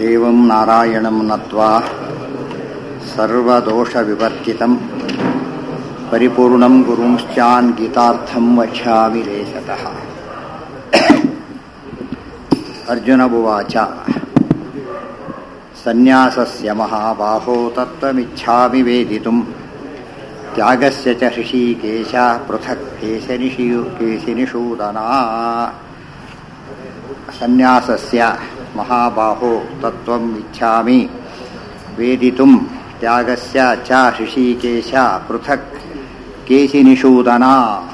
ದೇವಂ ನಾರಾಯಣಂ ನತ್ವಾ ಸರ್ವದೋಷವಿವರ್ಜಿತಂ ಪರಿಪೂರ್ಣಂ ಗುರುಂಶ್ಚಾನ್ ಗೀತಾರ್ಥಂ ವಕ್ಷ್ಯಾಮಿ ಲೇಶತಃ ಅರ್ಜುನ ಉವಾಚ ಸನ್ಯಾಸಸ್ಯ ಮಹಾಬಾಹೋ ತತ್ವಮಿಚ್ಛಾಮಿ ವೇದಿತುಂ ತ್ಯಾಗಸ್ಯ ಚ ಹೃಷೀಕೇಶ ಪೃಥಕ್ ಕೇಶನಿಷಿಯು ಕೇಶಿನಿಷೂದನಾ ಸನ್ಯಾಸಸ್ಯ ಮಹಾಬಾಹೋ ತತ್ವಂ ಇಚ್ಛಾಮಿ ವೇದಿತುಂ ತ್ಯಾಗಸ್ಯ ಚ ಹೃಷೀಕೇಶ ಪೃಥಕ್ ಕೇಶಿನಿಷೂದನ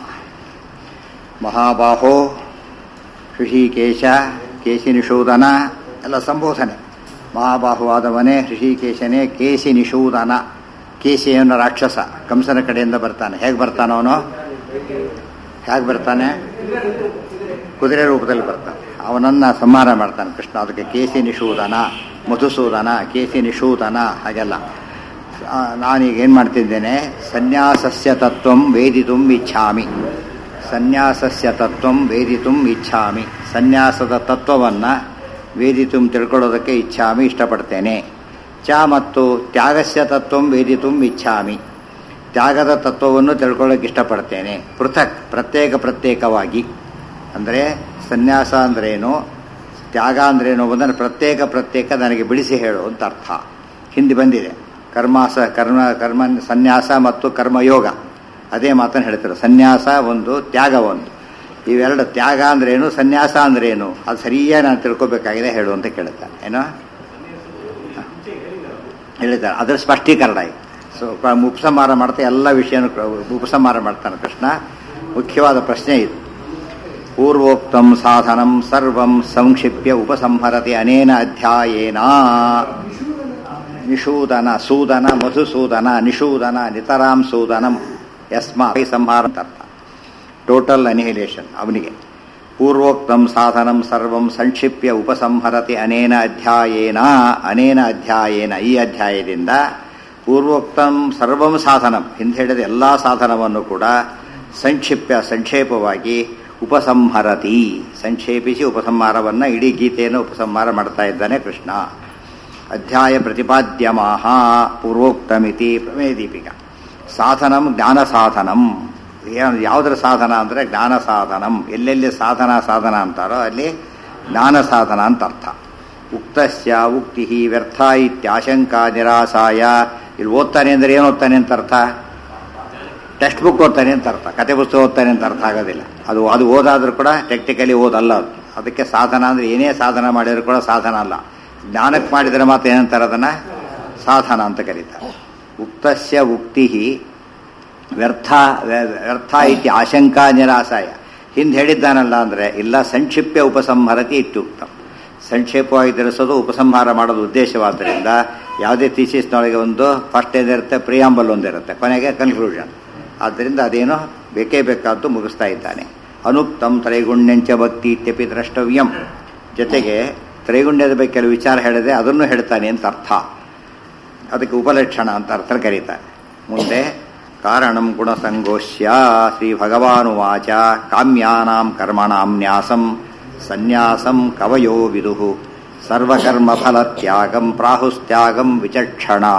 ಮಹಾಬಾಹೋ ಹೃಷಿಕೇಶ ಕೇಶಿನಿಷೂದನ ಎಲ್ಲ ಸಂಬೋಧನೆ ಮಹಾಬಾಹುವಾದವನೇ ಹೃಷಿಕೇಶನೇ ಕೇಶಿ ನಿಷೂದನ ಕೇಶಿ ಅನ್ನೋ ರಾಕ್ಷಸ ಕಂಸನ ಕಡೆಯಿಂದ ಬರ್ತಾನೆ ಹೇಗೆ ಬರ್ತಾನ ಅವನು ಹೇಗೆ ಬರ್ತಾನೆ ಕುದುರೆ ರೂಪದಲ್ಲಿ ಬರ್ತಾನೆ ಅವನನ್ನ ಸಂಹಾರ ಮಾಡ್ತಾನೆ ಕೃಷ್ಣ ಅದಕ್ಕೆ ಕೇಸಿ ನಿಷೂದನ ಮಧುಸೂದನ ಕೇಸಿ ನಿಷೂದನ ಹಾಗೆಲ್ಲ ಆ, ನಾನೀಗ ಏನು ಮಾಡ್ತಿದ್ದೇನೆ ಸನ್ಯಾಸಸ್ಯ ತತ್ವಂ ವೇದಿತುಂ ಇಚ್ಛಾಮಿ ಸನ್ಯಾಸಸ್ಯ ತತ್ವಂ ವೇದಿತುಂ ಇಚ್ಛಾಮಿ ಸನ್ಯಾಸದ ತತ್ವವನ್ನು ವೇದಿತುಂ ತಿಳ್ಕೊಳ್ಳೋದಕ್ಕೆ ಇಚ್ಛಾಮಿ ಇಷ್ಟಪಡ್ತೇನೆ ಚ ಮತ್ತು ತ್ಯಾಗಸ್ಯ ತತ್ವಂ ವೇದಿತುಂ ಇಚ್ಛಾಮಿ ತ್ಯಾಗದ ತತ್ವವನ್ನು ತಿಳ್ಕೊಳ್ಳೋಕೆ ಇಷ್ಟಪಡ್ತೇನೆ ಪೃಥಕ್ ಪ್ರತ್ಯೇಕ ಪ್ರತ್ಯೇಕವಾಗಿ ಅಂದರೆ ಸನ್ಯಾಸ ಅಂದ್ರೇನು ತ್ಯಾಗ ಅಂದ್ರೇನು ಅನ್ನೋದನ್ನು ಪ್ರತ್ಯೇಕ ಪ್ರತ್ಯೇಕ ನನಗೆ ಬಿಡಿಸಿ ಹೇಳು ಅಂತ ಅರ್ಥ ಹಿಂದೆ ಬಂದಿದೆ ಕರ್ಮಾಸ ಕರ್ಮ ಕರ್ಮ ಸನ್ಯಾಸ ಮತ್ತು ಕರ್ಮಯೋಗ ಅದೇ ಮಾತನ್ನು ಹೇಳ್ತಾರೆ ಸನ್ಯಾಸ ಒಂದು ತ್ಯಾಗ ಒಂದು ಇವೆರಡು ತ್ಯಾಗ ಅಂದ್ರೇನು ಸನ್ಯಾಸ ಅಂದ್ರೇನು ಅದು ಸರಿಯಾಗಿ ನಾನು ತಿಳ್ಕೊಬೇಕಾಗಿದೆ ಹೇಳು ಅಂತ ಕೇಳುತ್ತಾರೆ ಏನೋ ಹೇಳಿದ್ದಾರೆ ಅದರ ಸ್ಪಷ್ಟೀಕರಣ ಇದು ಸೊ ಉಪಸಂಹಾರ ಮಾಡ್ತಾ ಎಲ್ಲ ವಿಷಯನೂ ಉಪಸಂಹಾರ ಮಾಡ್ತಾನೆ ಕೃಷ್ಣ ಮುಖ್ಯವಾದ ಪ್ರಶ್ನೆ ಇದು ಪೂರ್ವೋಕ್ತಂ ಸಾಧನಂ ಸರ್ವಂ ಸಂಕ್ಷಿಪ್ಯ ಉಪಸಂಹರತಿ ಅನೇನ ಅಧ್ಯಾಯೇನ ನಿಷೂದನ ಸೂದನ ಮಧುಸೂದನ ನಿಷೂದನ ನಿತರಾಂ ಸೂದನಂ ಯಸ್ಮಾ ಸಂಹಾರ ಅಂತ ಅರ್ಥ ಟೋಟಲ್ ಅನಿಹಿಲೇಷನ್ ಅವನಿಗೆ ಪೂರ್ವೋಕ್ತಂ ಸಾಧನಂ ಸರ್ವಂ ಸಂಕ್ಷಿಪ್ಯ ಉಪಸಂಹರತಿ ಅನೇನ ಅಧ್ಯಾಯೇನ ಅನೇನ ಅಧ್ಯಾಯೇನ ಈ ಅಧ್ಯಾಯದಿಂದ ಪೂರ್ವೋಕ್ತಂ ಸರ್ವಂ ಸಾಧನಂ ಹಿಂದೆ ಹೇಳಿದ ಎಲ್ಲ ಸಾಧನವನ್ನು ಕೂಡ ಸಂಕ್ಷಿಪ್ಯ ಸಂಕ್ಷೇಪವಾಗಿ ಉಪಸಂಹರತಿ ಸಂಕ್ಷೇಪಿಸಿ ಉಪಸಂಹಾರವನ್ನು ಇಡೀ ಗೀತೆಯನ್ನು ಉಪಸಂಹಾರ ಮಾಡ್ತಾ ಇದ್ದಾನೆ ಕೃಷ್ಣ ಅಧ್ಯಾಯ ಪ್ರತಿಪಾದ್ಯಮಾಹ ಪೂರ್ವೋಕ್ತಮಿತಿ ಪ್ರಮೇದೀಪಿಕ ಸಾಧನಂ ಜ್ಞಾನ ಸಾಧನಂ ಏನ್- ಯಾವುದರ ಸಾಧನ ಅಂದರೆ ಜ್ಞಾನ ಸಾಧನಂ ಎಲ್ಲೆಲ್ಲಿ ಸಾಧನ ಸಾಧನ ಅಂತಾರೋ ಅಲ್ಲಿ ಜ್ಞಾನ ಸಾಧನ ಅಂತ ಅರ್ಥ ಉಕ್ತಸ್ಯ ಉಕ್ತಿ ವ್ಯರ್ಥ ಇತ್ಯಾಶಂಕಾ ನಿರಾಸಾಯ ಇಲ್ಲಿ ಓದ್ತಾನೆ ಅಂದರೆ ಏನು ಓದ್ತಾನೆ ಅಂತ ಅರ್ಥ ಟೆಕ್ಸ್ಟ್ ಬುಕ್ ಓದ್ತಾನೆ ಅಂತ ಅರ್ಥ ಕತೆ ಪುಸ್ತಕ ಓದ್ತಾನೆ ಅಂತ ಅರ್ಥ ಆಗೋದಿಲ್ಲ ಅದು ಅದು ಓದಾದ್ರೂ ಕೂಡ ಟೆಕ್ನಿಕಲಿ ಓದಲ್ಲ ಅದು ಅದಕ್ಕೆ ಸಾಧನ ಅಂದರೆ ಏನೇ ಸಾಧನ ಮಾಡಿದ್ರು ಕೂಡ ಸಾಧನ ಅಲ್ಲ ಜ್ಞಾನಕ್ಕೆ ಮಾಡಿದರೆ ಮಾತ್ರ ಏನಂತಾರೆ ಅದನ್ನು ಸಾಧನ ಅಂತ ಕರೀತಾರೆ ಉಕ್ತಸ್ಯ ಉಕ್ತಿ ವ್ಯರ್ಥ ವ್ಯರ್ಥ ಇತಿ ಆಶಂಕಾ ನಿರಾಸಾಯ ಹಿಂದೆ ಹೇಳಿದ್ದಾನಲ್ಲ ಅಂದರೆ ಇಲ್ಲ ಸಂಕ್ಷಿಪ್ಯ ಉಪಸಂಹರತಿ ಇತ್ಯುಕ್ತ ಸಂಕ್ಷೇಪವಾಗಿ ತಿಳಿಸೋದು ಉಪಸಂಹಾರ ಮಾಡೋದು ಉದ್ದೇಶವಾದ್ದರಿಂದ ಯಾವುದೇ ಥೀಸಿಸ್ನೊಳಗೆ ಒಂದು ಫಸ್ಟ್ ಏನಿರುತ್ತೆ ಪ್ರಿಯಾಂಬಲ್ ಒಂದಿರುತ್ತೆ ಕೊನೆಗೆ ಕನ್ಕ್ಲೂಷನ್ ಆದ್ದರಿಂದ ಅದೇನೋ ಬೇಕೇ ಬೇಕಾದ್ದು ಮುಗಿಸ್ತಾ ಇದ್ದಾನೆ ಅನುಕ್ತಂ ತ್ರೈಗುಣ್ಯಂಚ ಭಕ್ತಿ ಇತ್ಯಪಿ ದ್ರಷ್ಟವ್ಯಂ ಜೊತೆಗೆ ತ್ರೈಗುಣ್ಯದ ಬಗ್ಗೆ ಕೆಲವು ವಿಚಾರ ಹೇಳಿದೆ ಅದನ್ನು ಹೇಳ್ತಾನೆ ಅಂತ ಅರ್ಥ ಅದಕ್ಕೆ ಉಪಲಕ್ಷಣ ಅಂತ ಅರ್ಥ ಕರೀತಾರೆ ಮುಂದೆ ಕಾರಣಂ ಗುಣಸಂಗೋಷ್ಯ ಶ್ರೀ ಭಗವಾನುವಾಚ ಕಾಮ್ಯಾನಾಂ ಕರ್ಮಣಾಂ ನ್ಯಾಸಂ ಸನ್ಯಾಸಂ ಕವಯೋ ವಿದುಹು ಸರ್ವಕರ್ಮಫಲತ್ಯಾಗಂ ಪ್ರಾಹುಸ್ತ್ಯಾಗಂ ವಿಚಕ್ಷಣಾ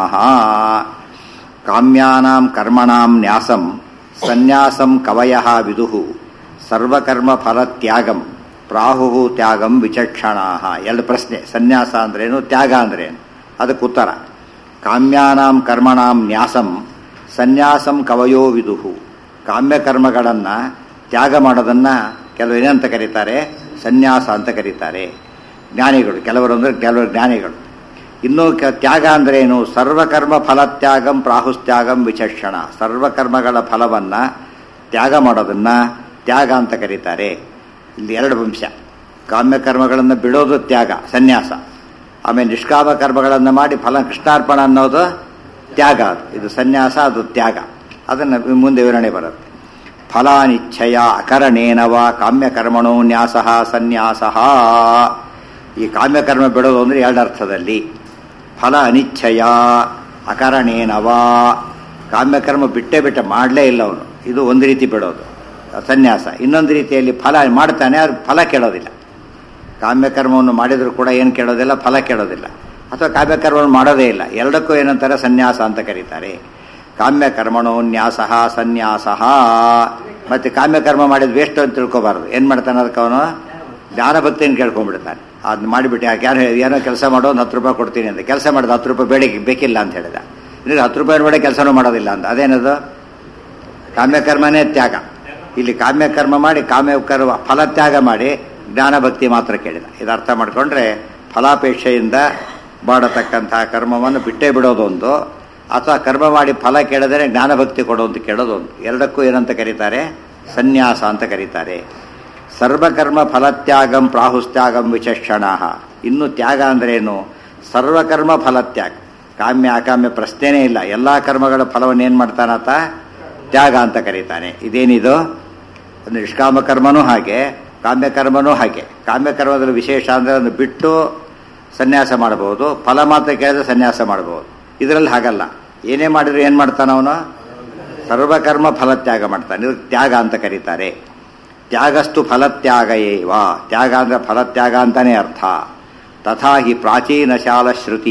ಕಾಮ್ಯಾನಾಂ ಕರ್ಮಣಾಂ ನ್ಯಾಸಂ ಸನ್ಯಾಸಂ ಕವಯ ವಿದುಹು ಸರ್ವಕರ್ಮಫಲತ್ಯಾಗಂ ಪ್ರಾಹು ತ್ಯಾಗಂ ವಿಚಕ್ಷಣಾ ಎರಡು ಪ್ರಶ್ನೆ ಸನ್ಯಾಸ ಅಂದ್ರೇನು ತ್ಯಾಗ ಅಂದ್ರೇನು ಅದಕ್ಕೆ ಉತ್ತರ ಕಾಮ್ಯಾನಾಂ ಕರ್ಮಣಾಂ ನ್ಯಾಸಂ ಸನ್ಯಾಸಂ ಕವಯೋ ವಿದುಹು ಕಾಮ್ಯಕರ್ಮಗಳನ್ನು ತ್ಯಾಗ ಮಾಡೋದನ್ನು ಕೆಲವರು ಏನಂತ ಕರೀತಾರೆ ಸನ್ಯಾಸ ಅಂತ ಕರೀತಾರೆ ಜ್ಞಾನಿಗಳು ಕೆಲವರು ಅಂದರೆ ಕೆಲವರು ಜ್ಞಾನಿಗಳು ಇನ್ನು ಕ ತ್ಯಾಗ ಅಂದ್ರೇನು ಸರ್ವಕರ್ಮ ಫಲತ್ಯಾಗಂ ಪ್ರಾಹುಸ್ತ್ಯಾಗಂ ವಿಚಕ್ಷಣ ಸರ್ವಕರ್ಮಗಳ ಫಲವನ್ನು ತ್ಯಾಗ ಮಾಡೋದನ್ನು ತ್ಯಾಗ ಅಂತ ಕರೀತಾರೆ ಇಲ್ಲಿ ಎರಡು ಅಂಶ ಕಾಮ್ಯಕರ್ಮಗಳನ್ನು ಬಿಡೋದು ತ್ಯಾಗ ಸನ್ಯಾಸ ಆಮೇಲೆ ನಿಷ್ಕಾಮ ಕರ್ಮಗಳನ್ನು ಮಾಡಿ ಫಲ ಕೃಷ್ಣಾರ್ಪಣ ಅನ್ನೋದು ತ್ಯಾಗ ಅದು ಇದು ಸನ್ಯಾಸ ಅದು ತ್ಯಾಗ ಅದನ್ನು ಮುಂದೆ ವಿವರಣೆ ಬರುತ್ತೆ ಫಲಾನಿಚ್ಛಯ ಅಕರಣೇನವ ಕಾಮ್ಯಕರ್ಮಣೋ ನ್ಯಾಸ ಸನ್ಯಾಸ ಈ ಕಾಮ್ಯಕರ್ಮ ಬಿಡೋದು ಅಂದರೆ ಎರಡು ಅರ್ಥದಲ್ಲಿ ಫಲ ಅನಿಚ್ಛಯ ಅಕರಣೇನವ ಕಾಮ್ಯಕರ್ಮ ಬಿಟ್ಟೇ ಬಿಟ್ಟ ಮಾಡಲೇ ಇಲ್ಲ ಅವನು ಇದು ಒಂದು ರೀತಿ ಬಿಡೋದು ಸನ್ಯಾಸ ಇನ್ನೊಂದು ರೀತಿಯಲ್ಲಿ ಫಲ ಮಾಡ್ತಾನೆ ಅದು ಫಲ ಕೇಳೋದಿಲ್ಲ ಕಾಮ್ಯಕರ್ಮವನ್ನು ಮಾಡಿದರೂ ಕೂಡ ಏನು ಕೇಳೋದಿಲ್ಲ ಫಲ ಕೇಳೋದಿಲ್ಲ ಅಥವಾ ಕಾಮ್ಯಕರ್ಮವನ್ನು ಮಾಡೋದೇ ಇಲ್ಲ ಎರಡಕ್ಕೂ ಏನಂತಾರೆ ಸನ್ಯಾಸ ಅಂತ ಕರೀತಾರೆ ಕಾಮ್ಯಕರ್ಮಣೋ ನ್ಯಾಸ ಸನ್ಯಾಸ ಮತ್ತೆ ಕಾಮ್ಯಕರ್ಮ ಮಾಡಿದ ವೇಸ್ಟ್ ಅಂತ ತಿಳ್ಕೊಬಾರ್ದು ಏನು ಮಾಡ್ತಾನೆ ಅದಕ್ಕೆ ಅವನು ಜ್ಞಾನಭಕ್ತಿಯನ್ನು ಕೇಳ್ಕೊಂಡ್ಬಿಡ್ತಾನೆ ಅದನ್ನ ಮಾಡಿಬಿಟ್ಟು ಯಾಕೆ ಯಾರು ಏನೋ ಕೆಲಸ ಮಾಡೋ ಒಂದು ಹತ್ತು ರೂಪಾಯಿ ಕೊಡ್ತೀನಿ ಅಂತ ಕೆಲಸ ಮಾಡಿದ ಹತ್ತು ರೂಪಾಯಿ ಬೇಡ ಬೇಕಿಲ್ಲ ಅಂತ ಹೇಳಿದ ಇನ್ನು ಹತ್ತು ರೂಪಾಯಿ ಬೇಡ ಕೆಲಸನೂ ಮಾಡೋದಿಲ್ಲ ಅಂತ ಅದೇನದು ಕಾಮ್ಯಕರ್ಮನೇ ತ್ಯಾಗ ಇಲ್ಲಿ ಕಾಮ್ಯಕರ್ಮ ಮಾಡಿ ಕಾಮ್ಯಕರ್ಮ ಫಲತ್ಯಾಗ ಮಾಡಿ ಜ್ಞಾನಭಕ್ತಿ ಮಾತ್ರ ಕೇಳಿದ ಇದು ಅರ್ಥ ಮಾಡಿಕೊಂಡ್ರೆ ಫಲಾಪೇಕ್ಷೆಯಿಂದ ಮಾಡತಕ್ಕಂತಹ ಕರ್ಮವನ್ನು ಬಿಟ್ಟೇ ಬಿಡೋದೊಂದು ಅಥವಾ ಕರ್ಮ ಮಾಡಿ ಫಲ ಕೇಳಿದರೆ ಜ್ಞಾನಭಕ್ತಿ ಕೊಡೋದು ಕೇಳೋದೊಂದು ಎರಡಕ್ಕೂ ಏನಂತ ಕರೀತಾರೆ ಸನ್ಯಾಸ ಅಂತ ಕರೀತಾರೆ ಸರ್ವಕರ್ಮ ಫಲತ್ಯಾಗಂ ಪ್ರಾಹುಸ್ತ್ಯಾಗಂ ವಿಚಕ್ಷಣ ಇನ್ನು ತ್ಯಾಗ ಅಂದ್ರೇನು ಸರ್ವಕರ್ಮ ಫಲತ್ಯಾಗ ಕಾಮ್ಯ ಅಕಾಮ್ಯ ಪ್ರಶ್ನೆನೇ ಇಲ್ಲ ಎಲ್ಲ ಕರ್ಮಗಳ ಫಲವನ್ನು ಏನು ಮಾಡ್ತಾನಾತ ತ್ಯಾಗ ಅಂತ ಕರೀತಾನೆ ಇದೇನಿದು ಒಂದು ನಿಷ್ಕಾಮ ಕರ್ಮನೂ ಹಾಗೆ ಕಾಮ್ಯಕರ್ಮನೂ ಹಾಗೆ ಕಾಮ್ಯಕರ್ಮದಲ್ಲಿ ವಿಶೇಷ ಅಂದರೆ ಅದನ್ನು ಬಿಟ್ಟು ಸನ್ಯಾಸ ಮಾಡಬಹುದು ಫಲ ಮಾತ್ರ ಕೇಳಿದ್ರೆ ಸನ್ಯಾಸ ಮಾಡಬಹುದು ಇದರಲ್ಲಿ ಹಾಗಲ್ಲ ಏನೇ ಮಾಡಿದ್ರು ಏನು ಮಾಡ್ತಾನ ಅವನು ಸರ್ವಕರ್ಮ ಫಲತ್ಯಾಗ ಮಾಡ್ತಾನೆ ಇದು ತ್ಯಾಗ ಅಂತ ಕರೀತಾರೆ ತ್ಯಾಗಸ್ತು ಫಲತ್ಯಾಗ ಏವ ತ್ಯಾಗ ಅಂದ್ರೆ ಫಲತ್ಯಾಗ ಅಂತಾನೆ ಅರ್ಥ ತಥಾ ಹಿ ಪ್ರಾಚೀನ ಶಾಲ ಶ್ರುತಿ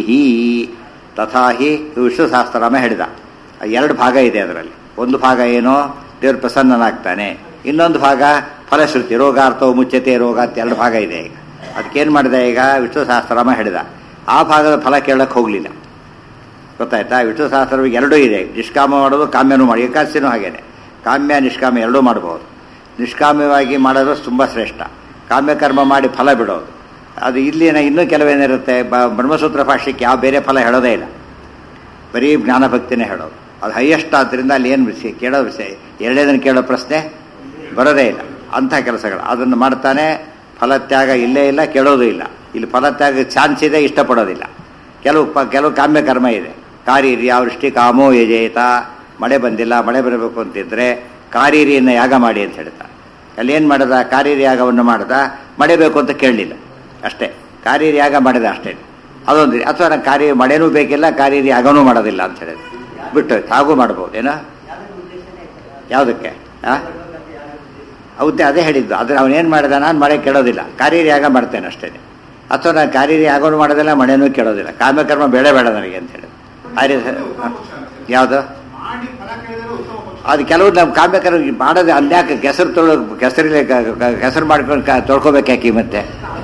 ತಥಾ ಹಿ ವಿಷ್ಣು ಸಹಸ್ರನಾಮ ಹೇಳಿದ ಎರಡು ಭಾಗ ಇದೆ ಅದರಲ್ಲಿ ಒಂದು ಭಾಗ ಏನು ದೇವ್ರ ಪ್ರಸನ್ನನಾಗ್ತಾನೆ ಇನ್ನೊಂದು ಭಾಗ ಫಲಶ್ರುತಿ ರೋಗಾರ್ಥವು ಮುಚ್ಚತೆ ರೋಗ ಅಂತ ಎರಡು ಭಾಗ ಇದೆ ಈಗ ಅದಕ್ಕೇನು ಮಾಡಿದೆ ಈಗ ವಿಷ್ಣು ಸಹಸ್ರನಾಮ ಹೇಳಿದ ಆ ಭಾಗದ ಫಲ ಕೇಳಕ್ಕೆ ಹೋಗಲಿಲ್ಲ ಗೊತ್ತಾಯ್ತಾ ವಿಷ್ಣು ಸಹಸ್ರವಿಗೆ ಎರಡೂ ಇದೆ ನಿಷ್ಕಾಮ ಮಾಡೋದು ಕಾಮ್ಯನೂ ಮಾಡಿ ಏಕಾದಶಿನೂ ಹಾಗೇನೆ ಕಾಮ್ಯ ನಿಷ್ಕಾಮ ಎರಡೂ ಮಾಡಬಹುದು ನಿಷ್ಕಾಮ್ಯವಾಗಿ ಮಾಡೋದು ತುಂಬ ಶ್ರೇಷ್ಠ ಕಾಮ್ಯಕರ್ಮ ಮಾಡಿ ಫಲ ಬಿಡೋದು ಅದು ಇಲ್ಲಿನ ಇನ್ನೂ ಕೆಲವೇನಿರುತ್ತೆ ಬ ಬ್ರಹ್ಮಸೂತ್ರ ಭಾಷೆಗೆ ಯಾವ ಬೇರೆ ಫಲ ಹೇಳೋದೇ ಇಲ್ಲ ಬರೀ ಜ್ಞಾನಭಕ್ತಿನೇ ಹೇಳೋದು ಅದು ಹೈಯೆಸ್ಟ್ ಆದ್ದರಿಂದ ಅಲ್ಲಿ ಏನು ವಿಷಯ ಕೇಳೋ ವಿಷಯ ಎರಡೇದನ್ನು ಕೇಳೋ ಪ್ರಶ್ನೆ ಬರೋದೇ ಇಲ್ಲ ಅಂಥ ಕೆಲಸಗಳು ಅದನ್ನು ಮಾಡ್ತಾನೆ ಫಲತ್ಯಾಗ ಇಲ್ಲೇ ಇಲ್ಲ ಕೇಳೋದು ಇಲ್ಲ ಇಲ್ಲಿ ಫಲತ್ಯಾಗ ಚಾನ್ಸ್ ಇದೆ ಇಷ್ಟಪಡೋದಿಲ್ಲ ಕೆಲವು ಪ ಕೆಲವು ಕಾಮ್ಯ ಕರ್ಮ ಇದೆ ಕಾರೀರಿ ವೃಷ್ಟಿ ಕಾಮೋ ಯಜೇತ ಮಳೆ ಬಂದಿಲ್ಲ ಮಳೆ ಬರಬೇಕು ಅಂತಿದ್ರೆ ಕಾರೀರಿಯನ್ನು ಯಾಗ ಮಾಡಿ ಅಂತ ಹೇಳ್ತಾ ಅಲ್ಲಿ ಏನು ಮಾಡಿದ ಕಾರೀರಿ ಯಾಗವನ್ನು ಮಾಡ್ದ ಮಳೆ ಬೇಕು ಅಂತ ಕೇಳಲಿಲ್ಲ ಅಷ್ಟೇ ಕಾರೀರಿ ಯಾಗ ಮಾಡಿದ ಅಷ್ಟೇ ಅದೊಂದು ಅಥವಾ ನಾನು ಕಾರ್ಯ ಮಳೆನೂ ಬೇಕಿಲ್ಲ ಕಾರೀರಿ ಯಾಗನೂ ಮಾಡೋದಿಲ್ಲ ಅಂತ ಹೇಳಿದ್ರು ಬಿಟ್ಟು ಹಾಗೂ ಮಾಡ್ಬೋದು ಏನೋ ಯಾವುದಕ್ಕೆ ಆ ಹೌದೇ ಅದೇ ಹೇಳಿದ್ದು ಆದರೆ ಅವನೇನು ಮಾಡಿದ ನಾನು ಮಳೆ ಕೇಳೋದಿಲ್ಲ ಕಾರೀರಿ ಯಾಗ ಮಾಡ್ತೇನೆ ಅಷ್ಟೇ ಅಥವಾ ನಾನು ಕಾರೀರಿ ಯಾಗನೂ ಮಾಡೋದಿಲ್ಲ ಮಳೆನೂ ಕೇಳೋದಿಲ್ಲ ಕಾಮ್ಯಕರ್ಮ ಬೇಡ ಬೇಡ ನನಗೆ ಅಂತ ಹೇಳಿ ಆ ರೀತಿ ಯಾವುದು ಮಾಡಿ ಫಲ ಕೇಳಿದರೆ ಉತ್ತಮ ಪಕ್ಷ ಅದು ಕೆಲವು ನಮ್ಮ ಕಾಮ್ಯಕರ್ಮ ಮಾಡೋದು ಅಲ್ಯಾಕೆ ಕೆಸರು ತೊಳೋ ಕೆಸರಲ್ಲಿ ಕೆಸರು ಮಾಡ್ಕೊಂಡು ಕ- ತೊಳ್ಕೊಬೇಕು ಮತ್ತೆ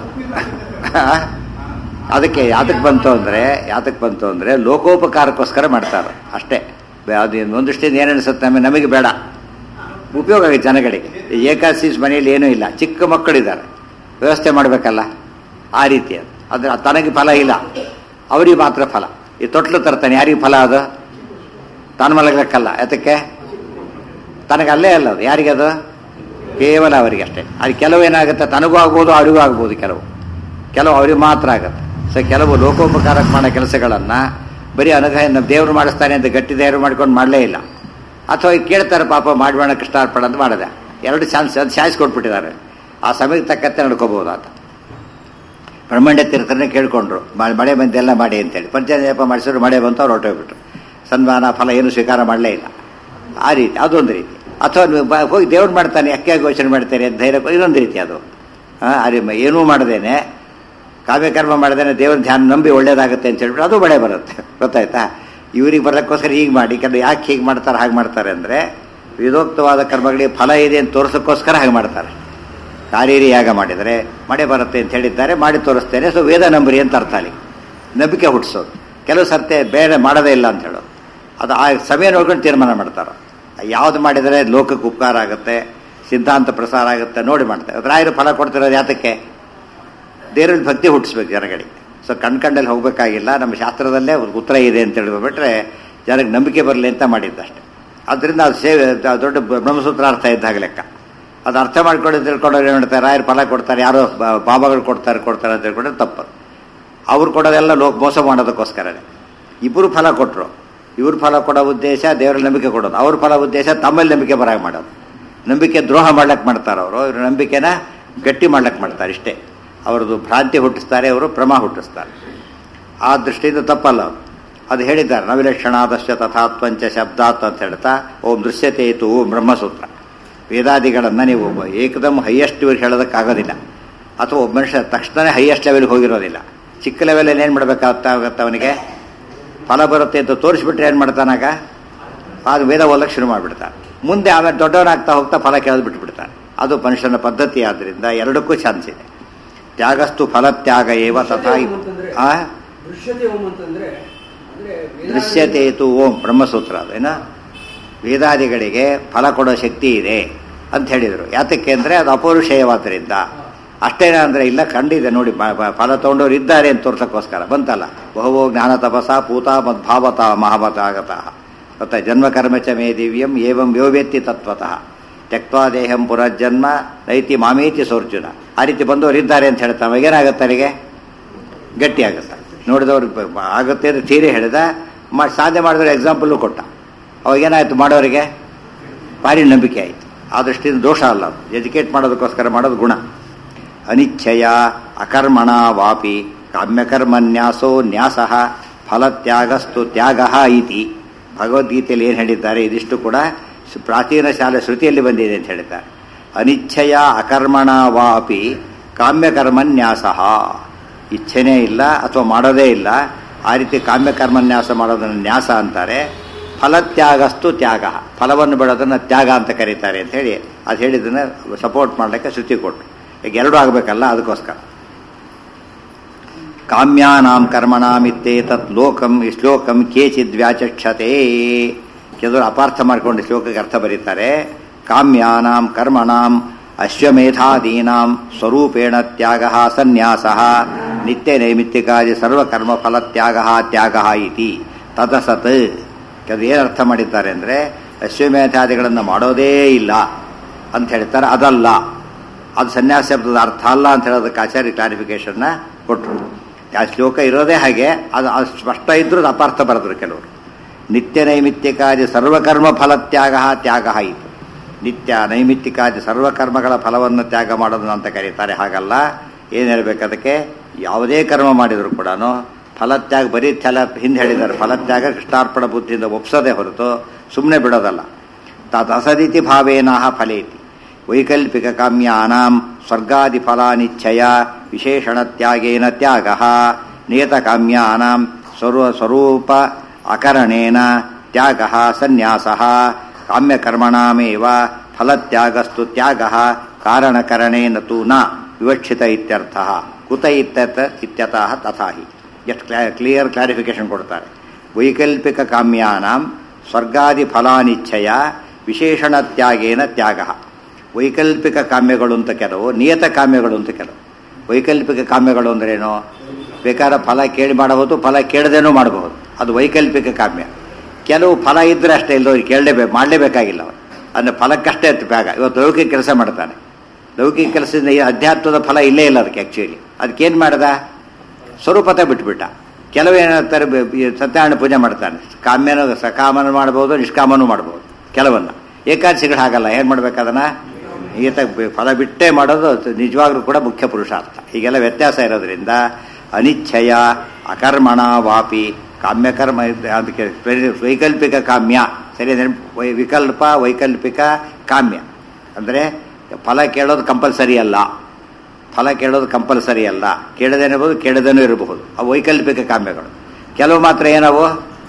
ಅದಕ್ಕೆ ಯಾತಕ್ಕೆ ಬಂತು ಅಂದರೆ ಯಾತಕ್ಕೆ ಬಂತು ಅಂದರೆ ಲೋಕೋಪಕಾರಕ್ಕೋಸ್ಕರ ಮಾಡ್ತಾರೆ ಅಷ್ಟೇ ಬೆ- ಅದು ಒಂದು ದೃಷ್ಟಿಯಿಂದ ಏನು ಅನಿಸುತ್ತೆ ನಮಗೆ ನಮಗೆ ಬೇಡ ಉಪಯೋಗ ಆಗುತ್ತೆ ಜನಗಳಿಗೆ ಈ ಏಕಾದಶಿ ಮನೆಯಲ್ಲಿ ಏನೂ ಇಲ್ಲ ಚಿಕ್ಕ ಮಕ್ಕಳಿದ್ದಾರೆ ವ್ಯವಸ್ಥೆ ಮಾಡಬೇಕಲ್ಲ ಆ ರೀತಿ ಅದು ಆದರೆ ತನಗೆ ಫಲ ಇಲ್ಲ ಅವರಿಗೆ ಮಾತ್ರ ಫಲ ಈ ತೊಟ್ಲು ತರ್ತಾನೆ ಯಾರಿಗೆ ಫಲ ಅದು ತಾನು ಮಲಗಕ್ಕಲ್ಲ ಯಾತಕ್ಕೆ ತನಗೆ ಅಲ್ಲೇ ಅಲ್ಲ ಅದು ಯಾರಿಗದು ಕೇವಲ ಅವರಿಗೆ ಅಷ್ಟೇ ಅದು ಕೆಲವು ಏನಾಗುತ್ತೆ ತನಗೂ ಆಗ್ಬೋದು ಅವರಿಗೂ ಆಗ್ಬೋದು ಕೆಲವು ಕೆಲವು ಅವ್ರಿಗೆ ಮಾತ್ರ ಆಗುತ್ತೆ ಸೊ ಕೆಲವು ಲೋಕೋಪಕಾರಕ್ಕೆ ಮಾಡೋ ಕೆಲಸಗಳನ್ನು ಬರೀ ಅನುಗ್ರಹ ನಮ್ಮ ದೇವರು ಮಾಡಿಸ್ತಾನೆ ಅಂತ ಗಟ್ಟಿ ದೇವರು ಮಾಡ್ಕೊಂಡು ಮಾಡಲೇ ಇಲ್ಲ ಅಥವಾ ಈಗ ಕೇಳ್ತಾರೆ ಪಾಪ ಮಾಡಬೇಡ ಕೃಷ್ಣಾರ್ಪಣ ಅಂತ ಮಾಡಿದೆ ಎರಡು ಚಾನ್ಸ್ ಅದು ಚಾಯ್ಸ್ ಕೊಟ್ಬಿಟ್ಟಿದ್ದಾರೆ ಆ ಸಮಯಕ್ಕೆ ತಕ್ಕಂತೆ ನಡ್ಕೋಬಹುದು ಅಂತ ಬ್ರಹ್ಮಾಂಡ ತೀರ್ಥರನ್ನೇ ಕೇಳ್ಕೊಂಡ್ರು ಮ- ಮಳೆ ಬಂದೆಲ್ಲ ಮಾಡಿ ಅಂತೇಳಿ ಪಂಚಾಯತ್ ಮಾಡಿಸಿದ್ರು ಮಳೆ ಬಂತು ಅವ್ರು ಹೊರಟೋಗ್ಬಿಟ್ರು ಸನ್ಮಾನ ಫಲ ಏನು ಸ್ವೀಕಾರ ಮಾಡಲೇ ಇಲ್ಲ ಆ ರೀತಿ ಅದೊಂದು ರೀತಿ ಅಥವಾ ನೀವು ಬ- ಹೋಗಿ ದೇವ್ರು ಮಾಡ್ತಾನೆ ಯಾಕೆ ಘೋಷಣೆ ಮಾಡ್ತಾರೆ ಅಂತ ಧೈರ್ಯ ಕೊ- ಇದೊಂದು ರೀತಿ ಅದು ಆ, ಅರೆ ಮ- ಏನೂ ಮಾಡದೇನೆ ಕಾವ್ಯಕರ್ಮ ಮಾಡದೇನೆ ದೇವ್ರ ಧ್ಯಾನ ನಂಬಿ ಒಳ್ಳೇದಾಗುತ್ತೆ ಅಂತ ಹೇಳ್ಬಿಟ್ಟು ಅದು ಮಳೆ ಬರುತ್ತೆ ಗೊತ್ತಾಯ್ತಾ ಇವ್ರಿಗೆ ಬರೋಕ್ಕೋಸ್ಕರ ಹೀಗೆ ಮಾಡಿ ಕೆಲವು ಯಾಕೆ ಹೀಗೆ ಮಾಡ್ತಾರೆ ಹಾಗೆ ಮಾಡ್ತಾರೆ ಅಂದರೆ ವಿಧೋಕ್ತವಾದ ಕರ್ಮಗಳಿಗೆ ಫಲ ಇದೆ ಅಂತ ತೋರಿಸೋಕ್ಕೋಸ್ಕರ ಹಾಗೆ ಮಾಡ್ತಾರೆ ಕಾರೀರಿ ಯಾಗ ಮಾಡಿದರೆ ಮಳೆ ಬರುತ್ತೆ ಅಂತ ಹೇಳಿದ್ದಾರೆ ಮಾಡಿ ತೋರಿಸ್ತೇನೆ ಸೊ ವೇದ ನಂಬರಿ ಅಂತ ಅರ್ಥ ಅಲ್ಲಿ ನಂಬಿಕೆ ಹುಟ್ಟಿಸೋದು ಕೆಲವು ಸರ್ತೆ ಬೇರೆ ಮಾಡೋದೇ ಇಲ್ಲ ಅಂತ ಹೇಳೋದು ಅದು ಆ ಸಮಯ ನೋಡ್ಕೊಂಡು ತೀರ್ಮಾನ ಮಾಡ್ತಾರೆ ಯಾವ್ದು ಮಾಡಿದರೆ ಲೋಕಕ್ಕೆ ಉಪಕಾರ ಆಗುತ್ತೆ ಸಿದ್ಧಾಂತ ಪ್ರಸಾರ ಆಗುತ್ತೆ ನೋಡಿ ಮಾಡ್ತಾರೆ ರಾಯರು ಫಲ ಕೊಡ್ತಿರೋದು ಯಾತಕ್ಕೆ ದೇವರಲ್ಲಿ ಭಕ್ತಿ ಹುಟ್ಟಿಸ್ಬೇಕು ಜನಗಳಿಗೆ ಸೊ ಕಣ್ಕಂಡಲ್ಲಿ ಹೋಗಬೇಕಾಗಿಲ್ಲ ನಮ್ಮ ಶಾಸ್ತ್ರದಲ್ಲೇ ಒಂದು ಉತ್ತರ ಇದೆ ಅಂತ ಹೇಳಿಬಿಟ್ರೆ ಜನಕ್ಕೆ ನಂಬಿಕೆ ಬರಲಿ ಅಂತ ಮಾಡಿದ್ದಷ್ಟೆ ಅದರಿಂದ ಅದು ಸೇವೆ ಅದು ದೊಡ್ಡ ಬ್ರಹ್ಮಸೂತ್ರ ಅರ್ಥ ಇದ್ದಾಗ ಲೆಕ್ಕ ಅದು ಅರ್ಥ ಮಾಡ್ಕೊಂಡು ತಿಳ್ಕೊಂಡವ್ರು ಏನು ಮಾಡ್ತಾರೆ ರಾಯರು ಫಲ ಕೊಡ್ತಾರೆ ಯಾರೋ ಬ- ಬಾಬಾಗಳು ಕೊಡ್ತಾರೆ ಕೊಡ್ತಾರೆ ಅಂತ ತಿಳ್ಕೊಂಡ್ರೆ ತಪ್ಪು ಅವ್ರು ಕೊಡೋದೆಲ್ಲ ಲೋಕ ಮೋಸ ಮಾಡೋದಕ್ಕೋಸ್ಕರನೇ ಇಬ್ಬರು ಫಲ ಕೊಟ್ಟರು ಇವ್ರ ಫಲ ಕೊಡೋ ಉದ್ದೇಶ ದೇವರ ನಂಬಿಕೆ ಕೊಡೋದು ಅವ್ರ ಫಲ ಉದ್ದೇಶ ತಮ್ಮಲ್ಲಿ ನಂಬಿಕೆ ಬರಾಗ ಮಾಡೋದು ನಂಬಿಕೆ ದ್ರೋಹ ಮಾಡ್ಲಕ್ಕೆ ಮಾಡ್ತಾರೆ ಅವರು ಇವ್ರ ನಂಬಿಕೆನ ಗಟ್ಟಿ ಮಾಡ್ಲಕ್ಕೆ ಮಾಡ್ತಾರೆ ಇಷ್ಟೇ ಅವ್ರದ್ದು ಭ್ರಾಂತಿ ಹುಟ್ಟಿಸ್ತಾರೆ ಅವರು ಭ್ರಮ ಹುಟ್ಟಿಸ್ತಾರೆ ಆ ದೃಷ್ಟಿಯಿಂದ ತಪ್ಪಲ್ಲ ಅದು ಅದು ಹೇಳಿದ್ದಾರೆ ನವಿಲಕ್ಷಣಾದಶ್ಚ ತಥಾತ್ವಂಚ ಶಬ್ದಾತ್ ಅಂತ ಹೇಳ್ತಾ ಓಂ ದೃಶ್ಯತೆ ಇತು ಓಂ ಬ್ರಹ್ಮಸೂತ್ರ ವೇದಾದಿಗಳನ್ನು ನೀವು ಏಕದಮ್ ಹೈಯೆಸ್ಟ್ ಇವ್ರಿಗೆ ಹೇಳೋದಕ್ಕಾಗೋದಿಲ್ಲ ಅಥವಾ ಒಬ್ಬ ಮನುಷ್ಯ ತಕ್ಷಣ ಹೈಯೆಸ್ಟ್ ಲೆವೆಲ್ಗೆ ಹೋಗಿರೋದಿಲ್ಲ ಚಿಕ್ಕ ಲೆವೆಲಲ್ಲಿ ಏನು ಮಾಡಬೇಕಾಗತ್ತ ಅವನಿಗೆ ಫಲ ಬರುತ್ತೆ ಅಂತ ತೋರಿಸ್ಬಿಟ್ರೆ ಏನು ಮಾಡ್ತಾನಾಗ ಅದು ವೇದ ಓದಕ್ಕೆ ಶುರು ಮಾಡಿಬಿಡ್ತಾನೆ ಮುಂದೆ ಆಮೇಲೆ ದೊಡ್ಡವನಾಗ್ತಾ ಹೋಗ್ತಾ ಫಲ ಕೇಳೋದು ಬಿಟ್ಬಿಡ್ತಾನೆ ಅದು ಮನುಷ್ಯನ ಪದ್ಧತಿ ಆದ್ದರಿಂದ ಎರಡಕ್ಕೂ ಚಾನ್ಸ್ ಇದೆ ತ್ಯಾಗಸ್ತು ಫಲತ್ಯಾಗ ಏವ ತಥಾ ಆ ದೃಶ್ಯತೆ ಓಂ ಅಂತಂದ್ರೆ ಅಂದ್ರೆ ವೇದಾಂತ- ದೃಶ್ಯತೇತು ಓಂ ಬ್ರಹ್ಮಸೂತ್ರ ಅದೇನ ವೇದಾದಿಗಳಿಗೆ ಫಲ ಕೊಡೋ ಶಕ್ತಿ ಇದೆ ಅಂತ ಹೇಳಿದರು ಯಾತಕ್ಕೆ ಅಂದರೆ ಅದು ಅಪೌರುಷೇಯವಾದ್ದರಿಂದ ಅಷ್ಟೇನ ಅಂದರೆ ಇಲ್ಲ ಕಂಡಿದೆ ನೋಡಿ ಬ- ಬ- ಫಲ ತಗೊಂಡವ್ರು ಇದ್ದಾರೆ ಅಂತ ತೋರ್ಸಕ್ಕೋಸ್ಕರ ಬಂತಲ್ಲ ಬಹುವೋ ಜ್ಞಾನ ತಪಸ ಪೂತ ಮದ್ಭಾವತ ಮಹಾವತ ಆಗತಃ ಮತ್ತೆ ಜನ್ಮಕರ್ಮ ಚ ಮೇ ದಿವ್ಯಂ ಏವಂ ಯೋವೇತ್ತಿ ತತ್ವತಃ ತ್ಯಕ್ವಾ ದೇಹಂ ಪುನರ್ಜನ್ಮ ನೈತಿ ಮಾಮೇತಿ ಸೋರ್ಜುನ ಆ ರೀತಿ ಬಂದವರು ಇದ್ದಾರೆ ಅಂತ ಹೇಳ್ತಾವೆ ಏನಾಗುತ್ತೆ ಅವರಿಗೆ ಗಟ್ಟಿ ಆಗುತ್ತೆ ನೋಡಿದವ್ರು ಬ- ಬ- ಆಗುತ್ತೆ ಅಂತ ಥೀರಿ ಹೇಳಿದ ಮಾ ಸಾಧನೆ ಮಾಡಿದ್ರೆ ಎಕ್ಸಾಂಪಲ್ಲು ಕೊಟ್ಟ ಅವಾಗೇನಾಯ್ತು ಮಾಡೋರಿಗೆ ಭಾರಿ ನಂಬಿಕೆ ಆಯಿತು ಆ ದೃಷ್ಟಿಯಿಂದ ದೋಷ ಅಲ್ಲ ಅದು ಎಜುಕೇಟ್ ಮಾಡೋದಕ್ಕೋಸ್ಕರ ಮಾಡೋದು ಗುಣ ಅನಿಚ್ಛಯ ಅಕರ್ಮಣ ವಾಪಿ ಕಾಮ್ಯಕರ್ಮನ್ಯಾಸೋ ನ್ಯಾಸ ಫಲತ್ಯಾಗಸ್ತು ತ್ಯಾಗ ಇತಿ ಭಗವದ್ಗೀತೆಯಲ್ಲಿ ಏನು ಹೇಳಿದ್ದಾರೆ ಇದಿಷ್ಟು ಕೂಡ ಸ್- ಪ್ರಾಚೀನ ಶಾಲೆ ಶ್ರುತಿಯಲ್ಲಿ ಬಂದಿದೆ ಅಂತ ಹೇಳಿದ್ದಾರೆ ಅನಿಚ್ಛಯ ಅಕರ್ಮಣ ವಾಪಿ ಕಾಮ್ಯಕರ್ಮನ್ಯಾಸ ಇಚ್ಛೆನೇ ಇಲ್ಲ ಅಥವಾ ಮಾಡೋದೇ ಇಲ್ಲ ಆ ರೀತಿ ಕಾಮ್ಯಕರ್ಮನ್ಯಾಸ ಮಾಡೋದನ್ನು ನ್ಯಾಸ ಅಂತಾರೆ ಫಲತ್ಯಾಗಸ್ತು ತ್ಯಾಗ ಫಲವನ್ನು ಬಿಡೋದನ್ನು ತ್ಯಾಗ ಅಂತ ಕರೀತಾರೆ ಅಂತ ಹೇಳಿ ಅದು ಹೇಳಿದ್ದನ್ನ ಸಪೋರ್ಟ್ ಮಾಡಲಿಕ್ಕೆ ಶ್ರುತಿ ಕೊಟ್ಟು ಈಗ ಎರಡೂ ಆಗಬೇಕಲ್ಲ ಅದಕ್ಕೋಸ್ಕರ ಕಾಮ್ಯಾನಾಂ ಕರ್ಮಣಾಮಿತ್ತೇ ತತ್ ಲೋಕಂ ಈ ಶ್ಲೋಕಂ ಕೇಚಿದ್ ವ್ಯಾಚಕ್ಷತೆ ಕೆಲವರು ಅಪಾರ್ಥ ಮಾಡ್ಕೊಂಡು ಶ್ಲೋಕಕ್ಕೆ ಅರ್ಥ ಬರೀತಾರೆ ಕಾಮ್ಯಾನಾಂ ಕರ್ಮಣಾಂ ಅಶ್ವಮೇಧಾದೀನಾಂ ಸ್ವರೂಪೇಣ ತ್ಯಾಗ ಸನ್ಯಾಸ ನಿತ್ಯ ನೈಮಿತ್ತಿಕಾದಿ ಸರ್ವಕರ್ಮ ಫಲ ತ್ಯಾಗ ತ್ಯಾಗ ಇತಿ ತತಸತ್ ಕೆಲವು ಏನು ಅರ್ಥ ಮಾಡಿದ್ದಾರೆ ಅಂದರೆ ಅಶ್ವಮೇಧಾದಿಗಳನ್ನು ಮಾಡೋದೇ ಇಲ್ಲ ಅಂತ ಹೇಳ್ತಾರೆ ಅದಲ್ಲ ಅದು ಸನ್ಯಾಸ ಶಬ್ದದ ಅರ್ಥ ಅಲ್ಲ ಅಂತ ಹೇಳೋದಕ್ಕೆ ಆಚಾರ್ಯ ಕ್ಲಾರಿಫಿಕೇಶನ್ನ ಕೊಟ್ಟರು ಆ ಶ್ಲೋಕ ಇರೋದೇ ಹಾಗೆ ಅದು ಅದು ಸ್ಪಷ್ಟ ಇದ್ರೂ ಅದು ಅಪಾರ್ಥ ಬರೆದ್ರು ಕೆಲವರು ನಿತ್ಯ ನೈಮಿತ್ತಿಕಾದಿ ಸರ್ವಕರ್ಮ ಫಲತ್ಯಾಗ ತ್ಯಾಗ ಇತ್ತು ನಿತ್ಯ ನೈಮಿತ್ತಿಕಾದಿ ಸರ್ವಕರ್ಮಗಳ ಫಲವನ್ನು ತ್ಯಾಗ ಮಾಡೋದನ್ನು ಅಂತ ಕರೀತಾರೆ ಹಾಗಲ್ಲ ಏನು ಹೇಳ್ಬೇಕು ಅದಕ್ಕೆ ಯಾವುದೇ ಕರ್ಮ ಮಾಡಿದರೂ ಕೂಡ ಫಲತ್ಯಾಗ ಬರೀ ಛಲ ಹಿಂದೆ ಹೇಳಿದ್ದಾರೆ ಫಲತ್ಯಾಗ ಕೃಷ್ಣಾರ್ಪಣ ಬುದ್ಧಿಯಿಂದ ಒಪ್ಸೋದೇ ಹೊರತು ಸುಮ್ಮನೆ ಬಿಡೋದಲ್ಲ ತದಸದಿತಿ ಭಾವೇನಃ ಫಲೇತಿ ವೈಕಲ್ಪಿಕ ಕಾಮ್ಯಾನಾಂ ಸ್ವರ್ಗಾದಿ ಫಲಾನಿಚ್ಛಯ ವಿಶೇಷಣ ತ್ಯಾಗೇನ ತ್ಯಾಗ ನಿಯತ ಕಾಮ್ಯಾನಾಂ ಸ್ವರೂ ಸ್ವರೂಪ ಅಕರಣೇನ ತ್ಯಾಗ ಸನ್ಯಾಸ ಕಾಮ್ಯಕರ್ಮಣಾಮೇವ ಫಲತ್ಯಾಗಸ್ತು ತ್ಯಾಗ ಕಾರಣಕರಣೇನ ತು ನ ವಿವಕ್ಷಿತ ಇತ್ಯರ್ಥ ಕುತ ಇತ್ಯರ್ಥ ಇತ್ಯತಃ ತಥಾ ಹಿ ಎಷ್ಟು ಕ್ಲಿಯರ್ ಕ್ಲಾರಿಫಿಕೇಶನ್ ಕೊಡ್ತಾರೆ ವೈಕಲ್ಪಿಕ ಕಾಮ್ಯಾನಾಂ ಸ್ವರ್ಗಾದಿ ಫಲಾನಿಚ್ಛಯ ವಿಶೇಷಣ ತ್ಯಾಗೇನ ತ್ಯಾಗ ವೈಕಲ್ಪಿಕ ಕಾಮ್ಯಗಳು ಅಂತ ಕೆಲವು ನಿಯತ ಕಾಮ್ಯಗಳು ಅಂತ ಕೆಲವು ವೈಕಲ್ಪಿಕ ಕಾಮ್ಯಗಳು ಅಂದ್ರೇನು ಬೇಕಾದ ಫಲ ಕೇಳಿ ಮಾಡಬಹುದು ಫಲ ಕೇಳದೇನೂ ಮಾಡಬಹುದು ಅದು ವೈಕಲ್ಪಿಕ ಕಾಮ್ಯ ಕೆಲವು ಫಲ ಇದ್ರೆ ಅಷ್ಟೇ ಇಲ್ಲದವ್ರಿಗೆ ಕೇಳಲೇಬೇಕು ಮಾಡಲೇಬೇಕಾಗಿಲ್ಲ ಅವರು ಅಂದರೆ ಫಲಕ್ಕಷ್ಟೇ ಇತ್ತು ಬೇಗ ಇವತ್ತು ಲೌಕಿಕ ಕೆಲಸ ಮಾಡ್ತಾನೆ ಲೌಕಿಕ ಕೆಲಸದಿಂದ ಈ ಅಧ್ಯಾತ್ಮದ ಫಲ ಇಲ್ಲೇ ಇಲ್ಲ ಅದಕ್ಕೆ ಆ್ಯಕ್ಚುಲಿ ಅದಕ್ಕೇನು ಮಾಡ್ದ ಸ್ವರೂಪತೆ ಬಿಟ್ಬಿಟ್ಟ ಕೆಲವು ಏನಾಗ್ತಾರೆ ಸತ್ಯನಾರಾಯಣ ಪೂಜೆ ಮಾಡ್ತಾನೆ ಕಾಮ್ಯನ ಸಕಾಮನ ಮಾಡ್ಬೋದು ನಿಷ್ಕಾಮನೂ ಮಾಡ್ಬೋದು ಕೆಲವನ್ನ ಏಕಾದಶಿಗಳು ಹಾಗಲ್ಲ ಏನು ಮಾಡ್ಬೇಕದನ್ನ ಈತ ಫಲ ಬಿಟ್ಟೇ ಮಾಡೋದು ನಿಜವಾಗ್ಲೂ ಕೂಡ ಮುಖ್ಯ ಪುರುಷಾರ್ಥ ಹೀಗೆಲ್ಲ ವ್ಯತ್ಯಾಸ ಇರೋದ್ರಿಂದ ಅನಿಚ್ಛಯ ಅಕರ್ಮಣ ವಾಪಿ ಕಾಮ್ಯಕರ್ಮ ಇದ್- ಅದಕ್ಕೆ ವೈಕಲ್ಪಿಕ ಕಾಮ್ಯ ಸರಿ ಅಂದ್ರೆ ವೈ- ವಿಕಲ್ಪ ವೈಕಲ್ಪಿಕ ಕಾಮ್ಯ ಅಂದರೆ ಫಲ ಕೇಳೋದು ಕಂಪಲ್ಸರಿ ಅಲ್ಲ ಫಲ ಕೇಳೋದು ಕಂಪಲ್ಸರಿ ಅಲ್ಲ ಕೇಳದೇನಿರ್ಬೋದು ಕೇಳದೇನೂ ಇರಬಹುದು ಅವು ವೈಕಲ್ಪಿಕ ಕಾಮ್ಯಗಳು ಕೆಲವು ಮಾತ್ರ ಏನವು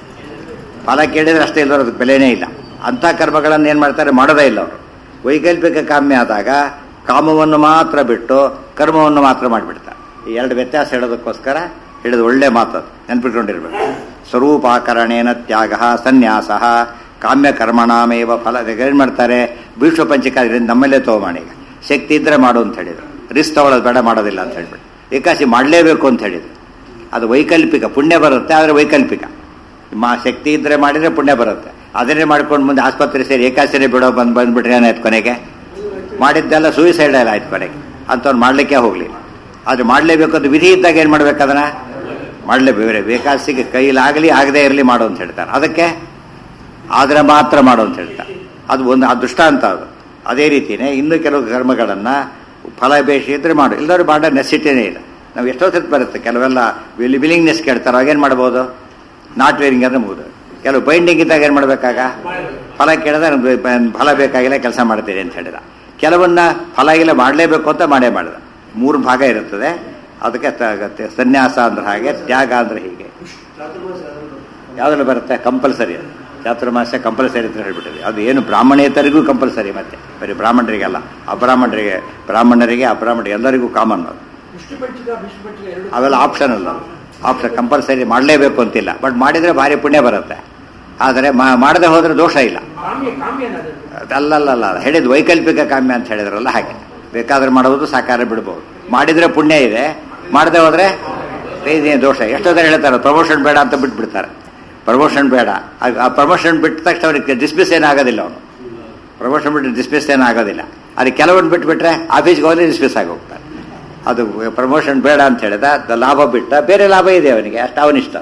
ಫಲ ಕೇಳಿದ್ರೆ ಅಷ್ಟೇ ಇಲ್ಲವ್ರು ಅದಕ್ಕೆ ಬೆಲೆನೇ ಇಲ್ಲ ಅಂಥ ಕರ್ಮಗಳನ್ನು ಏನು ಮಾಡ್ತಾರೆ ಮಾಡೋದೇ ಇಲ್ಲ ಅವರು ವೈಕಲ್ಪಿಕ ಕಾಮ್ಯ ಆದಾಗ ಕಾಮವನ್ನು ಮಾತ್ರ ಬಿಟ್ಟು ಕರ್ಮವನ್ನು ಮಾತ್ರ ಮಾಡಿಬಿಡ್ತಾರೆ ಈ ಎರಡು ವ್ಯತ್ಯಾಸ ಹೇಳೋದಕ್ಕೋಸ್ಕರ ಹೇಳಿದ ಒಳ್ಳೆ ಮಾತದು ನೆನ್ಪಿಟ್ಕೊಂಡಿರ್ಬೇಕು ಸ್ವರೂಪಾಕರಣೇನ ತ್ಯಾಗ ಸನ್ಯಾಸ ಕಾಮ್ಯ ಕರ್ಮಣಾಮೇವ ಫಲ ಏನು ಮಾಡ್ತಾರೆ ಭೀಷ್ಮ ಪಂಚಕಾದ್ರಿಂದ ನಮ್ಮಲ್ಲೇ ತಗೊಂಬಾಣ ಈಗ ಶಕ್ತಿ ಇದ್ರೆ ಮಾಡು ಅಂತ ಹೇಳಿದ್ರು ರಿಸ್ಕ್ ತಗೊಳ್ಳೋದು ಬೇಡ ಮಾಡೋದಿಲ್ಲ ಅಂತ ಹೇಳ್ಬಿಟ್ಟು ಏಕಾಸಿ ಮಾಡಲೇಬೇಕು ಅಂತ ಹೇಳಿದ್ರು ಅದು ವೈಕಲ್ಪಿಕ ಪುಣ್ಯ ಬರುತ್ತೆ ಆದರೆ ವೈಕಲ್ಪಿಕ ಮಾ ಶಕ್ತಿ ಇದ್ರೆ ಮಾಡಿದ್ರೆ ಪುಣ್ಯ ಬರುತ್ತೆ ಅದನ್ನೇ ಮಾಡ್ಕೊಂಡು ಮುಂದೆ ಆಸ್ಪತ್ರೆ ಸೇರಿ ಏಕಾಸಿನೇ ಬಿಡೋ ಬಂದು ಬಂದ್ಬಿಟ್ರೆ ಏನಾಯ್ತು ಕೊನೆಗೆ ಮಾಡಿದ್ದೆಲ್ಲ ಸೂಯಿಸೈಡ್ ಎಲ್ಲ ಆಯ್ತು ಕೊನೆಗೆ ಅಂಥವ್ರು ಮಾಡಲಿಕ್ಕೆ ಹೋಗಲಿಲ್ಲ ಆದರೆ ಮಾಡಲೇಬೇಕು ಅಂತ ವಿಧಿ ಇದ್ದಾಗ ಏನು ಮಾಡ್ಬೇಕು ಅದನ್ನ ಮಾಡಲೇಬೇಕು ಬೇಕಾಸಿಗೆ ಕೈಲಾಗಲಿ ಆಗದೇ ಇರಲಿ ಮಾಡು ಅಂತ ಹೇಳ್ತಾರೆ ಅದಕ್ಕೆ ಆದರೆ ಮಾತ್ರ ಮಾಡು ಅಂತ ಹೇಳ್ತಾರೆ ಅದು ಒಂದು ಆ ದೃಷ್ಟಾಂತ ಅದು ಅದೇ ರೀತಿಯೇ ಇನ್ನು ಕೆಲವು ಕರ್ಮಗಳನ್ನು ಫಲ ಬೇಷ ಇದ್ರೆ ಮಾಡು ಇಲ್ಲದವ್ರು ಮಾಡೋ ನೆಸಿಟಿನೇ ಇಲ್ಲ ನಾವು ಎಷ್ಟೋ ಸತಿ ಬರುತ್ತೆ ಕೆಲವೆಲ್ಲ ವಿಲ್ ವಿಲಿಂಗ್ನೆಸ್ ಕೇಳ್ತಾರೆ ಅವಾಗೇನು ಮಾಡ್ಬೋದು ನಾಟ್ ವೇರಿಂಗ್ ಅಂದ್ರೆ ಮುಗಿದು ಕೆಲವು ಬೈಂಡಿಂಗ್ ಇದ್ದಾಗ ಏನು ಮಾಡಬೇಕಾಗ ಫಲ ಕೇಳಿದ್ರೆ ನಮ್ಗೆ ಬ- ಫಲ ಬೇಕಾಗಿಲ್ಲ ಕೆಲಸ ಮಾಡ್ತೀರಿ ಅಂತ ಹೇಳಿದ ಕೆಲವನ್ನ ಫಲ ಇಲ್ಲ ಮಾಡಲೇಬೇಕು ಅಂತ ಮಾಡೇ ಮಾಡಿದ ಮೂರು ಭಾಗ ಇರುತ್ತದೆ ಅದಕ್ಕೆ ತ- ತ- ಸನ್ಯಾಸ ಅಂದ್ರೆ ಹಾಗೆ ತ್ಯಾಗ ಅಂದ್ರೆ ಹೀಗೆ ಯಾವುದೆಲ್ಲ ಬರುತ್ತೆ ಕಂಪಲ್ಸರಿ ಅದು ಚಾತುರ್ಮಾಸ್ಯ ಕಂಪಲ್ಸರಿ ಅಂತ ಹೇಳ್ಬಿಟ್ಟಿದೆ ಅದು ಏನು ಬ್ರಾಹ್ಮಣೇತರಿಗೂ ಕಂಪಲ್ಸರಿ ಮತ್ತೆ ಬರೀ ಬ್ರಾಹ್ಮಣರಿಗೆಲ್ಲ ಅಬ್ರಾಹ್ಮಣರಿಗೆ ಬ್ರಾಹ್ಮಣರಿಗೆ ಅಬ್ರಾಹ್ಮಣರಿಗೆ ಎಲ್ಲರಿಗೂ ಕಾಮನ್ ಅದು ವಿಷ್ಣು ಪಂಚಕ ವಿಷ್ಣು ಪಂಚಕ ಎರಡು ಅವೆಲ್ಲ ಆಪ್ಷನ್ ಅಲ್ಲ ಆಪ್ಷನ್ ಕಂಪಲ್ಸರಿ ಮಾಡಲೇಬೇಕು ಅಂತಿಲ್ಲ ಬಟ್ ಮಾಡಿದರೆ ಭಾರಿ ಪುಣ್ಯ ಬರುತ್ತೆ ಆದರೆ ಮಾಡದೆ ಹೋದರೆ ದೋಷ ಇಲ್ಲ ಕಾಮ್ಯ ಕಾಮ್ಯ ಅನ್ನೋದು ಅಲ್ಲಲ್ಲ ಹೇಳಿದ್ ವೈಕಲ್ಪಿಕ ಕಾಮ್ಯ ಅಂತ ಹೇಳಿದ್ರಲ್ಲ ಹಾಗೆ ಬೇಕಾದ್ರೆ ಮಾಡೋದು ಸಾಕಾರ ಬಿಡ್ಬೋದು ಮಾಡಿದ್ರೆ ಪುಣ್ಯ ಇದೆ ಮಾಡದೆ ಹೋದ್ರೆ ಇದೇನು ದೋಷ ಎಷ್ಟೋ ಜನ ಹೇಳ್ತಾರೆ ಪ್ರಮೋಷನ್ ಬೇಡ ಅಂತ ಬಿಟ್ಬಿಡ್ತಾರೆ ಪ್ರಮೋಷನ್ ಬೇಡ ಆ- ಆ ಪ್ರಮೋಷನ್ ಬಿಟ್ಟ ತಕ್ಷಣ ಅವ್ರಿಗೆ ಡಿಸ್ಮಿಸ್ ಏನಾಗೋದಿಲ್ಲ ಅವನು ಪ್ರಮೋಷನ್ ಬಿಟ್ಟು ಡಿಸ್ಮಿಸ್ ಏನಾಗೋದಿಲ್ಲ ಅದು ಕೆಲವೊಂದು ಬಿಟ್ಬಿಟ್ರೆ ಆಫೀಸ್ಗೆ ಹೋದ್ರೆ ಡಿಸ್ಮಿಸ್ ಆಗಿ ಹೋಗ್ತಾರೆ ಅದು ಪ್ರಮೋಷನ್ ಬೇಡ ಅಂತ ಹೇಳಿದ ಅದು ಲಾಭ ಬಿಟ್ಟ ಬೇರೆ ಲಾಭ ಇದೆ ಅವನಿಗೆ ಅಷ್ಟು ಅವನಿಷ್ಟ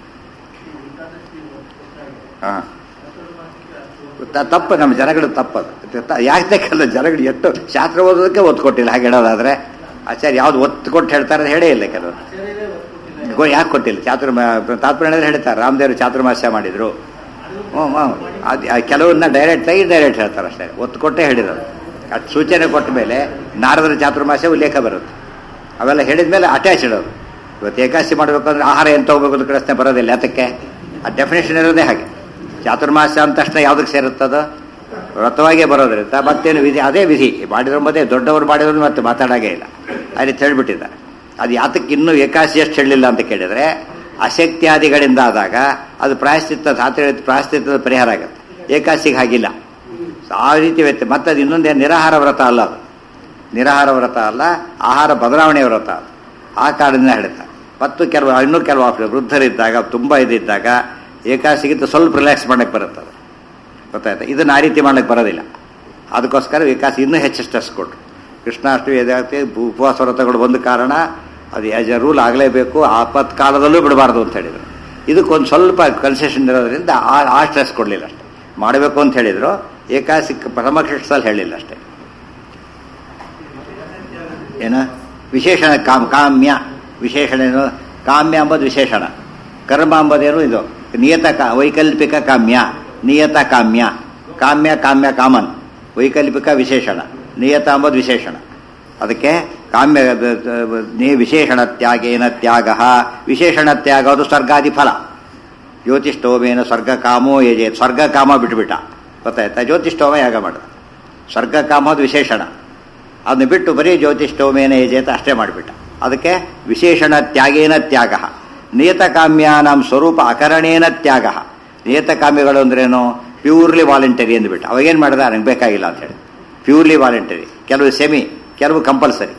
ಹಾಂ ತ- ತಪ್ಪು ನಮ್ಮ ಜನಗಳು ತಪ್ಪದು ತ- ಯಾಕೆ ಕೆಲ ಜನಗಳು ಎಷ್ಟು ಶಾಸ್ತ್ರ ಓದೋದಕ್ಕೆ ಒತ್ತು ಕೊಟ್ಟಿಲ್ಲ ಹಾಗೆ ಹೇಳೋದಾದ್ರೆ ಆಚಾರ್ಯ ಯಾವ್ದು ಒತ್ತು ಕೊಟ್ಟು ಹೇಳ್ತಾರೆ ಅಂತ ಹೇಳೇ ಇಲ್ಲ ಕೆಲವರು ಗೋ- ಯಾಕೆ ಕೊಟ್ಟಿಲ್ಲ ಚಾತುರ್ ತಾತ್ಪರ್ಯ ಹೇಳ್ತಾರೆ ರಾಮದೇವರು ಚಾತುರ್ಮಾಸ್ಯ ಮಾಡಿದ್ರು ಹ್ಞೂ ಹ್ಞೂ ಅದು ಆ ಕೆಲವನ್ನ ಡೈರೆಕ್ಟ್ ಆಗಿ ಡೈರೆಕ್ಟ್ ಹೇಳ್ತಾರೆ ಅಷ್ಟೇ ಒತ್ತು ಕೊಟ್ಟೇ ಹೇಳಿರೋದು ಅದು ಸೂಚನೆ ಕೊಟ್ಟ ಮೇಲೆ ನಾರದರ ಚಾತುರ್ಮಾಸ್ಯ ಉಲ್ಲೇಖ ಬರುತ್ತೆ ಅವೆಲ್ಲ ಹೇಳಿದ ಮೇಲೆ ಅಟ್ಯಾಚ್ ಇಡೋದು ಇವತ್ತು ಏಕಾಸಿ ಮಾಡಬೇಕು ಅಂದ್ರೆ ಆಹಾರ ಎಂತ ಹೋಗ್ಬೇಕು ಅಂತ ಪ್ರಶ್ನೆ ಬರೋದಿಲ್ಲ ಯಾತಕ್ಕೆ ಆ ಡೆಫಿನೇಷನ್ ಇರೋದೇ ಹಾಗೆ ಚಾತುರ್ಮಾಸ್ಯ ಅಂದ ತಕ್ಷಣ ಯಾವುದಕ್ಕೆ ಸೇರುತ್ತದು ವ್ರತವಾಗೇ ಬರೋದ್ರಿಂದ ಮತ್ತೇನು ವಿಧಿ ಅದೇ ವಿಧಿ ಮಾಡಿದ್ರು ಮತ್ತೆ ದೊಡ್ಡವರು ಮಾಡಿದ್ರು ಮತ್ತೆ ಮಾತಾಡೋಂಗೇ ಇಲ್ಲ ಆ ರೀತಿ ಹೇಳ್ಬಿಟ್ಟಿದ್ದಾರೆ ಅದು ಯಾತಕ್ಕೆ ಇನ್ನೂ ಏಕಾಸಿ ಎಷ್ಟು ಹೇಳಲಿಲ್ಲ ಅಂತ ಕೇಳಿದ್ರೆ ಅಶಕ್ತಿಯಾದಿಗಳಿಂದ ಆದಾಗ ಅದು ಪ್ರಾಯಶ್ಚಿತ್ತ ಸಾತ್ರೆ ಪ್ರಾಯಶ್ಚಿತ್ತದ ಪರಿಹಾರ ಆಗುತ್ತೆ ಏಕಾಸಿಗೆ ಹಾಗಿಲ್ಲ ಸೊ ಆ ರೀತಿ ವ್ಯತ್ಯ ಮತ್ತೆ ಅದು ಇನ್ನೊಂದೇ ನಿರಾಹಾರ ವ್ರತ ಅಲ್ಲ ಅದು ನಿರಾಹಾರ ವ್ರತ ಅಲ್ಲ ಆಹಾರ ಬದಲಾವಣೆ ವ್ರತ ಅದು ಆ ಕಾರಣದಿಂದ ಹೇಳ್ತಾರೆ ಮತ್ತು ಕೆಲವು ಇನ್ನೂ ಕೆಲವು ಆಪ್ಷನ್ ವೃದ್ಧರಿದ್ದಾಗ ತುಂಬ ಇದಿದ್ದಾಗ ಏಕಾಸಿಗಿಂತ ಸ್ವಲ್ಪ ರಿಲ್ಯಾಕ್ಸ್ ಮಾಡಕ್ಕೆ ಬರುತ್ತೆ ಅದು ಗೊತ್ತಾಯ್ತಾ ಇದನ್ನು ಆ ರೀತಿ ಮಾಡಕ್ಕೆ ಬರೋದಿಲ್ಲ ಅದಕ್ಕೋಸ್ಕರ ಏಕಾಸಿ ಇನ್ನೂ ಹೆಚ್ಚು ಸ್ಟ್ರೆಸ್ ಕೊಟ್ಟರು ಕೃಷ್ಣಾಷ್ಟಮಿ ಎದಾಗ್ತಿ ಉಪವಾಸ ವ್ರತಗಳು ಬಂದ ಕಾರಣ ಅದು ಆಸ್ ಎ ರೂಲ್ ಆಗಲೇಬೇಕು ಆಪತ್ ಕಾಲದಲ್ಲೂ ಬಿಡಬಾರ್ದು ಅಂತ ಹೇಳಿದರು ಇದಕ್ಕೊಂದು ಸ್ವಲ್ಪ ಕನ್ಸೆಷನ್ ಇರೋದ್ರಿಂದ ಆ ಆ ಸ್ಟ್ರೆಸ್ ಕೊಡಲಿಲ್ಲ ಅಷ್ಟೇ ಮಾಡಬೇಕು ಅಂತ ಹೇಳಿದರು ಏಕಾಸಿ ಪರಮಕೃಷ್ಣಲ್ಲಿ ಹೇಳಿಲ್ಲ ಅಷ್ಟೇ ಏನ ವಿಶೇಷಣ ಕಾಮ್ ಕಾಮ್ಯ ವಿಶೇಷಣ ಏನು ಕಾಮ್ಯ ಅಂಬೋದು ವಿಶೇಷಣ ಕರ್ಮ ಅಂಬೋದೇನು ಇದು ನಿಯತ ಕಾ ವೈಕಲ್ಪಿಕ ಕಾಮ್ಯ ನಿಯತ ಕಾಮ್ಯ ಕಾಮ್ಯ ಕಾಮ್ಯ ಕಾಮನ್ ವೈಕಲ್ಪಿಕ ವಿಶೇಷಣ ನಿಯತ ಅಂಬೋದು ವಿಶೇಷಣ ಅದಕ್ಕೆ ಕಾಮ್ಯ ನೀ ವಿಶೇಷಣ ತ್ಯಾಗೇನ ತ್ಯಾಗ ವಿಶೇಷಣ ತ್ಯಾಗ ಅದು ಸ್ವರ್ಗಾದಿ ಫಲ ಜ್ಯೋತಿಷ್ಠೋಮೇನ ಸ್ವರ್ಗ ಕಾಮೋ ಯಜೆ ಸ್ವರ್ಗ ಕಾಮ ಬಿಟ್ಬಿಟ್ಟ ಗೊತ್ತಾಯ್ತಾ ಜ್ಯೋತಿಷ್ಠೋಮ ಯಾಗ ಮಾಡ ಸ್ವರ್ಗ ಕಾಮ ಅದು ವಿಶೇಷಣ ಅದನ್ನ ಬಿಟ್ಟು ಬರೀ ಜ್ಯೋತಿಷ್ಠೋಮೇನ ಯಜೇತ ಅಷ್ಟೇ ಮಾಡಿಬಿಟ್ಟ ಅದಕ್ಕೆ ವಿಶೇಷಣ ತ್ಯಾಗೇನ ತ್ಯಾಗ ನಿಯತಕಾಮ್ಯಾನಾಂ ಸ್ವರೂಪ ಅಕರಣೇನ ತ್ಯಾಗ ನಿಯತಕಾಮ್ಯಗಳು ಅಂದ್ರೇನು ಪ್ಯೂರ್ಲಿ ವಾಲಂಟರಿ ಅಂದ್ಬಿಟ್ಟು ಅವಾಗೇನು ಮಾಡಿದ ನನಗೆ ಬೇಕಾಗಿಲ್ಲ ಅಂತ ಹೇಳಿ ಪ್ಯೂರ್ಲಿ ವಾಲಂಟರಿ ಕೆಲವು ಸೆಮಿ ಕೆಲವು ಕಂಪಲ್ಸರಿ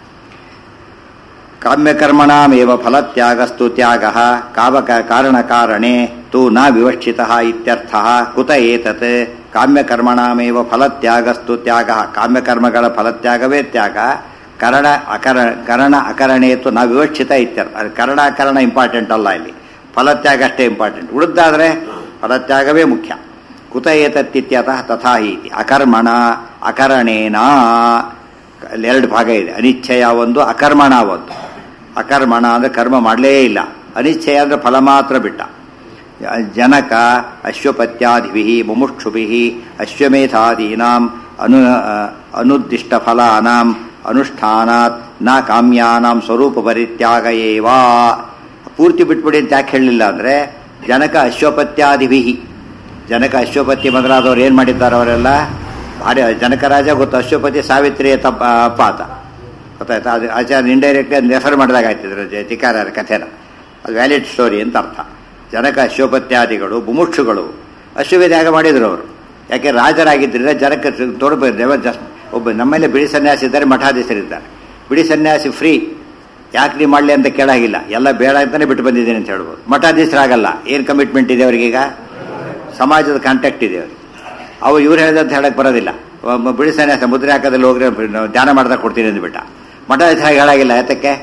ಕಾಮ್ಯಕರ್ಮಣಾಮೇವ ಫಲತ್ಯಾಗಸ್ತು ತ್ಯಾಗ ಕಾವಕ ಕಾರಣಕಾರಣೆ ತು ನ ವಿವಕ್ಷಿತ ಇತ್ಯರ್ಥ ಕುತ ಏತತ್ ಕಾಮ್ಯಕರ್ಮಣಾಮೇವ ಫಲತ್ಯಾಗಸ್ತು ತ್ಯಾಗ ಕಾಮ್ಯಕರ್ಮಗಳ ಫಲತ್ಯಾಗವೇ ತ್ಯಾಗ ಕರಣ ಅಕರ ಕರಣ ಅಕರಣೆ ತು ನ ವಿವಕ್ಷಿತ ಇತ್ಯರ್ಥ ಅದು ಕರಣ ಅಕರಣ ಇಂಪಾರ್ಟೆಂಟ್ ಅಲ್ಲ ಇಲ್ಲಿ ಫಲತ್ಯಾಗ ಅಷ್ಟೇ ಇಂಪಾರ್ಟೆಂಟ್ ಉಳಿದಾದ್ರೆ ಫಲತ್ಯಾಗವೇ ಮುಖ್ಯ ಕುತ ಏತತ್ತಿತ್ಯತಃ ತಥಾ ಇತಿ ಅಕರ್ಮಣ ಅಕರಣೇನ ಅಲ್ಲಿ ಎರಡು ಭಾಗ ಇದೆ ಅನಿಚ್ಛಯ ಒಂದು ಅಕರ್ಮಣ ಒಂದು ಅಕರ್ಮಣ ಅಂದ್ರೆ ಕರ್ಮ ಮಾಡಲೇ ಇಲ್ಲ ಅನಿಚ್ಛಯ ಅಂದ್ರೆ ಫಲ ಮಾತ್ರ ಬಿಟ್ಟ ಜನಕ ಅಶ್ವಪತ್ಯಾದಿಭಿ ಮುಮುಕ್ಷುಭಿ ಅಶ್ವಮೇಧಾದೀನಾಂ ಅನು ಅನುದ್ದಿಷ್ಟ ಫಲಾನಾಂ ಅನುಷ್ಠಾನಾತ್ ನ ಕಾಮ್ಯಾನಾಂ ಸ್ವರೂಪ ಪರಿತ್ಯಾಗ ಏವಾ ಪೂರ್ತಿ ಬಿಟ್ಬಿಡಿ ಅಂತ ಯಾಕೆ ಹೇಳಲಿಲ್ಲ ಅಂದ್ರೆ ಜನಕ ಅಶ್ವಪತ್ಯಾದಿಭಿ ಜನಕ ಅಶ್ವಪತಿ ಮೊದಲಾದವ್ರು ಏನು ಮಾಡಿದ್ದಾರೆ ಅವರೆಲ್ಲ ಭಾರಿ ಜನಕರಾಜ ಗೊತ್ತು ಅಶ್ವಪತಿ ಸಾವಿತ್ರಿಯ ತಪ್ಪ ಅಪ್ಪ ಆತ ಗೊತ್ತಾಯ್ತಾ ಅದು ಆಚಾರ್ಯ ಇಂಡೈರೆಕ್ಟ್ ರೆಫರ್ ಮಾಡಿದಾಗ ಆಯ್ತಿದ್ರು ಚಿಕ್ಕಾರರ ಕಥೆನ ಅದು ವ್ಯಾಲಿಡ್ ಸ್ಟೋರಿ ಅಂತ ಅರ್ಥ ಜನಕ ಅಶ್ವಪತ್ಯಾದಿಗಳು ಮುಮುಕ್ಷುಗಳು ಅಶ್ವವೇದ್ಯಾಗ ಮಾಡಿದ್ರು ಅವರು ಯಾಕೆ ರಾಜರಾಗಿದ್ದರಿಂದ ಜನಕ್ಕೆ ತೋರಬೇಕು ಜಸ್ಟ್ ಒಬ್ಬ ನಮ್ಮಲ್ಲೇ ಬಿಡಿ ಸನ್ಯಾಸಿ ಇದ್ದಾರೆ ಮಠಾಧೀಶರಿದ್ದಾರೆ ಬಿಡಿ ಸನ್ಯಾಸಿ ಫ್ರೀ ಯಾಕೆ ನೀವು ಮಾಡಲಿ ಅಂತ ಕೇಳಾಗಿಲ್ಲ ಎಲ್ಲ ಬೇಡ ಅಂತಾನೆ ಬಿಟ್ಟು ಬಂದಿದ್ದೀನಿ ಅಂತ ಹೇಳ್ಬೋದು ಮಠಾಧೀಶರಾಗಲ್ಲ ಏನು ಕಮಿಟ್ಮೆಂಟ್ ಇದೆ ಅವರಿಗೀಗ ಸಮಾಜದ ಕಾಂಟ್ಯಾಕ್ಟ್ ಇದೆ ಅವ್ರಿಗೆ ಅವು ಇವ್ರು ಹೇಳಿದಂತ ಹೇಳಕ್ ಬರೋದಿಲ್ಲ ಒಬ್ಬ ಬಿಡಿ ಸನ್ಯಾಸ ಮುದ್ರೆ ಹಾಕೋದಲ್ಲಿ ಹೋಗ್ರೆ ನಾವು ಧ್ಯಾನ ಮಾಡ್ದಾಗ ಕೊಡ್ತೀನಿ ಅಂದ್ಬಿಟ್ಟ ಮಠಾಧೀಶ ಹೇಳಾಗಿಲ್ಲ ಯಾತಕ್ಕೆ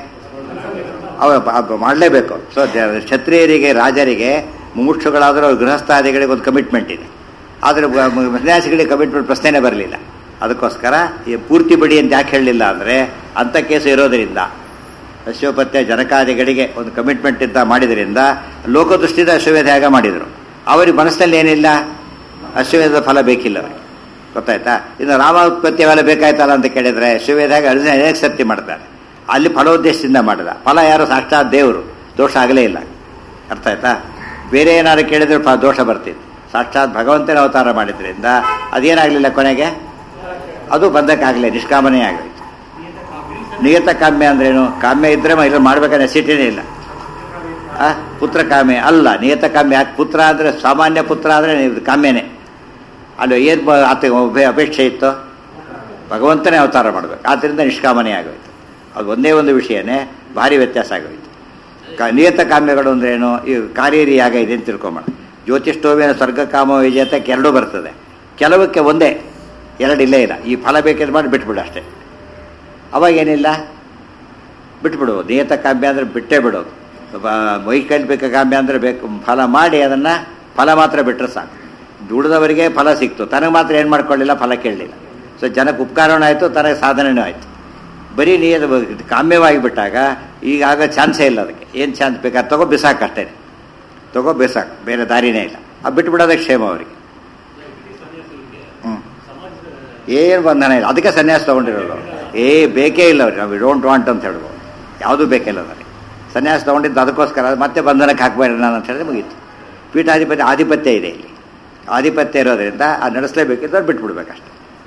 ಅವ ಮಾಡಲೇಬೇಕು ಸೊ ಕ್ಷತ್ರಿಯರಿಗೆ ರಾಜರಿಗೆ ಮುಮುಕ್ಷುಗಳಾದರೂ ಗೃಹಸ್ಥಾದಿಗಳಿಗೆ ಒಂದು ಕಮಿಟ್ಮೆಂಟ್ ಇದೆ ಆದರೆ ಸನ್ಯಾಸಿಗಳಿಗೆ ಕಮಿಟ್ಮೆಂಟ್ ಪ್ರಶ್ನೆನೇ ಬರಲಿಲ್ಲ ಅದಕ್ಕೋಸ್ಕರ ಈ ಪೂರ್ತಿ ಬಿಡಿ ಅಂತ ಯಾಕೆ ಹೇಳಲಿಲ್ಲ ಅಂದರೆ ಅಂಥ ಕೇಸು ಇರೋದರಿಂದ ಅಶ್ವಪತ್ಯ ಜನಕಾದಿಗಳಿಗೆ ಒಂದು ಕಮಿಟ್ಮೆಂಟ್ ಅಂತ ಮಾಡಿದ್ರಿಂದ ಲೋಕದೃಷ್ಟಿಯಿಂದ ಅಶ್ವವೇಧ ಯಾಗ ಮಾಡಿದರು ಅವರಿಗೆ ಮನಸ್ಸಿನಲ್ಲಿ ಏನಿಲ್ಲ ಅಶ್ವವೇಧದ ಫಲ ಬೇಕಿಲ್ಲ ಅವರಿಗೆ ಗೊತ್ತಾಯ್ತಾ ಇನ್ನು ರಾಮ ಉತ್ಪತ್ತಿ ಅವೆಲ್ಲ ಬೇಕಾಯ್ತಲ್ಲ ಅಂತ ಕೇಳಿದ್ರೆ ಅಶ್ವವೇಧ ಯಾಗ ಅನೇಕ ಸರ್ತಿ ಮಾಡ್ತಾರೆ ಅಲ್ಲಿ ಫಲೋದ್ದೇಶದಿಂದ ಮಾಡಿದ ಫಲ ಯಾರು ಸಾಕ್ಷಾತ್ ದೇವರು ದೋಷ ಆಗಲೇ ಇಲ್ಲ ಅರ್ಥ ಆಯ್ತಾ ಬೇರೆ ಏನಾದ್ರು ಕೇಳಿದ್ರೆ ಫ- ದೋಷ ಬರ್ತಿತ್ತು ಸಾಕ್ಷಾತ್ ಭಗವಂತನ ಅವತಾರ ಮಾಡಿದ್ರಿಂದ ಅದೇನಾಗಲಿಲ್ಲ ಕೊನೆಗೆ ಅದು ಬಂದಕ್ಕಾಗಲಿಲ್ಲ ನಿಷ್ಕಾಮನೇ ಆಗೋಯ್ತು ನಿಯತ ಕಾಮ್ಯ ಅಂದ್ರೇನು ಕಾಮ್ಯ ಇದ್ರೆ ಇಲ್ಲ ಮಾಡ್ಬೇಕಾದ್ರೆ ನೆಸಿಟಿನೇ ಇಲ್ಲ ಆ, ಪುತ್ರ ಕಾಮ್ಯ ಅಲ್ಲ ನಿಯತ ಕಾಮ್ಯ ಯಾಕೆ ಪುತ್ರ ಅಂದರೆ ಸಾಮಾನ್ಯ ಪುತ್ರ ಅಂದರೆ ಇದು ಕಾಮ್ಯನೇ ಅಲ್ಲಿ ಏನು ಆತ ಅಪೇ- ಅಪೇಕ್ಷೆ ಇತ್ತು ಭಗವಂತನೇ ಅವತಾರ ಮಾಡಬೇಕು ಆದ್ದರಿಂದ ನಿಷ್ಕಾಮನೆ ಆಗೋಯ್ತು ಅದು ಒಂದೇ ಒಂದು ವಿಷಯನೇ ಭಾರಿ ವ್ಯತ್ಯಾಸ ಆಗೋಯ್ತು ಕ ನಿಯತ ಕಾಮ್ಯಗಳು ಅಂದ್ರೇನು ಈ ಕಾರ್ಯರಿ ಯಾಗ ಇದೆ ಅಂತ ತಿಳ್ಕೊಂಬೋಣ ಜ್ಯೋತಿಷ್ಠೋವಿನ ಸ್ವರ್ಗ ಕಾಮ ವಿಜೇತಕ್ಕೆ ಎರಡೂ ಬರ್ತದೆ ಕೆಲವಕ್ಕೆ ಒಂದೇ ಎರಡು ಇಲ್ಲೇ ಇಲ್ಲ ಈ ಫಲ ಬೇಕಿದ್ರೆ ಮಾಡಿ ಬಿಟ್ಬಿಡು ಅಷ್ಟೇ ಅವಾಗೇನಿಲ್ಲ ಬಿಟ್ಬಿಡುವುದು ನಿಯತ ಕಾಮ್ಯ ಅಂದರೆ ಬಿಟ್ಟೇ ಬಿಡೋದು ಬ- ವೈಕಲ್ಪಿಕ ಕಾಮ್ಯ ಅಂದರೆ ಬೇಕು ಫಲ ಮಾಡಿ ಅದನ್ನು ಫಲ ಮಾತ್ರ ಬಿಟ್ಟರೆ ಸಾಕು ದುಡಿದವರಿಗೆ ಫಲ ಸಿಕ್ತು ತನಗೆ ಮಾತ್ರ ಏನು ಮಾಡ್ಕೊಳ್ಳಿಲ್ಲ ಫಲ ಕೇಳಲಿಲ್ಲ ಸೊ ಜನಕ್ಕೆ ಉಪಕಾರನೂ ಆಯಿತು ತನಗೆ ಸಾಧನೆಯೂ ಆಯಿತು ಬರೀ ನಿಯತ ಕಾಮ್ಯವಾಗಿ ಬಿಟ್ಟಾಗ ಈಗ ಆಗ ಚಾನ್ಸೇ ಇಲ್ಲ ಅದಕ್ಕೆ ಏನು ಚಾನ್ಸ್ ಬೇಕಾದ್ರೆ ತಗೋ ಬಿಸಾಕು ಅಷ್ಟೇ ತಗೋ ಬಿಸಾಕು ಬೇರೆ ದಾರಿನೇ ಇಲ್ಲ ಅದು ಬಿಟ್ಬಿಡೋದೇ ಕ್ಷೇಮ ಅವರಿಗೆ ಹ್ಞೂ ಏನು ಬಂಧನ ಇಲ್ಲ ಅದಕ್ಕೆ ಸನ್ಯಾಸ ತೊಗೊಂಡಿರೋದು ಏ ಬೇಕೇ ಇಲ್ಲ ಅವ್ರಿಗೆ ನಾವು ಡೋಂಟ್ ವಾಂಟ್ ಅಂತ ಹೇಳ್ಬೋದು ಯಾವುದೂ ಬೇಕಿಲ್ಲ ನನಗೆ ಸನ್ಯಾಸ ತೊಗೊಂಡಿದ್ದು ಅದಕ್ಕೋಸ್ಕರ ಅದು ಮತ್ತೆ ಬಂಧನಕ್ಕೆ ಹಾಕಬೇಡ ನಾನು ಅಂತ ಹೇಳಿದ್ರೆ ಮುಗೀತು ಪೀಠಾಧಿಪತಿ ಆಧಿಪತ್ಯ ಇದೆ ಇಲ್ಲಿ ಆಧಿಪತ್ಯ ಇರೋದ್ರಿಂದ ಅದು ನಡೆಸಲೇಬೇಕಿದ್ರೆ ಬಿಟ್ಬಿಡ್ಬೇಕಷ್ಟೆ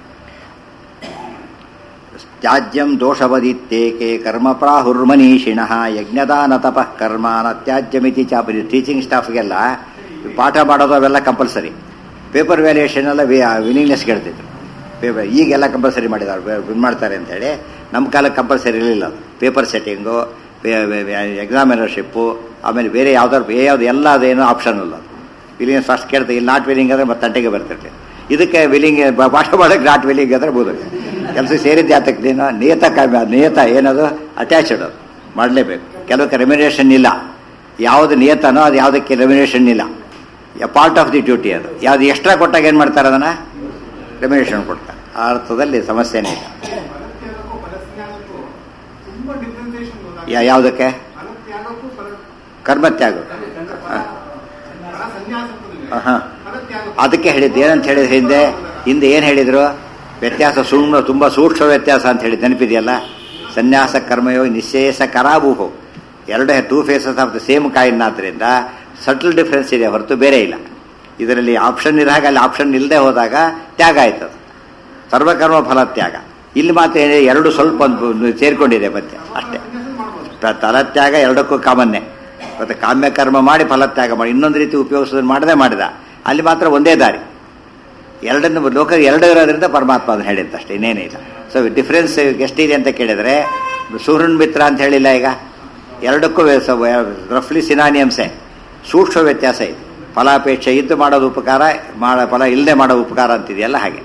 ತ್ಯಾಜ್ಯಂ ದೋಷವದಿತ್ತೇಕೆ ಕರ್ಮ ಪ್ರಾಹುರ್ಮನೀಷಿಣಃ ಯಜ್ಞದಾನ ತಪಃ ಕರ್ಮ ನ ತ್ಯಾಜ್ಯಮಿತಿ ಚಾಪರಿ ಟೀಚಿಂಗ್ ಸ್ಟಾಫ್ಗೆಲ್ಲ ಪಾಠ ಮಾಡೋದು ಅವೆಲ್ಲ ಕಂಪಲ್ಸರಿ ಪೇಪರ್ ವ್ಯಾಲ್ಯೂಯೇಷನ್ ಎಲ್ಲ ವಿಲಿಂಗ್ನೆಸ್ ಕೇಳ್ತಿದ್ರು ಪೇಪರ್ ಈಗೆಲ್ಲ ಕಂಪಲ್ಸರಿ ಮಾಡಿದ್ದಾರೆ ಇದು ಮಾಡ್ತಾರೆ ಅಂತೇಳಿ ನಮ್ಮ ಕಾಲಕ್ಕೆ ಕಂಪಲ್ಸರಿ ಇರಲಿಲ್ಲ ಅದು ಪೇಪರ್ ಸೆಟ್ಟಿಂಗು ಎಕ್ಸಾಮಿನರ್ಶಿಪ್ಪು ಆಮೇಲೆ ಬೇರೆ ಯಾವ್ದಾದ್ರು ಯಾವ್ದು ಎಲ್ಲ ಅದೇನೋ ಆಪ್ಷನ್ ಇಲ್ಲ ಅದು ವಿಲಿಂಗ್ ಫಸ್ಟ್ ಕೇಳ್ತಾರೆ ಇಲ್ಲಿ ನಾಟ್ ವಿಲಿಂಗ್ ಅಂದರೆ ಮತ್ತೆ ತಂಟೆಗೆ ಬರ್ತಿರ್ಲಿ ಇದಕ್ಕೆ ವಿಲಿಂಗ್ ಪಾಠ ಮಾಡೋಕ್ಕೆ ನಾಟ್ ವಿಲಿಂಗ್ ಅಂದರೆ ಬೋದು ಕೆಲಸ ಸೇರಿದ ಜಾತಕ್ಕೆ ನೀನು ನಿಯತ ಕಾಮ್ಯ ನಿಯತ ಏನದು ಅಟ್ಯಾಚ್ಡ್ ಅದು ಮಾಡಲೇಬೇಕು ಕೆಲವಕ್ಕೆ ರೆಮ್ಯುನೇಷನ್ ಇಲ್ಲ ಯಾವುದು ನಿಯತನೋ ಅದು ಯಾವುದಕ್ಕೆ ರೆಮ್ಯುನೇಷನ್ ಇಲ್ಲ ಪಾರ್ಟ್ ಆಫ್ ದಿ ಡ್ಯೂಟಿ ಅದು ಯಾವುದು ಎಕ್ಸ್ಟ್ರಾ ಕೊಟ್ಟಾಗ ಏನು ಮಾಡ್ತಾರೆ ಅದನ್ನು ರೆಮ್ಯುನೇಷನ್ ಕೊಡ್ತಾರೆ ಆ ಅರ್ಥದಲ್ಲಿ ಸಮಸ್ಯೆನೇ ಇಲ್ಲ ಫಲತ್ಯಾಗಕ್ಕೂ ಫಲಸ್ನ್ಯಾಸಕ್ಕೂ ತುಂಬಾ ಡಿಫ್ರೆನ್ಸಿಯೇಷನ್ ಯಾ- ಯಾವುದಕ್ಕೆ ಫಲತ್ಯಾಗಕ್ಕೂ ಫಲ ಕರ್ಮತ್ಯಾಗ ಫಲ ಸನ್ಯಾಸಕ್ಕೂ ಹಾಂ ಫಲತ್ಯಾಗ ಅದಕ್ಕೆ ಹೇಳಿದ್ದು ಏನಂತ ಹೇಳಿದ್ರೆ ಹಿಂದೆ ಹಿಂದೆ ಏನು ಹೇಳಿದ್ರು ವ್ಯತ್ಯಾಸ ಸುಳ್ಳು ತುಂಬ ಸೂಕ್ಷ್ಮ ವ್ಯತ್ಯಾಸ ಅಂತ ಹೇಳಿ ನೆನಪಿದೆಯಲ್ಲ ಸನ್ಯಾಸ ಕರ್ಮಯೋಗಿ ನಿಶೇಷ ಕರಾಬೂಹು ಎರಡು two faces of the same coin ಆದ್ದರಿಂದ ಸಟಲ್ ಡಿಫ್ರೆನ್ಸ್ ಇದೆ ಹೊರತು ಬೇರೆ ಇಲ್ಲ ಇದರಲ್ಲಿ ಆಪ್ಷನ್ ಇರಾಗ ಅಲ್ಲಿ ಆಪ್ಷನ್ ಇಲ್ಲದೆ ಹೋದಾಗ ತ್ಯಾಗ ಆಯ್ತದ ಸರ್ವಕರ್ಮ ಫಲ ತ್ಯಾಗ ಇಲ್ಲಿ ಮಾತ್ರ ಏನಿದೆ ಎರಡು ಸ್ವಲ್ಪ ಒಂದು ಸೇರ್ಕೊಂಡಿದೆ ಮತ್ತೆ ಅಷ್ಟೇ ತ- ಫಲತ್ಯಾಗ ಎರಡಕ್ಕೂ ಕಾಮನ್ನೇ ಮತ್ತೆ ಕಾಮ್ಯ ಕರ್ಮ ಮಾಡಿ ಫಲತ್ಯಾಗ ಮಾಡಿ ಇನ್ನೊಂದು ರೀತಿ ಉಪಯೋಗಿಸೋದನ್ನು ಮಾಡದೆ ಮಾಡಿದ ಅಲ್ಲಿ ಮಾತ್ರ ಒಂದೇ ದಾರಿ ಎರಡನ್ನು ಲೋಕ ಎರಡು ಇರೋದ್ರಿಂದ ಪರಮಾತ್ಮ ಅದನ್ನು ಹೇಳಿದ್ದ ಅಷ್ಟೇ ಇನ್ನೇನೇ ಇಲ್ಲ ಸೊ ಡಿಫ್ರೆನ್ಸ್ ಎಷ್ಟಿದೆ ಅಂತ ಕೇಳಿದರೆ ಸೂರ್ಯನ ಮಿತ್ರ ಅಂತ ಹೇಳಿಲ್ಲ ಈಗ ಎರಡಕ್ಕೂ ರಫ್ಲಿ ಸಿನಾನಿಯಮ್ಸೆ ಸೂಕ್ಷ್ಮ ವ್ಯತ್ಯಾಸ ಇದೆ ಫಲಾಪೇಕ್ಷೆ ಇದ್ದು ಮಾಡೋದು ಉಪಕಾರ ಮಾಡ ಫಲ ಇಲ್ಲದೆ ಮಾಡೋ ಉಪಕಾರ ಅಂತಿದೆಯಲ್ಲ ಹಾಗೆ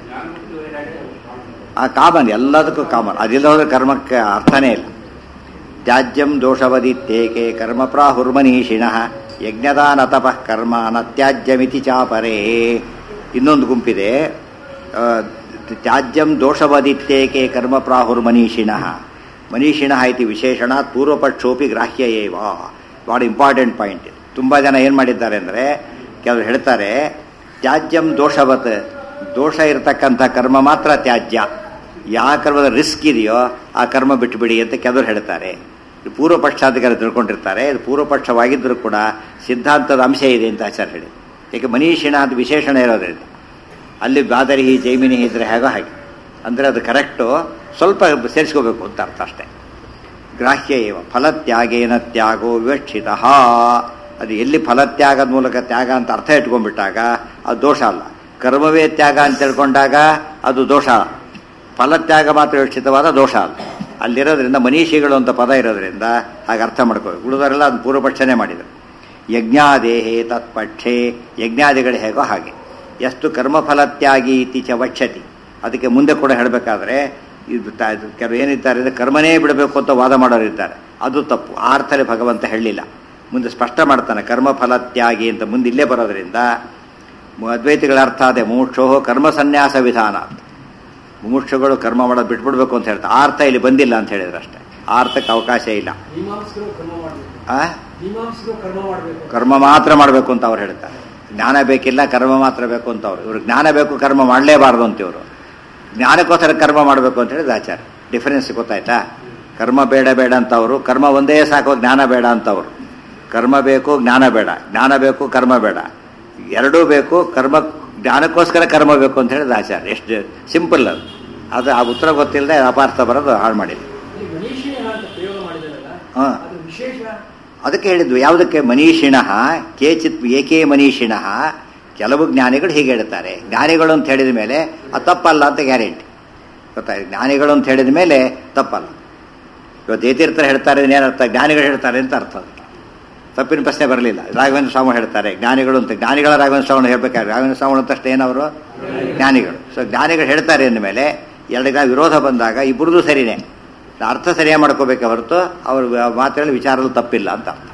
ಆ ಕಾಮನ್ ಎಲ್ಲದಕ್ಕೂ ಕಾಮನ್ ಅದಿಲ್ಲ ಹೋದ್ರೆ ಕರ್ಮಕ್ಕೆ ಅರ್ಥನೇ ಇಲ್ಲ ತ್ಯಾಜ್ಯಂ ದೋಷವದಿತ್ತೇಕೆ ಕರ್ಮ ಪ್ರಾಹುರ್ಮನೀಷಿಣಃ ಯಜ್ಞದಾನ ತಪಃ ಕರ್ಮ ನ ತ್ಯಾಜ್ಯಮಿತಿ ಚಾಪರೇ ಇನ್ನೊಂದು ಗುಂಪಿದೆ ಆ, ತ್ಯಾಜ್ಯಂ ದೋಷವದಿತ್ತೇಕೆ ಕರ್ಮ ಪ್ರಾಹುರ್ಮನೀಷಿಣಃ ಮನೀಷಿಣಃ ಇತಿ ವಿಶೇಷಣಾತ್ ಪೂರ್ವಪಕ್ಷೋಪಿ ಗ್ರಾಹ್ಯ ಏವ ಭಾಳ ಇಂಪಾರ್ಟೆಂಟ್ ಪಾಯಿಂಟ್ ಇದು ತುಂಬ ಜನ ಏನು ಮಾಡಿದ್ದಾರೆ ಅಂದರೆ ಕೆಲವರು ಹೇಳ್ತಾರೆ ತ್ಯಾಜ್ಯಂ ದೋಷವತ್ ದೋಷ ಇರತಕ್ಕಂಥ ಕರ್ಮ ಮಾತ್ರ ತ್ಯಾಜ್ಯ ಯಾವ ಕರ್ಮದ ರಿಸ್ಕ್ ಇದೆಯೋ ಆ ಕರ್ಮ ಬಿಟ್ಟುಬಿಡಿ ಅಂತ ಕೆಲವರು ಹೇಳ್ತಾರೆ ಇದು ಪೂರ್ವ ಪಕ್ಷಾಧಿಕಾರಿ ತಿಳ್ಕೊಂಡಿರ್ತಾರೆ ಇದು ಪೂರ್ವ ಪಕ್ಷವಾಗಿದ್ದರೂ ಕೂಡ ಸಿದ್ಧಾಂತದ ಅಂಶ ಇದೆ ಅಂತ ಆಚಾರ್ಯ ಹೇಳಿ ಏಕೆ ಮನೀಷಿಣ ಅದು ವಿಶೇಷಣ ಇರೋದ್ರಿಂದ ಅಲ್ಲಿ ಬಾದರಿಹಿ ಜೈಮಿನಿ ಇದ್ರೆ ಹೇಗೋ ಹಾಗೆ ಅಂದರೆ ಅದು ಕರೆಕ್ಟು ಸ್ವಲ್ಪ ಸೇರಿಸ್ಕೋಬೇಕು ಅಂತ ಅರ್ಥ ಅಷ್ಟೇ ಗ್ರಾಹ್ಯ ಏವ ಫಲತ್ಯಾಗೇನ ತ್ಯಾಗೋ ವಿವಕ್ಷಿತ ಅದು ಎಲ್ಲಿ ಫಲತ್ಯಾಗದ ಮೂಲಕ ತ್ಯಾಗ ಅಂತ ಅರ್ಥ ಇಟ್ಕೊಂಡ್ಬಿಟ್ಟಾಗ ಅದು ದೋಷ ಅಲ್ಲ ಕರ್ಮವೇ ತ್ಯಾಗ ಅಂತ ತಿಳ್ಕೊಂಡಾಗ ಅದು ದೋಷ ಫಲತ್ಯಾಗ ಮಾತ್ರ ವಿವಕ್ಷಿತವಾದ ದೋಷ ಅಲ್ಲ ಅಲ್ಲಿರೋದ್ರಿಂದ ಮನೀಷಿಗಳು ಅಂತ ಪದ ಇರೋದ್ರಿಂದ ಹಾಗೆ ಅರ್ಥ ಮಾಡ್ಕೋಬೇಕು ಉಳಿದವರೆಲ್ಲ ಅದು ಪೂರ್ವಪಕ್ಷನೇ ಮಾಡಿದರು ಯಜ್ಞಾದೇಹೇ ತತ್ಪಕ್ಷೆ ಯಜ್ಞಾದಿಗಳು ಹೇಗೋ ಹಾಗೆ ಎಷ್ಟು ಕರ್ಮಫಲತ್ಯಾಗಿ ಇತ್ತೀಚ ವಕ್ಷತಿ ಅದಕ್ಕೆ ಮುಂದೆ ಕೂಡ ಹೇಳಬೇಕಾದ್ರೆ ಇದು ತ- ಇದು ಕೆಲವು ಏನಿದ್ದಾರೆ ಅಂದರೆ ಕರ್ಮನೇ ಬಿಡಬೇಕು ಅಂತ ವಾದ ಮಾಡೋರು ಇದ್ದಾರೆ ಅದು ತಪ್ಪು ಆ ಅರ್ಥದಲ್ಲಿ ಭಗವಂತ ಹೇಳಲಿಲ್ಲ ಮುಂದೆ ಸ್ಪಷ್ಟ ಮಾಡ್ತಾನೆ ಕರ್ಮಫಲತ್ಯಾಗಿ ಅಂತ ಮುಂದೆ ಇಲ್ಲೇ ಬರೋದ್ರಿಂದ ಮು- ಅದ್ವೈತಿಗಳ ಅರ್ಥ ಅದೇ ಮೋಕ್ಷೋ ಕರ್ಮ ಸನ್ಯಾಸ ವಿಧಾನ ಅಂತ ಮುಮುಕ್ಷಗಳು ಕರ್ಮ ಮಾಡೋದು ಬಿಟ್ಬಿಡ್ಬೇಕು ಅಂತ ಹೇಳ್ತಾರೆ ಆ ಅರ್ಥ ಇಲ್ಲಿ ಬಂದಿಲ್ಲ ಅಂತ ಹೇಳಿದ್ರು ಅಷ್ಟೇ ಆ ಅರ್ಥಕ್ಕೆ ಅವಕಾಶ ಇಲ್ಲ ಮೀಮಾಂಸಕರು ಕರ್ಮ ಮಾಡಬೇಕು ಆ ಮೀಮಾಂಸಕರು ಕರ್ಮ ಮಾಡಬೇಕು ಕರ್ಮ ಮಾತ್ರ ಮಾಡಬೇಕು ಅಂತ ಅವ್ರು ಹೇಳ್ತಾರೆ ಜ್ಞಾನ ಬೇಕಿಲ್ಲ ಕರ್ಮ ಮಾತ್ರ ಬೇಕು ಅಂತ ಅವ್ರು ಇವ್ರು ಜ್ಞಾನ ಬೇಕು ಕರ್ಮ ಮಾಡಲೇಬಾರ್ದು ಅಂತ ಇವರು ಜ್ಞಾನಕ್ಕೋಸ್ಕರ ಕರ್ಮ ಮಾಡಬೇಕು ಅಂತ ಹೇಳಿದ ಆಚಾರ ಡಿಫರೆನ್ಸ್ ಗೊತ್ತಾಯ್ತಾ ಕರ್ಮ ಬೇಡ ಬೇಡ ಅಂತವರು ಕರ್ಮ ಒಂದೇ ಸಾಕು ಜ್ಞಾನ ಬೇಡ ಅಂತವರು ಕರ್ಮ ಬೇಕು ಜ್ಞಾನ ಬೇಡ ಜ್ಞಾನ ಬೇಕು ಕರ್ಮ ಬೇಡ ಎರಡೂ ಬೇಕು ಕರ್ಮ ಜ್ಞಾನಕ್ಕೋಸ್ಕರ ಕರ್ಮ ಬೇಕು ಅಂತ ಹೇಳಿದ ಆಚಾರ್ಯ ಎಷ್ಟು ಸಿಂಪಲ್ ಅದು ಅದು ಆ ಉತ್ತರ ಗೊತ್ತಿಲ್ಲದೆ ಅಪಾರ್ಥ ಬರೋದು ಹಾಳು ಮಾಡಿಲ್ಲ ಈ ಮನೀಷಿಣ ಅಂತ ಪ್ರಯೋಗ ಮಾಡಿದಾರಲ್ಲ ಹಾ. ಅದು ವಿಶೇಷ ಅದಕ್ಕೆ ಹೇಳಿದ್ವಿ ಯಾವುದಕ್ಕೆ ಮನೀಷಿಣ ಕೇಚಿತ್ ಏಕೇ ಮನೀಷಿಣ ಕೆಲವು ಜ್ಞಾನಿಗಳು ಹೀಗೆ ಹೇಳ್ತಾರೆ ಜ್ಞಾನಿಗಳು ಅಂತ ಹೇಳಿದ ಮೇಲೆ ಅದು ತಪ್ಪಲ್ಲ ಅಂತ ಗ್ಯಾರಂಟಿ ಗೊತ್ತಾಯ್ತು ಜ್ಞಾನಿಗಳು ಅಂತ ಹೇಳಿದ ಮೇಲೆ ತಪ್ಪಲ್ಲ ಇವತ್ತು ಯತೀರ್ಥರು ಹೇಳ್ತಾರೆ ಏನರ್ಥ ಜ್ಞಾನಿಗಳು ಹೇಳ್ತಾರೆ ಅಂತ ಅರ್ಥ ಅದಕ್ಕೆ ತಪ್ಪಿನ ಪ್ರಶ್ನೆ ಬರಲಿಲ್ಲ ರಾಘವೇಂದ್ರ ಸ್ವಾಮಿ ಹೇಳ್ತಾರೆ ಜ್ಞಾನಿಗಳು ಅಂತ ಜ್ಞಾನಿಗಳ ರಾಘವೇಂದ್ರ ಸ್ವಾಮಿ ಹೇಳ್ಬೇಕಾದ್ರೆ ರಾಘವೇಂದ್ರ ಸ್ವಾಮಿ ಅಂತಷ್ಟೇ ಏನವರು ಜ್ಞಾನಿಗಳು ಸೊ ಜ್ಞಾನಿಗಳು ಹೇಳ್ತಾರೆ ಅಂದಮೇಲೆ ಎರಡು ಜನ ವಿರೋಧ ಬಂದಾಗ ಇಬ್ಬರದು ಸರಿನೇ ಅರ್ಥ ಸರಿಯಾಗಿ ಮಾಡ್ಕೋಬೇಕೆ ಹೊರತು ಅವ್ರ ಮಾತುಗಳಲ್ಲಿ ವಿಚಾರದಲ್ಲಿ ತಪ್ಪಿಲ್ಲ ಅಂತ ಅರ್ಥ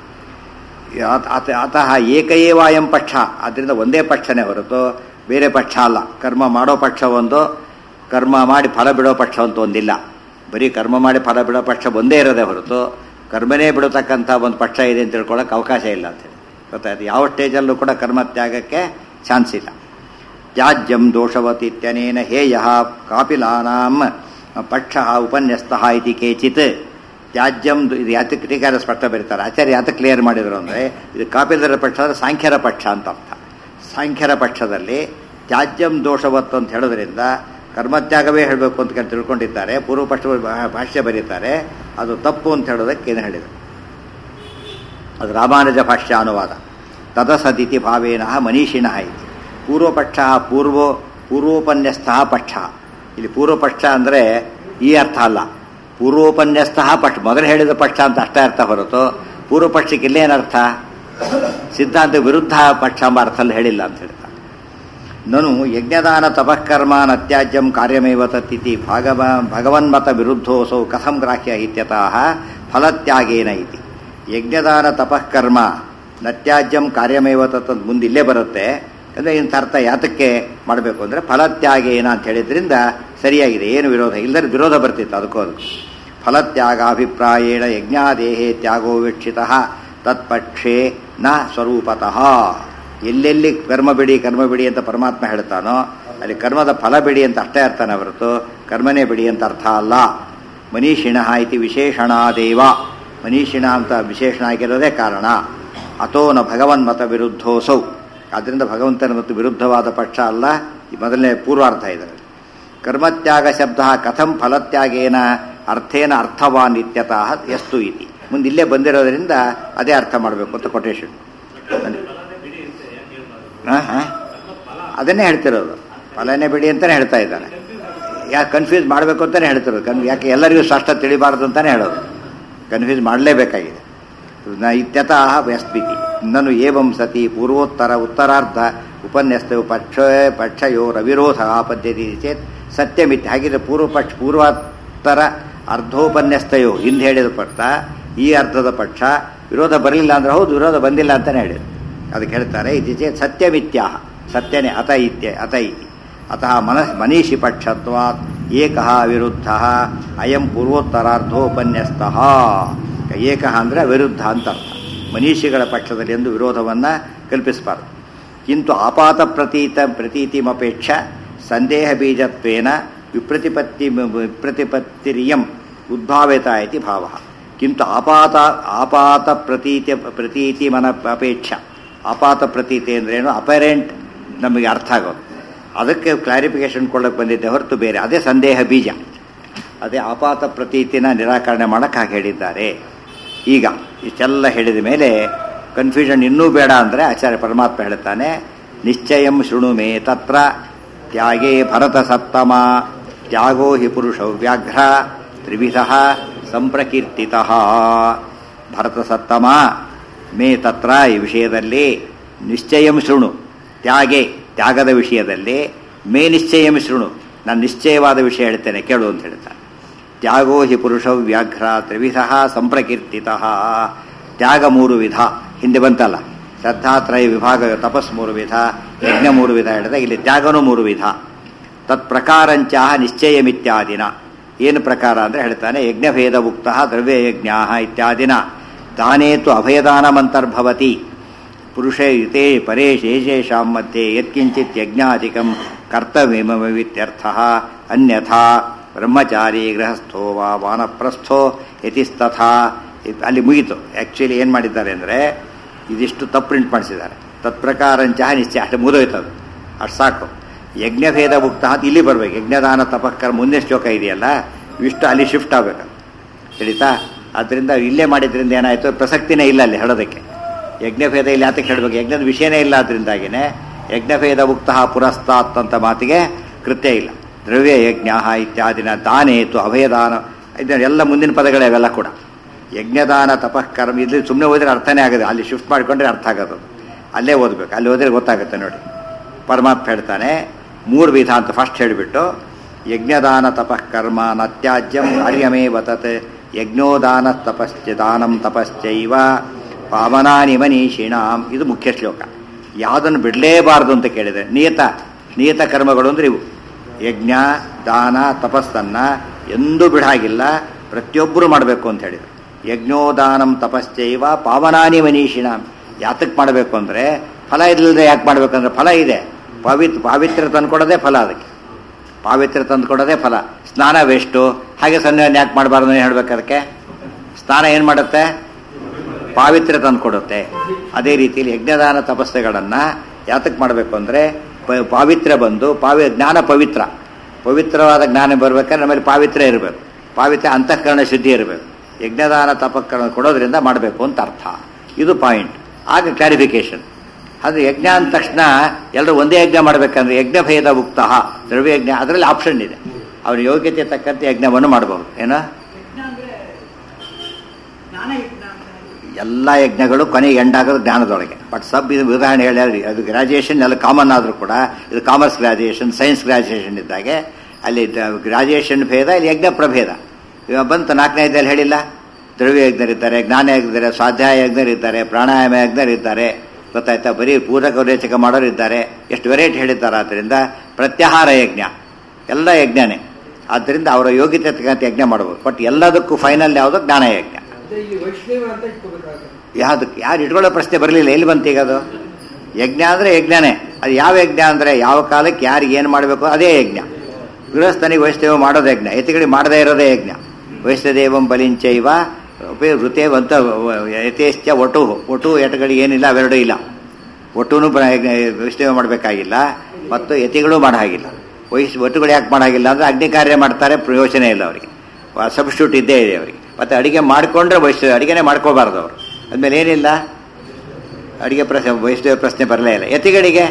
ಆತ- ಆತ- ಅತಃ ಏಕಏವಾಯಂ ಪಕ್ಷ ಆದ್ದರಿಂದ ಒಂದೇ ಪಕ್ಷನೇ ಹೊರತು ಬೇರೆ ಪಕ್ಷ ಅಲ್ಲ ಕರ್ಮ ಮಾಡೋ ಪಕ್ಷ ಒಂದು ಕರ್ಮ ಮಾಡಿ ಫಲ ಬಿಡೋ ಪಕ್ಷ ಅಂತ ಒಂದಿಲ್ಲ ಬರೀ ಕರ್ಮ ಮಾಡಿ ಫಲ ಬಿಡೋ ಪಕ್ಷ ಒಂದೇ ಇರೋದೇ ಹೊರತು ಕರ್ಮನೇ ಬಿಡತಕ್ಕಂಥ ಒಂದು ಪಕ್ಷ ಇದೆ ಅಂತ ತಿಳ್ಕೊಳ್ಳೋಕೆ ಅವಕಾಶ ಇಲ್ಲ ಅಂತೇಳಿ ಗೊತ್ತಾಯ್ತು ಯಾವ ಸ್ಟೇಜಲ್ಲೂ ಕೂಡ ಕರ್ಮ ತ್ಯಾಗಕ್ಕೆ ಚಾನ್ಸ್ ಇಲ್ಲ ತ್ಯಾಜ್ಯಂ ದೋಷವತಿತ್ಯನೇನ ಹೇಯ ಕಾಪಿಲಾನಾಂ ಪಕ್ಷ ಉಪನ್ಯಸ್ತ ಇತಿ ಕೇಚಿತ್ ತ್ಯಾಜ್ಯಂ ದು- ಇದು ಯಾತಕ್ಕೆ ಟೀಕಾರ ಸ್ಪಷ್ಟ ಬರೀತಾರೆ ಆಚಾರ್ಯ ಯಾತಕ್ಕೆ ಕ್ಲಿಯರ್ ಮಾಡಿದ್ರು ಅಂದರೆ ಇದು ಕಾಪಿಲರ ಪಕ್ಷ ಅಂದರೆ ಸಾಂಖ್ಯರ ಪಕ್ಷ ಅಂತ ಅರ್ಥ ಸಾಂಖ್ಯರ ಪಕ್ಷದಲ್ಲಿ ತ್ಯಾಜ್ಯಂ ದೋಷವತ್ತು ಅಂತ ಹೇಳೋದ್ರಿಂದ ಕರ್ಮತ್ಯಾಗವೇ ಹೇಳಬೇಕು ಅಂತ ಕೇಳಿ ತಿಳ್ಕೊಂಡಿದ್ದಾರೆ ಪೂರ್ವ ಪಕ್ಷ ಭಾಷ್ಯ ಬರೀತಾರೆ ಅದು ತಪ್ಪು ಅಂತ ಹೇಳೋದಕ್ಕೆ ಏನು ಹೇಳಿದರು ಅದು ರಾಮಾನುಜ ಭಾಷ್ಯ ಅನುವಾದ ತದಸದಿತಿ ಭಾವೇನ ಮನೀಷಿಣ ಇತಿ ಪೂರ್ವಪಕ್ಷ ಪೂರ್ವ ಪೂರ್ವೋಪನ್ಯಸ್ಥ ಪಕ್ಷ ಇಲ್ಲಿ ಪೂರ್ವಪಕ್ಷ ಅಂದರೆ ಈ ಅರ್ಥ ಅಲ್ಲ ಪೂರ್ವೋಪನ್ಯಸ್ಥ ಪಕ್ಷ ಮೊದಲು ಹೇಳಿದ ಪಕ್ಷ ಅಂತ ಅಷ್ಟೇ ಅರ್ಥ ಹೊರತು ಪೂರ್ವಪಕ್ಷಕ್ಕೆ ಇಲ್ಲೇನರ್ಥ ಸಿದ್ಧಾಂತ ವಿರುದ್ಧ ಪಕ್ಷ ಎಂಬ ಅರ್ಥದಲ್ಲಿ ಹೇಳಿಲ್ಲ ಅಂತ ಹೇಳ್ತಾರೆ ನನು ಯಜ್ಞದಾನ ತಪಃಕರ್ಮ ನತ್ಯಾಜ್ಯಂ ಕಾರ್ಯಮೇವ ತತ್ತಿತಿ ಭಾಗವ ಭಗವನ್ಮತ ವಿರುದ್ಧೋಸೌ ಕಥಂ ಗ್ರಾಹ್ಯ ಇತ್ಯತಃ ಫಲತ್ಯಾಗೇನ ಇತಿ ಯಜ್ಞದಾನ ತಪಃಕರ್ಮ ನತ್ಯಾಜ್ಯಂ ಕಾರ್ಯಮೇವ ತತ್ ಅಂತ ಮುಂದೆ ಇಲ್ಲೇ ಬರುತ್ತೆ ಅಂದರೆ ಇಂಥ ಅರ್ಥ ಯಾತಕ್ಕೆ ಮಾಡಬೇಕು ಅಂದರೆ ಫಲತ್ಯಾಗೇನ ಅಂತ ಹೇಳಿದ್ರಿಂದ ಸರಿಯಾಗಿದೆ ಏನು ವಿರೋಧ ಇಲ್ಲದ್ರೆ ವಿರೋಧ ಬರ್ತಿತ್ತು ಅದಕ್ಕೂ ಅದಕ್ಕೂ ಫಲತ್ಯಾಗಾಭಿಪ್ರಾಯೇಣ ಯಜ್ಞಾದೇಹೇ ತ್ಯಾಗೋ ವೀಕ್ಷಿತ ತತ್ಪಕ್ಷೇ ನ ಸ್ವರೂಪತಃ ಎಲ್ಲೆಲ್ಲಿ ಕರ್ಮ ಬಿಡಿ ಕರ್ಮ ಬಿಡಿ ಅಂತ ಪರಮಾತ್ಮ ಹೇಳ್ತಾನೋ ಅಲ್ಲಿ ಕರ್ಮದ ಫಲ ಬಿಡಿ ಅಂತ ಅಷ್ಟೇ ಅರ್ಥನೇ ಹೊರತು ಕರ್ಮನೇ ಬಿಡಿ ಅಂತ ಅರ್ಥ ಅಲ್ಲ ಮನೀಷಿಣ ಇತಿ ವಿಶೇಷಣಾದೇವ ಮನೀಷಿಣ ಅಂತ ವಿಶೇಷಣ ಆಗಿರೋದೇ ಕಾರಣ ಅಥೋ ನ ಭಗವನ್ಮತ ವಿರುದ್ಧೋಸೌ ಆದ್ದರಿಂದ ಭಗವಂತನ ಮತ್ತು ವಿರುದ್ಧವಾದ ಪಕ್ಷ ಅಲ್ಲ ಈ ಮೊದಲನೇ ಪೂರ್ವಾರ್ಥ ಇದರಲ್ಲಿ ಕರ್ಮತ್ಯಾಗ ಶಬ್ದ ಕಥಂ ಫಲತ್ಯಾಗೇನ ಅರ್ಥೇನ ಅರ್ಥವಾನ್ ಇತ್ಯತಃ ಎಸ್ತು ಇತಿ ಮುಂದೆ ಇಲ್ಲೇ ಬಂದಿರೋದ್ರಿಂದ ಅದೇ ಅರ್ಥ ಮಾಡಬೇಕು ಅಂತ ಕೊಟೇಶನ್ ಅದನ್ನೇ ಹೇಳ್ತಿರೋದು ಫಲನೇ ಬಿಡಿ ಅಂತಾನೆ ಹೇಳ್ತಾ ಇದ್ದಾನೆ ಯಾಕೆ ಕನ್ಫ್ಯೂಸ್ ಮಾಡಬೇಕು ಅಂತಾನೆ ಹೇಳ್ತಿರೋದು ಕನ್ ಯಾಕೆ ಎಲ್ಲರಿಗೂ ಸ್ಪಷ್ಟ ತಿಳಿಬಾರ್ದು ಅಂತಾನೆ ಹೇಳೋದು ಕನ್ಫ್ಯೂಸ್ ಮಾಡಲೇಬೇಕಾಗಿದೆ ನ ಇತ್ಯತಃ ವ್ಯಸ್ಮಿತಿ ನನು ಏವಂ ಸತಿ ಪೂರ್ವೋತ್ತರ ಉತ್ತರಾರ್ಧ ಉಪನ್ಯಸ್ತ ಪಕ್ಷ ಪಕ್ಷಯೋ ರವಿರೋಧ ಆಪದ್ಯತೆ ಚೇತ್ ಸತ್ಯಮಿತಿ ಹಾಗಿದ್ರೆ ಪೂರ್ವ ಪಕ್ಷ ಪೂರ್ವೋತ್ತರ ಅರ್ಧೋಪನ್ಯಸ್ತಯೋ ಹಿಂದೆ ಹೇಳಿದ ಪಕ್ಷ ಈ ಅರ್ಧದ ಪಕ್ಷ ವಿರೋಧ ಬರಲಿಲ್ಲ ಅಂದ್ರೆ ಹೌದು ವಿರೋಧ ಬಂದಿಲ್ಲ ಅಂತಾನೆ ಹೇಳಿದ್ರು ಅದಕ್ಕೆ ಹೇಳ್ತಾರೆ ಇದು ಚೇತ್ ಸತ್ಯಮಿತ್ಯಾಹ ಸತ್ಯನೇ ಅತ ಇತ್ಯ ಅತ ಇತಿ ಅತಃ ಮನ ಮನೀಷಿ ಪಕ್ಷತ್ವಾತ್ ಏಕಃ ವಿರುದ್ಧ ಅಯಂ ಪೂರ್ವೋತ್ತರಾರ್ಧೋಪನ್ಯಸ್ತಃ ಏಕಃ ಅಂದರೆ ವಿರುದ್ಧ ಅಂತ ಅರ್ಥ ಮನೀಷಿಗಳ ಪಕ್ಷದಲ್ಲಿ ಎಂದು ವಿರೋಧವನ್ನು ಕಲ್ಪಿಸಬಾರದು ಕಿಂತು ಆಪಾತ ಪ್ರತೀತ ಪ್ರತೀತಿಮಪೇಕ್ಷ ಸಂದೇಹ ಬೀಜತ್ವೇನ ವಿಪ್ರತಿಪತ್ತಿ ವಿಪ್ರತಿಪತ್ತಿರಿಯಂ ಉದ್ಭಾವಿತ ಇತಿ ಭಾವ ಕಿಂತು ಆಪಾತ ಆಪಾತ ಪ್ರತೀತಿ ಪ್ರತೀತಿ ಮನ ಅಪೇಕ್ಷ ಆಪಾತ ಪ್ರತೀತಿ ಅಂದ್ರೇನು ಅಪರೆಂಟ್ ನಮಗೆ ಅರ್ಥ ಆಗೋದು ಅದಕ್ಕೆ ಕ್ಲಾರಿಫಿಕೇಶನ್ ಕೊಡಕ್ಕೆ ಬಂದಿದ್ದೆ ಹೊರತು ಬೇರೆ ಅದೇ ಸಂದೇಹ ಬೀಜ ಅದೇ ಆಪಾತ ಪ್ರತೀತಿನ ನಿರಾಕರಣೆ ಮಾಡಕ್ಕೆ ಹಾಗೆ ಹೇಳಿದ್ದಾರೆ ಈಗ ಇಷ್ಟೆಲ್ಲ ಹೇಳಿದ ಮೇಲೆ ಕನ್ಫ್ಯೂಷನ್ ಇನ್ನೂ ಬೇಡ ಅಂದರೆ ಆಚಾರ್ಯ ಪರಮಾತ್ಮ ಹೇಳ್ತಾನೆ ನಿಶ್ಚಯಂ ಶೃಣು ಮೇ ತತ್ರ ತ್ಯಾಗೇ ಭರತ ಸತ್ತಮ ತ್ಯಾಗೋ ಹಿ ಪುರುಷ ವ್ಯಾಘ್ರ ತ್ರಿವಿಧ ಸಂಪ್ರಕೀರ್ತಿತ ಭರತ ಸತ್ತಮ ಮೇ ತತ್ರ ಈ ವಿಷಯದಲ್ಲಿ ನಿಶ್ಚಯಂ ಶೃಣು ತ್ಯಾಗೆ ತ್ಯಾಗದ ವಿಷಯದಲ್ಲಿ ಮೇ ನಿಶ್ಚಯಂ ಶೃಣು ನಾನು ನಿಶ್ಚಯವಾದ ವಿಷಯ ಹೇಳ್ತೇನೆ ಕೇಳು ಅಂತ ಹೇಳ್ತಾನೆ ತ್ಯಾಗೋ ಹಿ ಪುರುಷ ವ್ಯಾಘ್ರ ತ್ರಿವಿಧ ಸಂಪ್ರಕೀರ್ತಿತ ತ್ಯಾಗ ಮೂರು ವಿಧ ಹಿಂದೆ ಬಂತಲ್ಲ ಶ್ರದ್ಧಾತ್ರಯ ವಿಭಾಗ ತಪಸ್ ಮೂರು ವಿಧ ಯಜ್ಞ ಮೂರು ವಿಧ ಹೇಳಿದ ಇಲ್ಲಿ ತ್ಯಾಗನೂ ಮೂರು ವಿಧ ತತ್ ಪ್ರಕಾರಂಚ ನಿಶ್ಚಯಮಿತ್ಯಾದಿನ ಏನು ಪ್ರಕಾರ ಅಂದರೆ ಹೇಳ್ತಾನೆ ಯಜ್ಞಭೇದ ಉಕ್ತ ದ್ರವ್ಯಯಜ್ಞ ಇತ್ಯಾದಿನ ತಾನೇತು ಅಭಯದಾನಮಂತರ್ಭವತಿ ಪುರುಷೇ ಯುತೆ ಪರೇ ಶೇಷೇಷಾಂ ಮಧ್ಯೆ ಯತ್ಕಿಂಚಿತ್ ಯಜ್ಞಾಧಿಕಂ ಕರ್ತವ್ಯಮಿತ್ಯರ್ಥ ಅನ್ಯಥಾ ಬ್ರಹ್ಮಚಾರಿ ಗೃಹಸ್ಥೋ ವಾ ವಾನಪ್ರಸ್ಥೋ ಯತಿಸ್ತಥಾ ಇದ್- ಅಲ್ಲಿ ಮುಗೀತು ಆ್ಯಕ್ಚುಲಿ ಏನು ಮಾಡಿದ್ದಾರೆ ಅಂದರೆ ಇದಿಷ್ಟು ತಪ್ಪು ಪ್ರಿಂಟ್ ಮಾಡಿಸಿದ್ದಾರೆ ತತ್ಪ್ರಕಾರಂಚ ನಿಶ್ಚಯ ಅಷ್ಟು ಮುಗಿದೋಯ್ತು ಅದು ಅಷ್ಟು ಸಾಕು ಯಜ್ಞಭೇದ ಮುಕ್ತ ಅಂತ ಇಲ್ಲಿ ಬರ್ಬೇಕು ಯಜ್ಞದಾನ ತಪಕ್ಕರ್ ಮುಂದೆ ಶ್ಲೋಕ ಇದೆಯಲ್ಲ ಇಷ್ಟು ಅಲ್ಲಿ ಶಿಫ್ಟ್ ಆಗಬೇಕು ತಿಳಿತಾ ಆದ್ದರಿಂದ ಇಲ್ಲೇ ಮಾಡಿದ್ರಿಂದ ಏನಾಯಿತು ಪ್ರಸಕ್ತಿನೇ ಇಲ್ಲ ಅಲ್ಲಿ ಹೇಳೋದಕ್ಕೆ ಯಜ್ಞಭೇದ ಇಲ್ಲಿ ಯಾತಕ್ಕೆ ಹೇಳಬೇಕು ಯಜ್ಞದ ವಿಷಯನೇ ಇಲ್ಲ ಅದರಿಂದಾಗಿನೇ ಯಜ್ಞಭೇದ ಮುಕ್ತ ಪುರಸ್ತಾತ್ ಅಂತ ಮಾತಿಗೆ ಕೃತ್ಯ ಇಲ್ಲ ದ್ರವ್ಯ ಯಜ್ಞ ಇತ್ಯಾದಿನ ದಾನೇತು ಅಭಯದಾನ ಇದನ್ನ ಎಲ್ಲ ಮುಂದಿನ ಪದಗಳೇ ಅವೆಲ್ಲ ಕೂಡ ಯಜ್ಞದಾನ ತಪಃಕರ್ಮ ಇಲ್ಲಿ ಸುಮ್ಮನೆ ಓದಿದ್ರೆ ಅರ್ಥನೇ ಆಗೋದು ಅಲ್ಲಿ ಶಿಫ್ಟ್ ಮಾಡಿಕೊಂಡ್ರೆ ಅರ್ಥ ಆಗೋದು ಅಲ್ಲೇ ಓದಬೇಕು ಅಲ್ಲಿ ಓದಿದ್ರೆ ಗೊತ್ತಾಗುತ್ತೆ ನೋಡಿ ಪರಮಾತ್ಮ ಹೇಳ್ತಾನೆ ಮೂರು ವಿಧ ಅಂತ ಫಸ್ಟ್ ಹೇಳಿಬಿಟ್ಟು ಯಜ್ಞದಾನ ತಪಃಕರ್ಮ ನತ್ಯಾಜ್ಯಂ ಕಾರ್ಯಮೇ ವತತ್ ಯಜ್ಞೋದಾನ ತಪಶ್ಚ ದಾನಂ ತಪಶ್ಚೈವ ಪಾವನಾನಿ ಮನೀಷಿಣಾಂ ಇದು ಮುಖ್ಯ ಶ್ಲೋಕ ಯಾವುದನ್ನು ಬಿಡಲೇಬಾರದು ಅಂತ ಕೇಳಿದೆ ನಿಯತ ನಿಯತ ಕರ್ಮಗಳು ಅಂದ್ರೆ ಇವು ಯಜ್ಞ ದಾನ ತಪಸ್ಸನ್ನ ಎಂದೂ ಬಿಡಾಗಿಲ್ಲ ಪ್ರತಿಯೊಬ್ಬರು ಮಾಡಬೇಕು ಅಂತ ಹೇಳಿದ್ರು ಯಜ್ಞೋದಾನಂ ತಪಶ್ಚೈವ ಪಾವನಾನಿ ಮನೀಷಿಣಾಂ ಯಾತಕ್ಕೆ ಮಾಡಬೇಕು ಅಂದರೆ ಫಲ ಇಲ್ಲದೆ ಯಾಕೆ ಮಾಡಬೇಕಂದ್ರೆ ಫಲ ಇದೆ ಪವಿತ್ರ ಪಾವಿತ್ರ ತಂದ್ಕೊಡೋದೇ ಫಲ ಅದಕ್ಕೆ ಪಾವಿತ್ರ ತಂದ್ಕೊಡೋದೇ ಫಲ ಸ್ನಾನ ವೇಸ್ಟು ಹಾಗೆ ಸನ್ನಿಧಾನ ಯಾಕೆ ಮಾಡಬಾರ್ದು ಹೇಳ್ಬೇಕು ಅದಕ್ಕೆ ಸ್ನಾನ ಏನು ಮಾಡುತ್ತೆ ಪಾವಿತ್ರ ತಂದ್ಕೊಡುತ್ತೆ ಅದೇ ರೀತಿಯಲ್ಲಿ ಯಜ್ಞದಾನ ತಪಸ್ಸೆಗಳನ್ನು ಯಾತಕ್ಕೆ ಮಾಡಬೇಕು ಅಂದರೆ ಪಾವಿತ್ರ ಬಂದು ಪಾವಿ ಜ್ಞಾನ ಪವಿತ್ರ ಪವಿತ್ರವಾದ ಜ್ಞಾನ ಬರ್ಬೇಕಾದ್ರೆ ನಮ್ಮಲ್ಲಿ ಪಾವಿತ್ರ ಇರಬೇಕು ಪಾವಿತ್ರ ಅಂತಃಕರಣ ಶುದ್ಧಿ ಇರಬೇಕು ಯಜ್ಞದಾನ ತಪಕರಣ ಕೊಡೋದ್ರಿಂದ ಮಾಡಬೇಕು ಅಂತ ಅರ್ಥ ಇದು ಪಾಯಿಂಟ್ ಆಗ ಕ್ಲಾರಿಫಿಕೇಶನ್ ಅದು ಯಜ್ಞ ಅಂದ ತಕ್ಷಣ ಎಲ್ಲರೂ ಒಂದೇ ಯಜ್ಞ ಮಾಡಬೇಕಂದ್ರೆ ಯಜ್ಞ ಭೇದ ಮುಕ್ತ ದ್ರವ್ಯ ಯಜ್ಞ ಅದರಲ್ಲಿ ಆಪ್ಷನ್ ಇದೆ ಅವನ ಯೋಗ್ಯತೆ ತಕ್ಕಂತೆ ಯಜ್ಞವನ್ನು ಮಾಡಬಹುದು ಏನೋ ಯಜ್ಞ ಅಂದ್ರೆ ಜ್ಞಾನ ಯಜ್ಞ ಅಂತ ಎಲ್ಲ ಯಜ್ಞಗಳು ಕೊನೆಗೆ ಎಂಡಾಗೋದು ಜ್ಞಾನದೊಳಗೆ ಬಟ್ ಸಬ್ ಇದು ಉದಾಹರಣೆ ಹೇಳಿ ಅದು ಗ್ರಾಜುಯೇಷನ್ ಎಲ್ಲ ಕಾಮನ್ ಆದರೂ ಕೂಡ ಇದು ಕಾಮರ್ಸ್ ಗ್ರಾಜುಯೇಷನ್ ಸೈನ್ಸ್ ಗ್ರಾಜುಯೇಷನ್ ಇದ್ದಾಗೆ ಅಲ್ಲಿ ಗ್ರಾಜುಯೇಷನ್ ಭೇದ ಇಲ್ಲಿ ಯಜ್ಞ ಪ್ರಭೇದ ಇವಾಗ ಬಂತು ನಾಲ್ಕನೇ ಇದ್ದಲ್ಲಿ ಹೇಳಿಲ್ಲ ದ್ರವ್ಯ ಯಜ್ಞರಿದ್ದಾರೆ ಜ್ಞಾನ ಯಜ್ಞರಿದ್ದಾರೆ ಸ್ವಾಧ್ಯಾಯ ಯಜ್ಞರಿದ್ದಾರೆ ಪ್ರಾಣಾಯಾಮ ಯಜ್ಞರಿದ್ದಾರೆ ಗೊತ್ತಾಯ್ತಾ ಬರೀ ಪೂರಕ ರೇಚಕ ಮಾಡೋರು ಇದ್ದಾರೆ ಎಷ್ಟು ವೆರೈಟಿ ಹೇಳಿದ್ದಾರೆ ಆದ್ದರಿಂದ ಪ್ರತ್ಯಾಹಾರ ಯಜ್ಞ ಎಲ್ಲ ಯಜ್ಞನೇ ಆದ್ದರಿಂದ ಅವರ ಯೋಗ್ಯತೆ ತಕ್ಕಂತೆ ಯಜ್ಞ ಮಾಡ್ಬೋದು ಬಟ್ ಎಲ್ಲದಕ್ಕೂ ಫೈನಲ್ ಯಾವುದು ಜ್ಞಾನ ಯಜ್ಞ ಅಂದ್ರೆ ಇಲ್ಲಿ ವೈಷ್ಣವ ಅಂತ ಇಟ್ಕೋಬೇಕಾಗುತ್ತೆ ಯಾವ್ದಕ್ಕೆ ಯಾರು ಇಟ್ಕೊಳ್ಳೋ ಪ್ರಶ್ನೆ ಬರಲಿಲ್ಲ ಎಲ್ಲಿ ಬಂತು ಈಗ ಅದು ಯಜ್ಞ ಅಂದರೆ ಯಜ್ಞನೇ ಅದು ಯಾವ ಯಜ್ಞ ಅಂದರೆ ಯಾವ ಕಾಲಕ್ಕೆ ಯಾರಿಗೆ ಏನು ಮಾಡಬೇಕು ಅದೇ ಯಜ್ಞ ಗೃಹಸ್ಥನಿಗೆ ವೈಷ್ಣವ ಮಾಡೋದು ಯಜ್ಞ ಯತಿಗಳಿಗೆ ಮಾಡದೇ ಇರೋದೇ ಯಜ್ಞ ವೈಷ್ಣದೇವಂ ಬಲಿಂಚೈವ ವೃತೇವಂತ ಯಥೇಶ್ಚ ಒಟು ಒಟು ಎಟಗಳಿಗೆ ಏನಿಲ್ಲ ಅವೆರಡೂ ಇಲ್ಲ ಒಟ್ಟುನು ವೈಷ್ಣವ ಮಾಡಬೇಕಾಗಿಲ್ಲ ಮತ್ತು ಯತಿಗಳು ಮಾಡೋ ಹಾಗಿಲ್ಲ ವೈಶ್ ಒಟ್ಟುಗಳು ಯಾಕೆ ಮಾಡೋ ಹಾಗಿಲ್ಲ ಅಂದರೆ ಅಗ್ನಿ ಕಾರ್ಯ ಮಾಡ್ತಾರೆ ಪ್ರಯೋಜನ ಇಲ್ಲ ಅವರಿಗೆ ಸಬ್ಸ್ಟ್ಯೂಟ್ ಇದ್ದೇ ಇದೆ ಅವರಿಗೆ ಮತ್ತು ಅಡಿಗೆ ಮಾಡಿಕೊಂಡ್ರೆ ವೈಷ್ಣವ ಅಡಿಗೆನೇ ಮಾಡ್ಕೋಬಾರ್ದು ಅವರು ಅದ್ಮೇಲೆ ಏನಿಲ್ಲ ಅಡಿಗೆ ಪ್ರಶ್ನೆ ವೈಷ್ಣವ ಪ್ರಶ್ನೆ ಬರಲೇ ಇಲ್ಲ ಯತಿಗಳಿಗೆ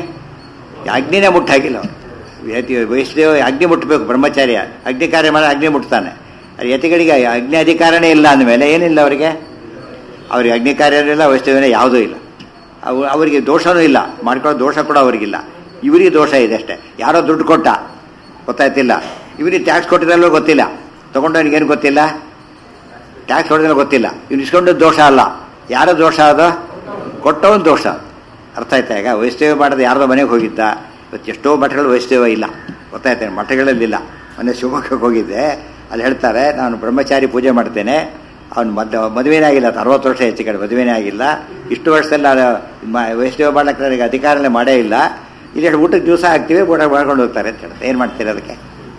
ಅಗ್ನಿನೇ ಮುಟ್ಟಾಗಿಲ್ಲ ಅವರು ಯತಿ ವೈಷ್ಣವ ಅಗ್ನಿ ಮುಟ್ಟಬೇಕು ಬ್ರಹ್ಮಚಾರ್ಯ ಅಗ್ನಿ ಕಾರ್ಯ ಮಾಡಿ ಅಗ್ನಿ ಮುಟ್ತಾನೆ ಅದು ಯತಿಗಳಿಗೆ ಅಗ್ನಿ ಅಧಿಕಾರನೇ ಇಲ್ಲ ಅಂದಮೇಲೆ ಏನಿಲ್ಲ ಅವರಿಗೆ ಅವ್ರಿಗೆ ಅಗ್ನಿ ಕಾರ್ಯನೂ ಇಲ್ಲ ವೈಷ್ಣವನೇ ಯಾವುದೂ ಇಲ್ಲ ಅವು ಅವರಿಗೆ ದೋಷನೂ ಇಲ್ಲ ಮಾಡ್ಕೊಳ್ಳೋ ದೋಷ ಕೂಡ ಅವರಿಗಿಲ್ಲ ಇವರಿಗೆ ದೋಷ ಇದೆ ಅಷ್ಟೇ ಯಾರೋ ದುಡ್ಡು ಕೊಟ್ಟ ಗೊತ್ತಾಯ್ತಿಲ್ಲ ಇವರಿಗೆ ಟ್ಯಾಕ್ಸ್ ಕೊಟ್ಟಿರಲ್ಲೋ ಗೊತ್ತಿಲ್ಲ ತೊಗೊಂಡವನಿಗೇನು ಗೊತ್ತಿಲ್ಲ ಟ್ಯಾಕ್ಸ್ ಹೊಡೆದ್ರೆ ಗೊತ್ತಿಲ್ಲ ಇವ್ನು ಇಸ್ಕೊಂಡು ದೋಷ ಅಲ್ಲ ಯಾರೋ ದೋಷ ಅದು ಕೊಟ್ಟವನ್ ದೋಷ ಅರ್ಥ ಆಯ್ತಾ ಈಗ ವೈಷ್ಣವ ಮಾಡೋದು ಯಾರ್ದೋ ಮನೆಗೆ ಹೋಗಿದ್ದ ಇವತ್ತು ಎಷ್ಟೋ ಮಠಗಳು ವೈಷ್ಣವ ಇಲ್ಲ ಗೊತ್ತಾಯ್ತಾ ಮಠಗಳಲ್ಲಿಲ್ಲ ಮೊನ್ನೆ ಶಿವಮೊಗ್ಗಕ್ಕೆ ಹೋಗಿದ್ದೆ ಅಲ್ಲಿ ಹೇಳ್ತಾರೆ ನಾನು ಬ್ರಹ್ಮಚಾರಿ ಪೂಜೆ ಮಾಡ್ತೇನೆ ಅವ್ನು ಮದ್ ಮದುವೆನೇ ಆಗಿಲ್ಲ ಅದು ಅರವತ್ತು ವರ್ಷ ಹೆಚ್ಚು ಕಡೆ ಮದುವೆನೇ ಆಗಿಲ್ಲ ಇಷ್ಟು ವರ್ಷದಲ್ಲಿ ನಾನು ಮ- ವೈಷ್ಣವ ಮಾಡ್ಲಿಕ್ಕೆ ನನಗೆ ಅಧಿಕಾರನೇ ಮಾಡೇ ಇಲ್ಲ ಇಲ್ಲಿ ಊಟಕ್ಕೆ ದಿವಸ ಹಾಕ್ತೀವಿ ಊಟ ಮಾಡ್ಕೊಂಡು ಹೋಗ್ತಾರೆ ಅಂತ ಹೇಳ್ತಾರೆ ಏನು ಮಾಡ್ತೀರಿ ಅದಕ್ಕೆ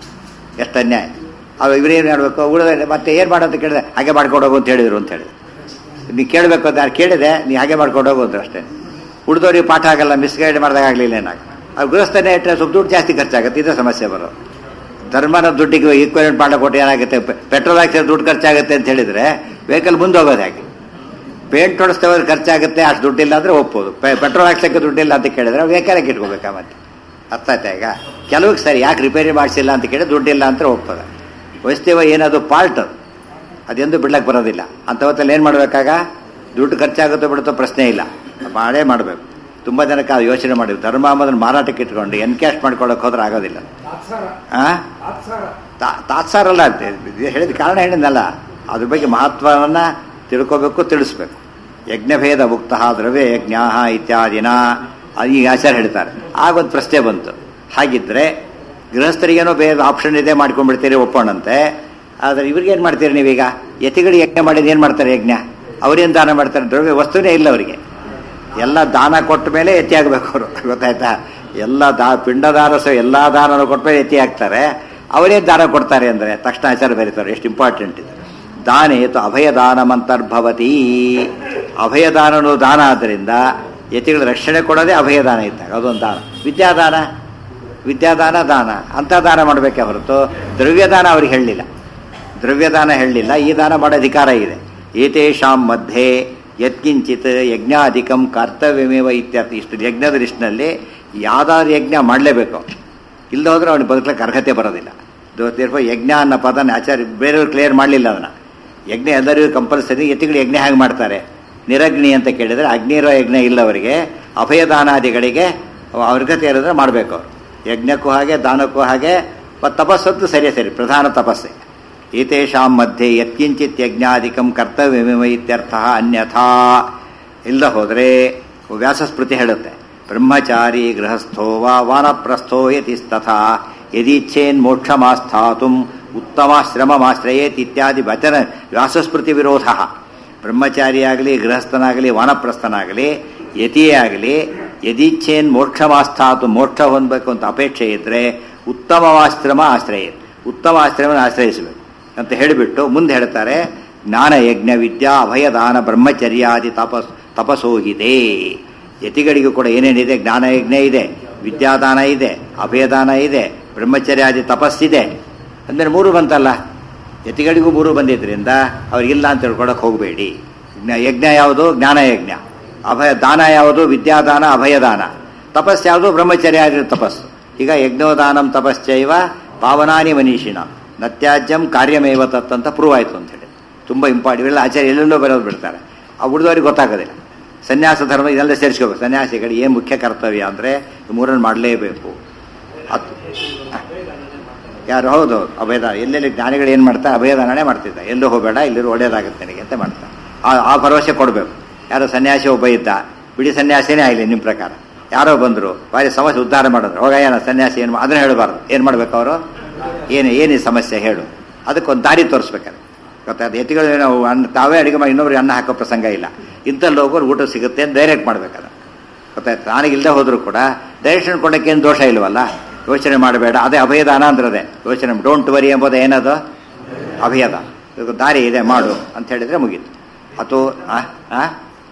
ಎಷ್ಟು ಅನ್ಯಾಯ ಅವ ಇವ್ರೇನು ಮಾಡಬೇಕು ಉಳಿದ ಮತ್ತೆ ಏನು ಮಾಡೋದು ಕೇಳಿದೆ ಹಾಗೆ ಮಾಡ್ಕೊಂಡು ಹೋಗು ಅಂತ ಹೇಳಿದ್ರು ಅಂತ ಹೇಳಿದ್ರು ನೀ ಕೇಳಬೇಕು ಅಂತ ಯಾರು ಕೇಳಿದೆ ನೀ ಹಾಗೆ ಮಾಡ್ಕೊಂಡು ಹೋಗು ಅಂದ್ರು ಅಷ್ಟೇ ಉಳಿದವ್ರಿಗೆ ಪಾಠ ಆಗಲ್ಲ ಮಿಸ್ಗೈಡ್ ಮಾಡಿದಾಗ ಆಗಲಿಲ್ಲ ಏನಾಗ ಅವ್ರು ಗೃಹಸ್ಥನೇ ಇಟ್ಟರೆ ಸ್ವಲ್ಪ ದುಡ್ಡು ಜಾಸ್ತಿ ಖರ್ಚಾಗುತ್ತೆ ಇದೇ ಸಮಸ್ಯೆ ಬರೋದು ಧರ್ಮನ ದುಡ್ಡಿಗೆ ಈಕ್ವಲೆಂಟ್ ಮಾಡಕ್ಕೆ ಕೊಟ್ಟು ಏನಾಗುತ್ತೆ ಪೆ- ಪೆಟ್ರೋಲ್ ಹಾಕ್ಸಿದ್ರೆ ದುಡ್ಡು ಖರ್ಚಾಗುತ್ತೆ ಅಂತ ಹೇಳಿದ್ರೆ ವೆಹಿಕಲ್ ಮುಂದೆ ಹೋಗೋದು ಹಾಗೆ ಪೇಂಟ್ ಹೊಡಿಸ್ತೇವೆ ಖರ್ಚಾಗುತ್ತೆ ಅಷ್ಟು ದುಡ್ಡಿಲ್ಲ ಅಂದರೆ ಒಪ್ಪೋದು ಪೆ- ಪೆಟ್ರೋಲ್ ಹಾಕ್ಸಕ್ಕೆ ದುಡ್ಡಿಲ್ಲ ಅಂತ ಕೇಳಿದ್ರೆ ವೆಹಿಕಲ್ಗೆ ಇಟ್ಕೋಬೇಕಾ ಮತ್ತೆ ಅರ್ಥ ಆಯ್ತಾ ಈಗ ಕೆಲವಿಗೆ ಸರಿ ಯಾಕೆ ರಿಪೇರಿ ಮಾಡಿಸಿಲ್ಲ ಅಂತ ಕೇಳಿ ದುಡ್ಡಿಲ್ಲ ಅಂತ ಒಪ್ಪೋದು ವೈಷ್ಣವ ಏನದು ಪಾಲ್ಟ್ ಅದು ಅದೆಂದು ಬಿಡ್ಲಕ್ಕೆ ಬರೋದಿಲ್ಲ ಅಂಥವತ್ತಲ್ಲಿ ಏನು ಮಾಡಬೇಕಾಗ ದುಡ್ಡು ಖರ್ಚಾಗುತ್ತೋ ಬಿಡುತ್ತೋ ಪ್ರಶ್ನೆ ಇಲ್ಲ ಮಾಡೇ ಮಾಡಬೇಕು ತುಂಬ ಜನಕ್ಕೆ ಅದು ಯೋಚನೆ ಮಾಡಿದ್ರು ಧರ್ಮ ಅನ್ನೋದನ್ನ ಮಾರಾಟಕ್ಕೆ ಇಟ್ಕೊಂಡು ಎನ್ಕ್ಯಾಶ್ ಮಾಡ್ಕೊಳ್ಳೋಕೆ ಹೋದ್ರೆ ಆಗೋದಿಲ್ಲ ತಾತ್ಸಾರ ಆ ತಾತ್ಸಾರ ತಾ- ತಾತ್ಸಾರಲ್ಲ ಅಂತ ಇದು ಹೇಳಿದ ಕಾರಣ ಹೇಳಿದ್ನಲ್ಲ ಅದ್ರ ಬಗ್ಗೆ ಮಹತ್ವವನ್ನು ತಿಳ್ಕೋಬೇಕು ತಿಳಿಸ್ಬೇಕು ಯಜ್ಞಭೇದ ಮುಕ್ತ ದ್ರವ್ಯ ಯಜ್ಞ ಇತ್ಯಾದಿನ ಅದು ಈಗ ಆಚಾರ ಹೇಳ್ತಾರೆ ಆಗೊಂದು ಪ್ರಶ್ನೆ ಬಂತು ಹಾಗಿದ್ರೆ ಗೃಹಸ್ಥರಿಗೇನೋ ಬೇರೆ ಆಪ್ಷನ್ ಇದೆ ಮಾಡ್ಕೊಂಡ್ಬಿಡ್ತೀರಿ ಒಪ್ಪೋಣಂತೆ ಆದರೆ ಇವ್ರಿಗೆ ಏನು ಮಾಡ್ತೀರಿ ನೀವೀಗ ಯತಿಗಳಿಗೆ ಯಜ್ಞ ಮಾಡಿದ ಏನು ಮಾಡ್ತಾರೆ ಯಜ್ಞ ಅವ್ರೇನು ದಾನ ಮಾಡ್ತಾರೆ ದ್ರವ್ಯ ವಸ್ತುನೇ ಇಲ್ಲ ಅವರಿಗೆ ಎಲ್ಲ ದಾನ ಕೊಟ್ಟ ಮೇಲೆ ಎತ್ತಿ ಆಗಬೇಕು ಅವರು ಗೊತ್ತಾಯ್ತಾ ಎಲ್ಲ ದಾ ಪಿಂಡದಾನ ಸಹ ಎಲ್ಲ ದಾನನೂ ಕೊಟ್ಟ ಮೇಲೆ ಎತ್ತಿ ಹಾಕ್ತಾರೆ ಅವರೇ ದಾನ ಕೊಡ್ತಾರೆ ಅಂದರೆ ತಕ್ಷಣ ಆಚಾರ ಬರೀತಾರೆ ಎಷ್ಟು ಇಂಪಾರ್ಟೆಂಟ್ ಇದೆ ದಾನೇತು ಅಭಯದಾನಮಂತರ್ಭವತಿ ಅಭಯದಾನ ಅನ್ನೋ ದಾನ ಆದ್ದರಿಂದ ಯತಿಗಳ ರಕ್ಷಣೆ ಕೊಡೋದೇ ಅಭಯದಾನ ಇದ್ದಾಗ ಅದೊಂದು ದಾನ ವಿದ್ಯಾದಾನ ವಿದ್ಯಾದಾನ ದಾನ ಅಂಥ ದಾನ ಮಾಡಬೇಕೇ ಹೊರತು ದ್ರವ್ಯದಾನ ಅವ್ರಿಗೆ ಹೇಳಲಿಲ್ಲ ದ್ರವ್ಯದಾನ ಹೇಳಲಿಲ್ಲ ಈ ದಾನ ಮಾಡೋ ಅಧಿಕಾರ ಇದೆ ಏತೇಷಾಂ ಮಧ್ಯೆ ಯತ್ಕಿಂಚಿತ್ ಯಜ್ಞಾಧಿಕಂ ಕರ್ತವ್ಯಮೇವ ಇತ್ಯರ್ಥ ಇಷ್ಟು ಯಜ್ಞದ ಲಿಸ್ಟ್ನಲ್ಲಿ ಯಾವ್ದಾದ್ರು ಯಜ್ಞ ಮಾಡಲೇಬೇಕು ಇಲ್ಲದ ಹೋದ್ರೆ ಅವನಿಗೆ ಬದುಕಲಿಕ್ಕೆ ಅರ್ಹತೆ ಬರೋದಿಲ್ಲ ದೇರ್ಫ ಯಜ್ಞ ಅನ್ನೋ ಪದನ ಆಚಾರ್ಯ ಬೇರೆಯವ್ರು ಕ್ಲಿಯರ್ ಮಾಡಲಿಲ್ಲ ಅದನ್ನು ಯಜ್ಞ ಎಲ್ಲರಿಗೂ ಕಂಪಲ್ಸರಿ ಯತಿಗಳು ಯಜ್ಞ ಹೇಗೆ ಮಾಡ್ತಾರೆ ನಿರಗ್ನಿ ಅಂತ ಕೇಳಿದರೆ ಅಗ್ನಿ ಇರೋ ಯಜ್ಞ ಇಲ್ಲ ಅವರಿಗೆ ಅಭಯದಾನಾದಿಗಳಿಗೆ ಅರ್ಹತೆ ಇರೋದ್ರೆ ಮಾಡಬೇಕು ಅವರು ಯಜ್ಞಕ್ಕೂ ಹಾಗೆ ದಾನಕ್ಕೂ ಹಾಗೆ ಮತ್ತು ತಪಸ್ಸತ್ತು ಸರಿ ಸರಿ ಪ್ರಧಾನ ತಪಸ್ಸೆ ಏತೇಷಾಂ ಮಧ್ಯೆ ಯತ್ಕಿಂಚಿತ್ ಯಜ್ಞಾಧಿಕಂ ಕರ್ತವ್ಯಮೇವ ಇತ್ಯರ್ಥ ಅನ್ಯಥಾ ಇಲ್ಲ ಹೋದರೆ ವ್ಯಾಸಸ್ಮೃತಿ ಹೇಳುತ್ತೆ ಬ್ರಹ್ಮಚಾರಿ ಗೃಹಸ್ಥೋ ವಾ ವಾನಪ್ರಸ್ಥೋ ಯತಿಸ್ತಥಾ ಯದೀಚ್ಛೇನ್ ಮೋಕ್ಷಮಾಸ್ಥಾತು ಉತ್ತಮಾಶ್ರಮಮಾಶ್ರಯೇತ್ ಇತ್ಯಾದಿ ವಚನ ವ್ಯಾಸಸ್ಮೃತಿ ವಿರೋಧ ಬ್ರಹ್ಮಚಾರಿಯಾಗಲಿ ಗೃಹಸ್ಥನಾಗಲಿ ವಾನಪ್ರಸ್ಥನಾಗಲಿ ಯತಿಯೇ ಆಗಲಿ ಯದೀಚ್ಛೇನ್ ಮೋಕ್ಷಮಾಸ್ಥಾತು ಮೋಕ್ಷ ಹೊಂದಬೇಕು ಅಂತ ಅಪೇಕ್ಷೆ ಇದ್ದರೆ ಉತ್ತಮವಾಶ್ರಮ ಆಶ್ರಯ ಉತ್ತಮ ಆಶ್ರಮನ ಆಶ್ರಯಿಸಬೇಕು ಅಂತ ಹೇಳಿಬಿಟ್ಟು ಮುಂದೆ ಹೇಳ್ತಾರೆ ಜ್ಞಾನ ಯಜ್ಞ ವಿದ್ಯಾ ಅಭಯದಾನ ಬ್ರಹ್ಮಚರ್ಯಾದಿ ತಪಸ್ ತಪಸೋಗಿದೆ ಯತಿಗಳಿಗೂ ಕೂಡ ಏನೇನಿದೆ ಜ್ಞಾನ ಯಜ್ಞ ಇದೆ ವಿದ್ಯಾದಾನ ಇದೆ ಅಭಯದಾನ ಇದೆ ಬ್ರಹ್ಮಚರ್ಯಾದಿ ತಪಸ್ಸಿದೆ ಅಂದರೆ ಮೂರು ಬಂತಲ್ಲ ಯತಿಗಳಿಗೂ ಮೂರು ಬಂದಿದ್ರಿಂದ ಅವ್ರಿಗಿಲ್ಲ ಅಂತ ತಿಳ್ಕೊಳಕ್ಕೆ ಹೋಗಬೇಡಿ ಯಜ್ಞ ಯಾವುದು ಜ್ಞಾನ ಯಜ್ಞ ಅಭಯ ದಾನ ಯಾವುದು ವಿದ್ಯಾದಾನ ಅಭಯದಾನ ತಪಸ್ ಯಾವುದು ಬ್ರಹ್ಮಚರ್ಯಾದಿ ತಪಸ್ಸು ಈಗ ಯಜ್ಞೋದಾನಂ ತಪಶ್ಚೈವ ಪಾವನಾನಿ ಮನೀಷಿಣ ನತ್ಯಾಜ್ಯಂ ಕಾರ್ಯಮೇವ ತತ್ ಅಂತ ಪ್ರೂವ್ ಆಯಿತು ಅಂತ ಹೇಳಿ ತುಂಬ ಇಂಪಾರ್ಟೆಂಟ್ ಇವೆಲ್ಲ ಆಚಾರ್ಯ ಎಲ್ಲೆಲ್ಲೋ ಬರೋದು ಬಿಡ್ತಾರೆ ಆ ಉಳಿದವ್ರಿಗೆ ಗೊತ್ತಾಗೋದಿಲ್ಲ ಸನ್ಯಾಸ ಧರ್ಮ ಇದೆಲ್ಲ ಸೇರಿಸ್ಕೋಬೇಕು ಸನ್ಯಾಸಿಗಳು ಏನು ಮುಖ್ಯ ಕರ್ತವ್ಯ ಅಂದರೆ ಮೂರನ್ನು ಮಾಡಲೇಬೇಕು ಅದು ಯಾರು ಹೌದು ಅಭಯದಾನ ಎಲ್ಲೆಲ್ಲಿ ಜ್ಞಾನಿಗಳು ಏನು ಮಾಡ್ತಾರೆ ಅಭಯದಾನನೇ ಮಾಡ್ತಿದ್ದ ಎಲ್ಲೂ ಹೋಗಬೇಡ ಇಲ್ಲಿರು ಒಳ್ಳೇದಾಗುತ್ತೆ ನನಗೆ ಅಂತ ಮಾಡ್ತಾರೆ ಆ ಆ ಭರವಸೆ ಕೊಡಬೇಕು ಯಾರೋ ಸನ್ಯಾಸಿ ಒಬ್ಬ ಇದ್ದ ಬಿಡಿ ಸನ್ಯಾಸಿನೇ ಆಗಲಿ ನಿಮ್ಮ ಪ್ರಕಾರ ಯಾರೋ ಬಂದರು ಬಾರಿ ಸಮಸ್ಯೆ ಉದ್ಧಾರ ಮಾಡಿದ್ರು ಹೋಗಯ್ಯ ಸನ್ಯಾಸಿ ಏನು ಅದನ್ನ ಹೇಳಬಾರ್ದು ಏನು ಮಾಡ್ಬೇಕು ಅವರು ಏನು ಏನು ಈ ಸಮಸ್ಯೆ ಹೇಳು ಅದಕ್ಕೊಂದು ದಾರಿ ತೋರಿಸ್ಬೇಕಾದ್ರೆ ಗೊತ್ತಾದ ಎತ್ತಿಗಳು ನಾವು ಅನ್ನ ತಾವೇ ಅಡುಗೆ ಮಾಡಿ ಇನ್ನೊಬ್ರಿಗೆ ಅನ್ನ ಹಾಕೋ ಪ್ರಸಂಗ ಇಲ್ಲ ಇಂಥಲ್ಲಿ ಹೋಗೋರು ಊಟ ಸಿಗುತ್ತೆ ಅಂತ ಡೈರೆಕ್ಟ್ ಮಾಡ್ಬೇಕಲ್ಲ ಗೊತ್ತಾಯ್ತು ನನಗೆ ಇಲ್ಲದೆ ಹೋದರೂ ಕೂಡ ಡೈರೆಕ್ಷನ್ ಕೊಡೋಕ್ಕೆ ಏನು ದೋಷ ಇಲ್ವಲ್ಲ ಯೋಚನೆ ಮಾಡಬೇಡ ಅದೇ ಅಭಯದಾನ ಅಂದ್ರದೆ ಯೋಚನೆ ಡೋಂಟ್ ವರಿ ಎಂಬುದು ಏನದು ಅಭಯದಾನ ಇದಕ್ಕೆ ದಾರಿ ಇದೆ ಮಾಡು ಅಂತ ಹೇಳಿದರೆ ಮುಗೀತು ಅಥವಾ ಆ ಆ?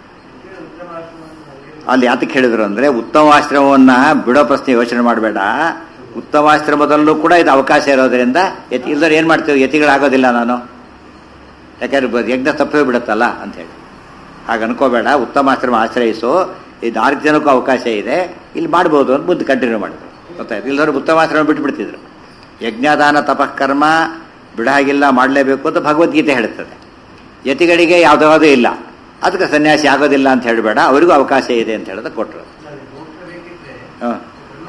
ಅಲ್ಲಿ ಯಾತಕ್ಕೆ ಹೇಳಿದ್ರು ಅಂದರೆ ಉತ್ತಮಾಶ್ರಮವನ್ನು ಬಿಡೋ ಪ್ರಶ್ನೆ ಯೋಚನೆ ಮಾಡಬೇಡ ಉತ್ತಮಾಶ್ರಮದಲ್ಲೂ ಕೂಡ ಇದು ಅವಕಾಶ ಇರೋದ್ರಿಂದ ಯತಿ ಇಲ್ಲದ್ರೆ ಏನು ಮಾಡ್ತೀವಿ ಯತಿಗಳಾಗೋದಿಲ್ಲ ನಾನು ಯಾಕಂದ್ರೆ ಬ- ಯಜ್ಞ ತಪ್ಪೇ ಬಿಡುತ್ತಲ್ಲ ಅಂತ ಹೇಳಿ ಹಾಗೆ ಅನ್ಕೋಬೇಡ ಉತ್ತಮಾಶ್ರಮ ಆಶ್ರಯಿಸು ಈ ನಾಲ್ಕು ಜನಕ್ಕೂ ಅವಕಾಶ ಇದೆ ಇಲ್ಲಿ ಮಾಡ್ಬೋದು ಅಂತ ಮುಂದೆ ಕಂಟಿನ್ಯೂ ಮಾಡಿದ್ರು ಗೊತ್ತಾಯ್ತು ಇಲ್ಲದ್ರೆ ಉತ್ತಮಾಶ್ರಮ ಬಿಟ್ಬಿಡ್ತಿದ್ರು ಯಜ್ಞದಾನ ತಪಃಕರ್ಮ ಬಿಡಾಗಿಲ್ಲ ಮಾಡಲೇಬೇಕು ಅಂತ ಭಗವದ್ಗೀತೆ ಹೇಳುತ್ತದೆ ಯತಿಗಳಿಗೆ ಯಾವುದಾವುದೂ ಇಲ್ಲ ಅದಕ್ಕೆ ಸನ್ಯಾಸಿ ಆಗೋದಿಲ್ಲ ಅಂತ ಹೇಳಬೇಡ ಅವರಿಗೂ ಅವಕಾಶ ಇದೆ ಅಂತ ಹೇಳೋದು ಕೊಟ್ಟರು ಹಾಂ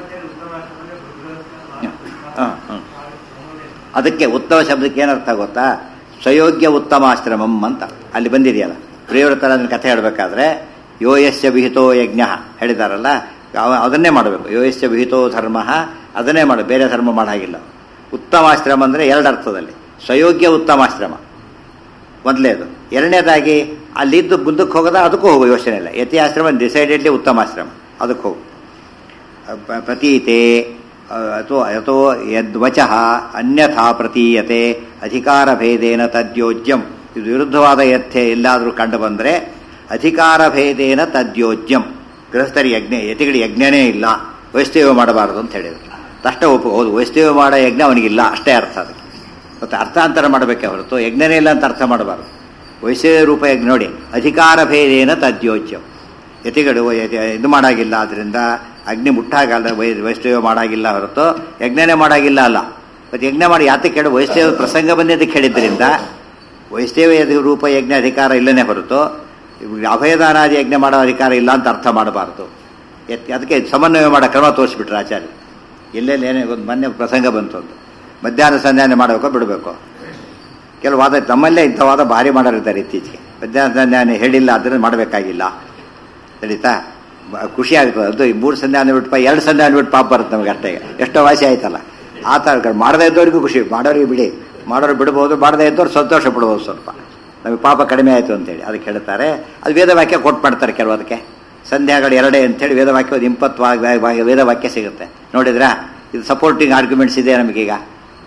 ಹಾಂ ಹಾಂ ಅದಕ್ಕೆ ಉತ್ತಮ ಶಬ್ದಕ್ಕೆ ಏನರ್ಥ ಗೊತ್ತಾ ಸ್ವಯೋಗ್ಯ ಉತ್ತಮಾಶ್ರಮಂ ಅಂತ ಅಲ್ಲಿ ಬಂದಿದೆಯಲ್ಲ ಪ್ರಿಯವ್ರತರ ಅದನ್ನ ಕಥೆ ಹೇಳಬೇಕಾದ್ರೆ ಯೋ ಯಶ್ಯ ವಿಹಿತೋ ಯಜ್ಞ ಹೇಳಿದಾರಲ್ಲ ಅವ- ಅದನ್ನೇ ಮಾಡಬೇಕು ಯೋ ಯಶ್ಯ ವಿಹಿತೋ ಧರ್ಮ ಅದನ್ನೇ ಮಾಡು ಬೇರೆ ಧರ್ಮ ಮಾಡಾಗಿಲ್ಲ ಉತ್ತಮಾಶ್ರಮ ಅಂದರೆ ಎರಡು ಅರ್ಥದಲ್ಲಿ ಸ್ವಯೋಗ್ಯ ಉತ್ತಮಾಶ್ರಮ ಮೊದಲೇದು ಎರಡನೇದಾಗಿ ಅಲ್ಲಿದ್ದು ಮುಂದಕ್ಕೆ ಹೋಗೋದ ಅದಕ್ಕೂ ಹೋಗೋ ಯೋಚನೆ ಇಲ್ಲ ಯತಿ ಆಶ್ರಮ ಡಿಸೈಡೆಡ್ಲಿ ಉತ್ತಮಾಶ್ರಮ ಅದಕ್ಕೆ ಹೋಗು ಪ- ಪ್ರತೀತೆ ಅಥವಾ ಅಥೋ ಯದ್ವಚಃ ಅನ್ಯಥಾ ಪ್ರತೀಯತೆ ಅಧಿಕಾರ ಭೇದೇನ ತದ್ಯೋಜ್ಯಂ ಇದು ವಿರುದ್ಧವಾದ ಯಥ್ಯ ಎಲ್ಲಾದರೂ ಕಂಡು ಬಂದರೆ ಅಧಿಕಾರ ಭೇದೇನ ತದ್ಯೋಜ್ಯಂ ಗೃಹಸ್ಥರಿ ಯಜ್ಞ ಯತಿಗಳು ಯಜ್ಞನೇ ಇಲ್ಲ ವೈಷ್ಣವ ಮಾಡಬಾರದು ಅಂತ ಹೇಳಿದ್ರು ತಷ್ಟ ಒಪ್ಪು ಹೌದು ವೈಷ್ಣವ ಮಾಡೋ ಯಜ್ಞ ಅವನಿಗಿಲ್ಲ ಅಷ್ಟೇ ಅರ್ಥ ಅದಕ್ಕೆ ಮತ್ತು ಅರ್ಥಾಂತರ ಮಾಡಬೇಕೆ ಹೊರತು ಯಜ್ಞನೇ ಇಲ್ಲ ಅಂತ ಅರ್ಥ ಮಾಡಬಾರ್ದು ವೈಷ್ಣವ ರೂಪ ಯಜ್ಞ ನೋಡಿ ಅಧಿಕಾರ ಭೇದೇನ ತದ್ಯೋಜ್ಯಂ ಯತಿಗಳು ಯತಿ- ಇದು ಮಾಡಾಗಿಲ್ಲ ಅದರಿಂದ ಅಗ್ನಿ ಮುಟ್ಟಾಗಲ್ಲ ವೈ ವೈಷ್ಣವ ಮಾಡಾಗಿಲ್ಲ ಹೊರತು ಯಜ್ಞನೇ ಮಾಡಾಗಿಲ್ಲ ಅಲ್ಲ ಮತ್ತು ಯಜ್ಞ ಮಾಡಿ ಯಾತಕ್ಕೆ ಹೇಳಿ ವೈಷ್ಣವ ಪ್ರಸಂಗ ಬಂದಿದ್ದಕ್ಕೆ ಹೇಳಿದ್ರಿಂದ ವೈಷ್ಣವ ಯಜ್ಞ ರೂಪ ಯಜ್ಞ ಅಧಿಕಾರ ಇಲ್ಲನೇ ಹೊರತು ಇವ್ರಿಗೆ ಅಭಯದಾನಾದಿ ಯಜ್ಞ ಮಾಡೋ ಅಧಿಕಾರ ಇಲ್ಲ ಅಂತ ಅರ್ಥ ಮಾಡಬಾರ್ದು ಎತ್- ಅದಕ್ಕೆ ಸಮನ್ವಯ ಮಾಡೋ ಕ್ರಮ ತೋರಿಸ್ಬಿಟ್ರು ಆಚಾರ್ಯ ಎಲ್ಲೆಲ್ಲಿ ಏನೇ ಒಂದು ಮೊನ್ನೆ ಪ್ರಸಂಗ ಬಂತು ಒಂದು ಮಧ್ಯಾಹ್ನ ಸಂಧ್ಯಾನೆ ಮಾಡಬೇಕೋ ಬಿಡಬೇಕು ಕೆಲವು ವಾದ ನಮ್ಮಲ್ಲೇ ಇಂಥ ವಾದ ಭಾರಿ ಮಾಡೋರಿದ್ದಾರೆ ಇತ್ತೀಚೆಗೆ ಮಧ್ಯಾಹ್ನ ಸಂಧ್ಯಾನೆ ಹೇಳಿಲ್ಲ ಅದನ್ನು ಮಾಡಬೇಕಾಗಿಲ್ಲ ನಡೀತಾ ಬ- ಖುಷಿ ಆಗ್ತದೆ ಅದು ಈ ಮೂರು ಸಂಧ್ಯಾನ ಬಿಟ್ಟು ಪಾ- ಎರಡು ಸಂಧ್ಯಾನ ಬಿಟ್ಟು ಪಾಪ ಬರುತ್ತೆ ನಮಗೆ ಅಷ್ಟೇ ಎಷ್ಟೋ ವಾಸಿ ಆಯ್ತಲ್ಲ ಆ ಥರ ಮಾಡದೇ ಇದ್ದವ್ರಿಗೂ ಖುಷಿ ಮಾಡೋರಿಗೆ ಬಿಡಿ ಮಾಡೋರು ಬಿಡ್ಬೋದು ಮಾಡದೇ ಇದ್ದವ್ರು ಸಂತೋಷ ಪಡ್ಬೋದು ಸ್ವಲ್ಪ ನಮಗೆ ಪಾಪ ಕಡಿಮೆ ಆಯಿತು ಅಂತೇಳಿ ಅದಕ್ಕೆ ಹೇಳ್ತಾರೆ ಅದು ವೇದವಾಕ್ಯ ಕೊಟ್ಟು ಮಾಡ್ತಾರೆ ಕೆಲವು ಅದಕ್ಕೆ ಸಂಧ್ಯಾಗಳು ಎರಡೇ ಅಂತೇಳಿ ವೇದವಾಕ್ಯ ಒಂದು ಇಂಪತ್ತು ವಾ- ವಾ- ವಾ- ವೇದವಾಕ್ಯ ಸಿಗುತ್ತೆ ನೋಡಿದ್ರಾ ಇದು ಸಪೋರ್ಟಿಂಗ್ ಆರ್ಗ್ಯುಮೆಂಟ್ಸ್ ಇದೆ ನಮಗೀಗ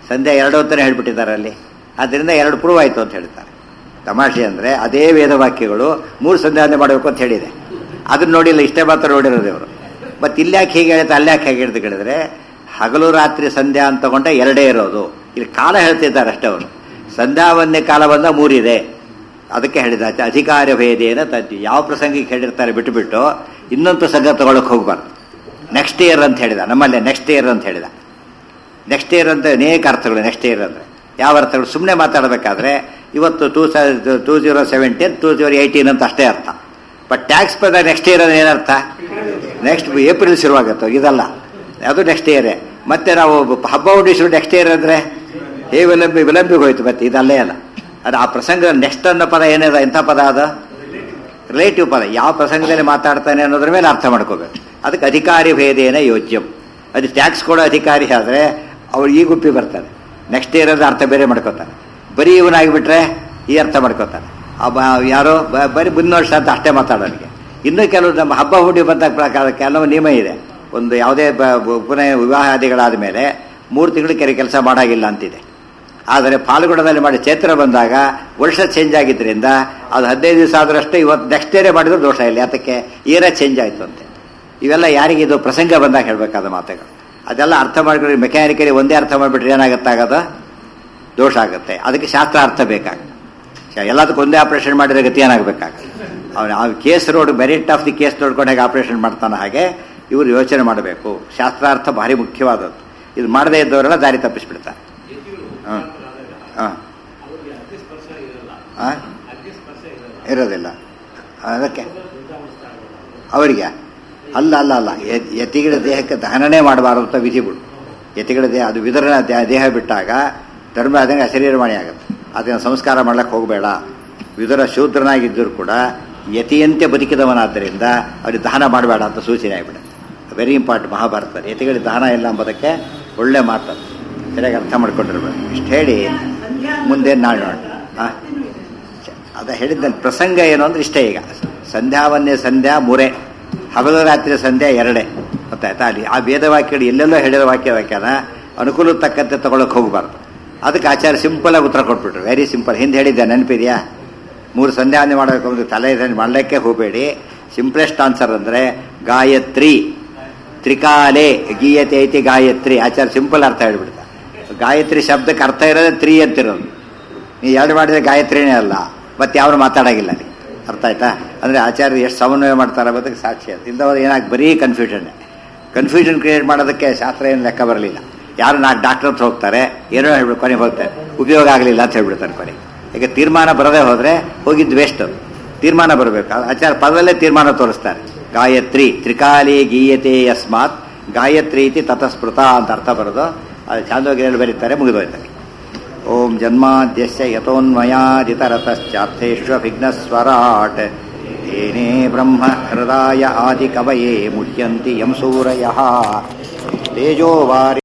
ಸಂಧ್ಯಾ ಎರಡು ಹೊತ್ತನೇ ಹೇಳ್ಬಿಟ್ಟಿದ್ದಾರೆ ಅಲ್ಲಿ ಅದರಿಂದ ಎರಡು ಪ್ರೂವ್ ಆಯಿತು ಅಂತ ಹೇಳ್ತಾರೆ ತಮಾಷೆ ಅಂದರೆ ಅದೇ ವೇದ ವಾಕ್ಯಗಳು ಮೂರು ಸಂಧ್ಯಾವಂದನೆ ಮಾಡಬೇಕು ಅಂತ ಹೇಳಿದೆ ಅದನ್ನ ನೋಡಿಲ್ಲ ಇಷ್ಟೇ ಮಾತ್ರ ನೋಡಿರೋದು ಇವರು ಮತ್ತು ಇಲ್ಲಿ ಯಾಕೆ ಹೀಗೆ ಹೇಳುತ್ತೆ ಅಲ್ಲಿ ಯಾಕೆ ಹೇಗೆ ಹೇಳ್ತು ಕೇಳಿದ್ರೆ ಹಗಲು ರಾತ್ರಿ ಸಂಧ್ಯಾ ಅಂತ ತಗೊಂಡೆ ಎರಡೇ ಇರೋದು ಇಲ್ಲಿ ಕಾಲ ಹೇಳ್ತಿದ್ದಾರೆ ಅಷ್ಟೇ ಅವರು ಸಂಧ್ಯಾವಂದನೆ ಕಾಲ ಬಂದ ಮೂರಿದೆ ಅದಕ್ಕೆ ಹೇಳಿದ ಆಚೆ ಅಧಿಕಾರ ಭೇದೇನ ತಜ್ಜಿ ಯಾವ ಪ್ರಸಂಗಕ್ಕೆ ಹೇಳಿರ್ತಾರೆ ಬಿಟ್ಟುಬಿಟ್ಟು ಇನ್ನೊಂದು ಪ್ರಸಂಗ ತಗೊಳಕ್ ಹೋಗ್ಬಾರ್ದು ನೆಕ್ಸ್ಟ್ ಇಯರ್ ಅಂತ ಹೇಳಿದ ನಮ್ಮಲ್ಲೇ ನೆಕ್ಸ್ಟ್ ಇಯರ್ ಅಂತ ಹೇಳಿದ ನೆಕ್ಸ್ಟ್ ಇಯರ್ ಅಂತ ಅನೇಕ ಅರ್ಥಗಳು ನೆಕ್ಸ್ಟ್ ಇಯರ್ ಅಂದರೆ ಯಾವ ಅರ್ಥಗಳು ಸುಮ್ಮನೆ ಮಾತಾಡಬೇಕಾದ್ರೆ ಇವತ್ತು two two zero seventeen two zero eighteen ಅಂತ ಅಷ್ಟೇ ಅರ್ಥ ಬಟ್ ಟ್ಯಾಕ್ಸ್ ಪದ ನೆಕ್ಸ್ಟ್ ಇಯರ್ ಅಂದ್ರೆ ಏನರ್ಥ ನೆಕ್ಸ್ಟ್ ಏಪ್ರಿಲ್ ಶುರುವಾಗುತ್ತೆ ಇದಲ್ಲ ಅದು ನೆಕ್ಸ್ಟ್ ಇಯರೇ ಮತ್ತೆ ನಾವು ಹಬ್ಬ ಹುಟ್ಟಿಸು ನೆಕ್ಸ್ಟ್ ಇಯರ್ ಅಂದರೆ ಹೇ ವಿಲಂಬಿ ವಿಲಂಬಿಗೆ ಹೋಯ್ತು ಮತ್ತೆ ಇದಲ್ಲೇ ಅಲ್ಲ ಅದು ಆ ಪ್ರಸಂಗ ನೆಕ್ಸ್ಟ್ ಅನ್ನೋ ಪದ ಏನಿದೆ ಎಂಥ ಪದ ಅದು ರಿಲೇಟಿವ್ ಪದ ಯಾವ ಪ್ರಸಂಗದಲ್ಲಿ ಮಾತಾಡ್ತಾನೆ ಅನ್ನೋದ್ರ ಮೇಲೆ ಅರ್ಥ ಮಾಡ್ಕೋಬೇಕು ಅದಕ್ಕೆ ಅಧಿಕಾರಿ ಭೇದೇನ ಯೋಜ್ಯಂ ಅದು ಟ್ಯಾಕ್ಸ್ ಕೊಡೋ ಅಧಿಕಾರಿ ಆದರೆ ಅವ್ರು ಈ ಗುಪ್ಪಿ ಬರ್ತಾರೆ ನೆಕ್ಸ್ಟ್ ಇಯರ್ ಅದ್ರ ಅರ್ಥ ಬೇರೆ ಮಾಡ್ಕೋತಾರೆ ಬರೀ ಇವನಾಗಿಬಿಟ್ರೆ ಈ ಅರ್ಥ ಮಾಡ್ಕೋತಾರೆ ಅಬ್ಬ ಯಾರೋ ಬ- ಬರೀ ಮುಂದಿನ ವರ್ಷ ಅಂತ ಅಷ್ಟೇ ಮಾತಾಡೋನಿಗೆ ಇನ್ನೂ ಕೆಲವು ನಮ್ಮ ಹಬ್ಬ ಹುಡಿ ಬಂದ ಪ್ರಕಾರ ಕೆಲವು ನಿಯಮ ಇದೆ ಒಂದು ಯಾವುದೇ ಬ- ಬ- ಪುನಃ ವಿವಾಹಾದಿಗಳಾದ ಮೇಲೆ ಮೂರು ತಿಂಗಳು ಕೆರೆ ಕೆಲಸ ಮಾಡಾಗಿಲ್ಲ ಅಂತಿದೆ ಆದರೆ ಪಾಲ್ಗುಣದಲ್ಲಿ ಮಾಡಿ ಚೈತ್ರ ಬಂದಾಗ ವರ್ಷ ಚೇಂಜ್ ಆಗಿದ್ದರಿಂದ ಅದು ಹದಿನೈದು ದಿವಸ ಆದ್ರಷ್ಟೇ ಇವತ್ತು ನೆಕ್ಸ್ಟ್ ಇಯರೇ ಮಾಡಿದ್ರು ದೋಷ ಇಲ್ಲ ಯಾತಕ್ಕೆ ಇಯರೇ ಚೇಂಜ್ ಆಯಿತು ಅಂತೆ ಇವೆಲ್ಲ ಯಾರಿಗೆ ಇದು ಪ್ರಸಂಗ ಬಂದಾಗ ಹೇಳಬೇಕಾದ ಮಾತುಗಳು ಅದೆಲ್ಲ ಅರ್ಥ ಮಾಡ್ಕೊಂಡು ಮೆಕ್ಯಾನಿಕಲಿ ಒಂದೇ ಅರ್ಥ ಮಾಡಿಬಿಟ್ರೆ ಏನಾಗುತ್ತೆ ಆಗೋದು ದೋಷ ಆಗುತ್ತೆ ಅದಕ್ಕೆ ಶಾಸ್ತ್ರ ಅರ್ಥ ಬೇಕಾಗುತ್ತೆ ಎಲ್ಲದಕ್ಕೂ ಒಂದೇ ಆಪರೇಷನ್ ಮಾಡಿದ್ರೆ ಗತಿ ಏನಾಗಬೇಕಾಗುತ್ತೆ ಅವನು ಆ case road merit of the case ನೋಡ್ಕೊಂಡು ಹೇಗೆ ಆಪರೇಷನ್ ಮಾಡ್ತಾನೆ ಹಾಗೆ ಇವರು ಯೋಚನೆ ಮಾಡಬೇಕು ಶಾಸ್ತ್ರಾರ್ಥ ಭಾರಿ ಮುಖ್ಯವಾದದ್ದು ಇದು ಮಾಡದೇ ಇದ್ದವರೆಲ್ಲ ದಾರಿ ತಪ್ಪಿಸ್ಬಿಡ್ತಾರೆ ಹಾಂ ಹಾಂ ಹಾಂ ಇರೋದಿಲ್ಲ ಅದಕ್ಕೆ ಅವರಿಗೆ ಅಲ್ಲ ಅಲ್ಲ ಅಲ್ಲ ಯ- ಯತಿಗಳ ದೇಹಕ್ಕೆ ದಹನನೇ ಮಾಡಬಾರದು ಅಂತ ವಿಧಿಗಳು ಯತಿಗಳ ದೇಹ ಅದು ವಿದರಣ ದೇ- ದೇಹ ಬಿಟ್ಟಾಗ ಧರ್ಮ ಅದಂಗೆ ಅಶರೀರವಾಣಿ ಆಗುತ್ತೆ ಅದನ್ನು ಸಂಸ್ಕಾರ ಮಾಡ್ಲಿಕ್ಕೆ ಹೋಗಬೇಡ ವಿದುರ ಶೂದ್ರನಾಗಿದ್ದರೂ ಕೂಡ ಯತಿಯಂತೆ ಬದುಕಿದವನಾದ್ದರಿಂದ ಅವ್ರಿಗೆ ದಹನ ಮಾಡಬೇಡ ಅಂತ ಸೂಚನೆ ಆಗಿಬಿಡುತ್ತೆ ವೆರಿ ಇಂಪಾರ್ಟೆಂಟ್ ಮಹಾಭಾರತ ಯತಿಗಳಿಗೆ ದಹನ ಇಲ್ಲ ಎಂಬುದಕ್ಕೆ ಒಳ್ಳೆ ಮಾತು ಸರಿಯಾಗಿ ಅರ್ಥ ಮಾಡ್ಕೊಂಡಿರ್ಬೇಕು ಇಷ್ಟು ಹೇಳಿ ಮುಂದೆ ನಾಡು ಹಾಂ ಅದ ಹೇಳಿದ್ದಲ್ಲಿ ಪ್ರಸಂಗ ಏನು ಅಂದ್ರೆ ಇಷ್ಟೇ ಈಗ ಸಂಧ್ಯಾವನ್ನೇ ಸಂಧ್ಯಾ ಮೂರೇ ಹಗಲು ರಾತ್ರಿ ಸಂಧ್ಯಾ ಎರಡೇ ಗೊತ್ತಾಯ್ತಾ ಅಲ್ಲಿ ಆ ವೇದ ವಾಕ್ಯಗಳು ಎಲ್ಲೆಲ್ಲೋ ಹೇಳಿರೋ ವಾಕ್ಯ ವಾಕ್ಯನ ಅನುಕೂಲ ತಕ್ಕಂತೆ ತಗೊಳಕ್ ಹೋಗಬಾರ್ದು ಅದಕ್ಕೆ ಆಚಾರ್ಯ ಸಿಂಪಲ್ ಆಗಿ ಉತ್ತರ ಕೊಟ್ಬಿಟ್ರು ವೆರಿ ಸಿಂಪಲ್ ಹಿಂದೆ ಹೇಳಿದ್ದೆ ನೆನಪಿದೆಯಾ ಮೂರು ಸಂಧ್ಯಾವನೆ ಮಾಡಬೇಕು ಅಂದ್ರೆ ತಲೆ ಇದನ್ನ ಮಾಡಲಿಕ್ಕೆ ಹೋಗಬೇಡಿ ಸಿಂಪ್ಲೆಸ್ಟ್ ಆನ್ಸರ್ ಅಂದ್ರೆ ಗಾಯತ್ರಿ ತ್ರಿಕಾಲೆ ಗೀಯತೆ ಐತಿ ಗಾಯತ್ರಿ ಆಚಾರ್ಯ ಸಿಂಪಲ್ ಅರ್ಥ ಹೇಳ್ಬಿಡ್ತ ಗಾಯತ್ರಿ ಶಬ್ದಕ್ಕೆ ಅರ್ಥ ಇರೋದೇ ತ್ರೀ ಅಂತಿರೋದು ನೀವು ಎರಡು ಮಾಡಿದ್ರೆ ಗಾಯತ್ರಿನೇ ಅಲ್ಲ ಮತ್ತೆ ಯಾರು ಮಾತಾಡಾಗಿಲ್ಲ ಅಲ್ಲಿ ಅರ್ಥ ಆಯ್ತಾ ಅಂದರೆ ಆಚಾರ್ಯ ಎಷ್ಟು ಸಮನ್ವಯ ಮಾಡ್ತಾರೆ ಅನ್ನೋದಕ್ಕೆ ಸಾಕ್ಷಿ ಅದು ಇಲ್ಲದವ್ರು ಏನಾಗಿ ಬರೀ ಕನ್ಫ್ಯೂಷನ್ ಕನ್ಫ್ಯೂಷನ್ ಕ್ರಿಯೇಟ್ ಮಾಡೋದಕ್ಕೆ ಶಾಸ್ತ್ರ ಏನು ಲೆಕ್ಕ ಬರಲಿಲ್ಲ ಯಾರು ನಾಲ್ಕು ಡಾಕ್ಟರ್ ಹತ್ರ ಹೋಗ್ತಾರೆ ಏನೋ ಹೇಳ್ಬಿಟ್ಟು ಕೊನೆಗೆ ಹೋಗ್ತಾರೆ ಉಪಯೋಗ ಆಗಲಿಲ್ಲ ಅಂತ ಹೇಳ್ಬಿಡ್ತಾರೆ ಕೊನೆಗೆ ಈಗ ತೀರ್ಮಾನ ಬರದೇ ಹೋದರೆ ಹೋಗಿದ್ದು ವೇಸ್ಟ್ ತೀರ್ಮಾನ ಬರಬೇಕು ಆಚಾರ ಪದದಲ್ಲೇ ತೀರ್ಮಾನ ತೋರಿಸ್ತಾರೆ ಗಾಯತ್ರಿ ತ್ರಿಕಾಲಿ ಗೀಯತೆ ಯಸ್ಮಾತ್ ಗಾಯತ್ರಿ ಇತಿ ತತಸ್ಮೃತ ಅಂತ ಅರ್ಥ ಬರೋದು ಅದು ಚಾಂದೋಗಿರಲ್ಲಿ ಬರೀತಾರೆ ಮುಗಿದೋಯ್ತಾರೆ ಓಂ ಜನ್ಮಾದ್ಯಸ್ಯ ಯತೋನ್ಮಯಾದಿತರತಶ್ಚಾರ್ಥೇಷ್ವಭಿಘ್ನಸ್ವರಾಟ್ ಏನೇ ಬ್ರಹ್ಮ ಹೃದಯ ಆದಿಕವಯೇ ಮುಹ್ಯಂತಿ ಯಂ ಸೂರಯಃ ತೇಜೋವಾರಿ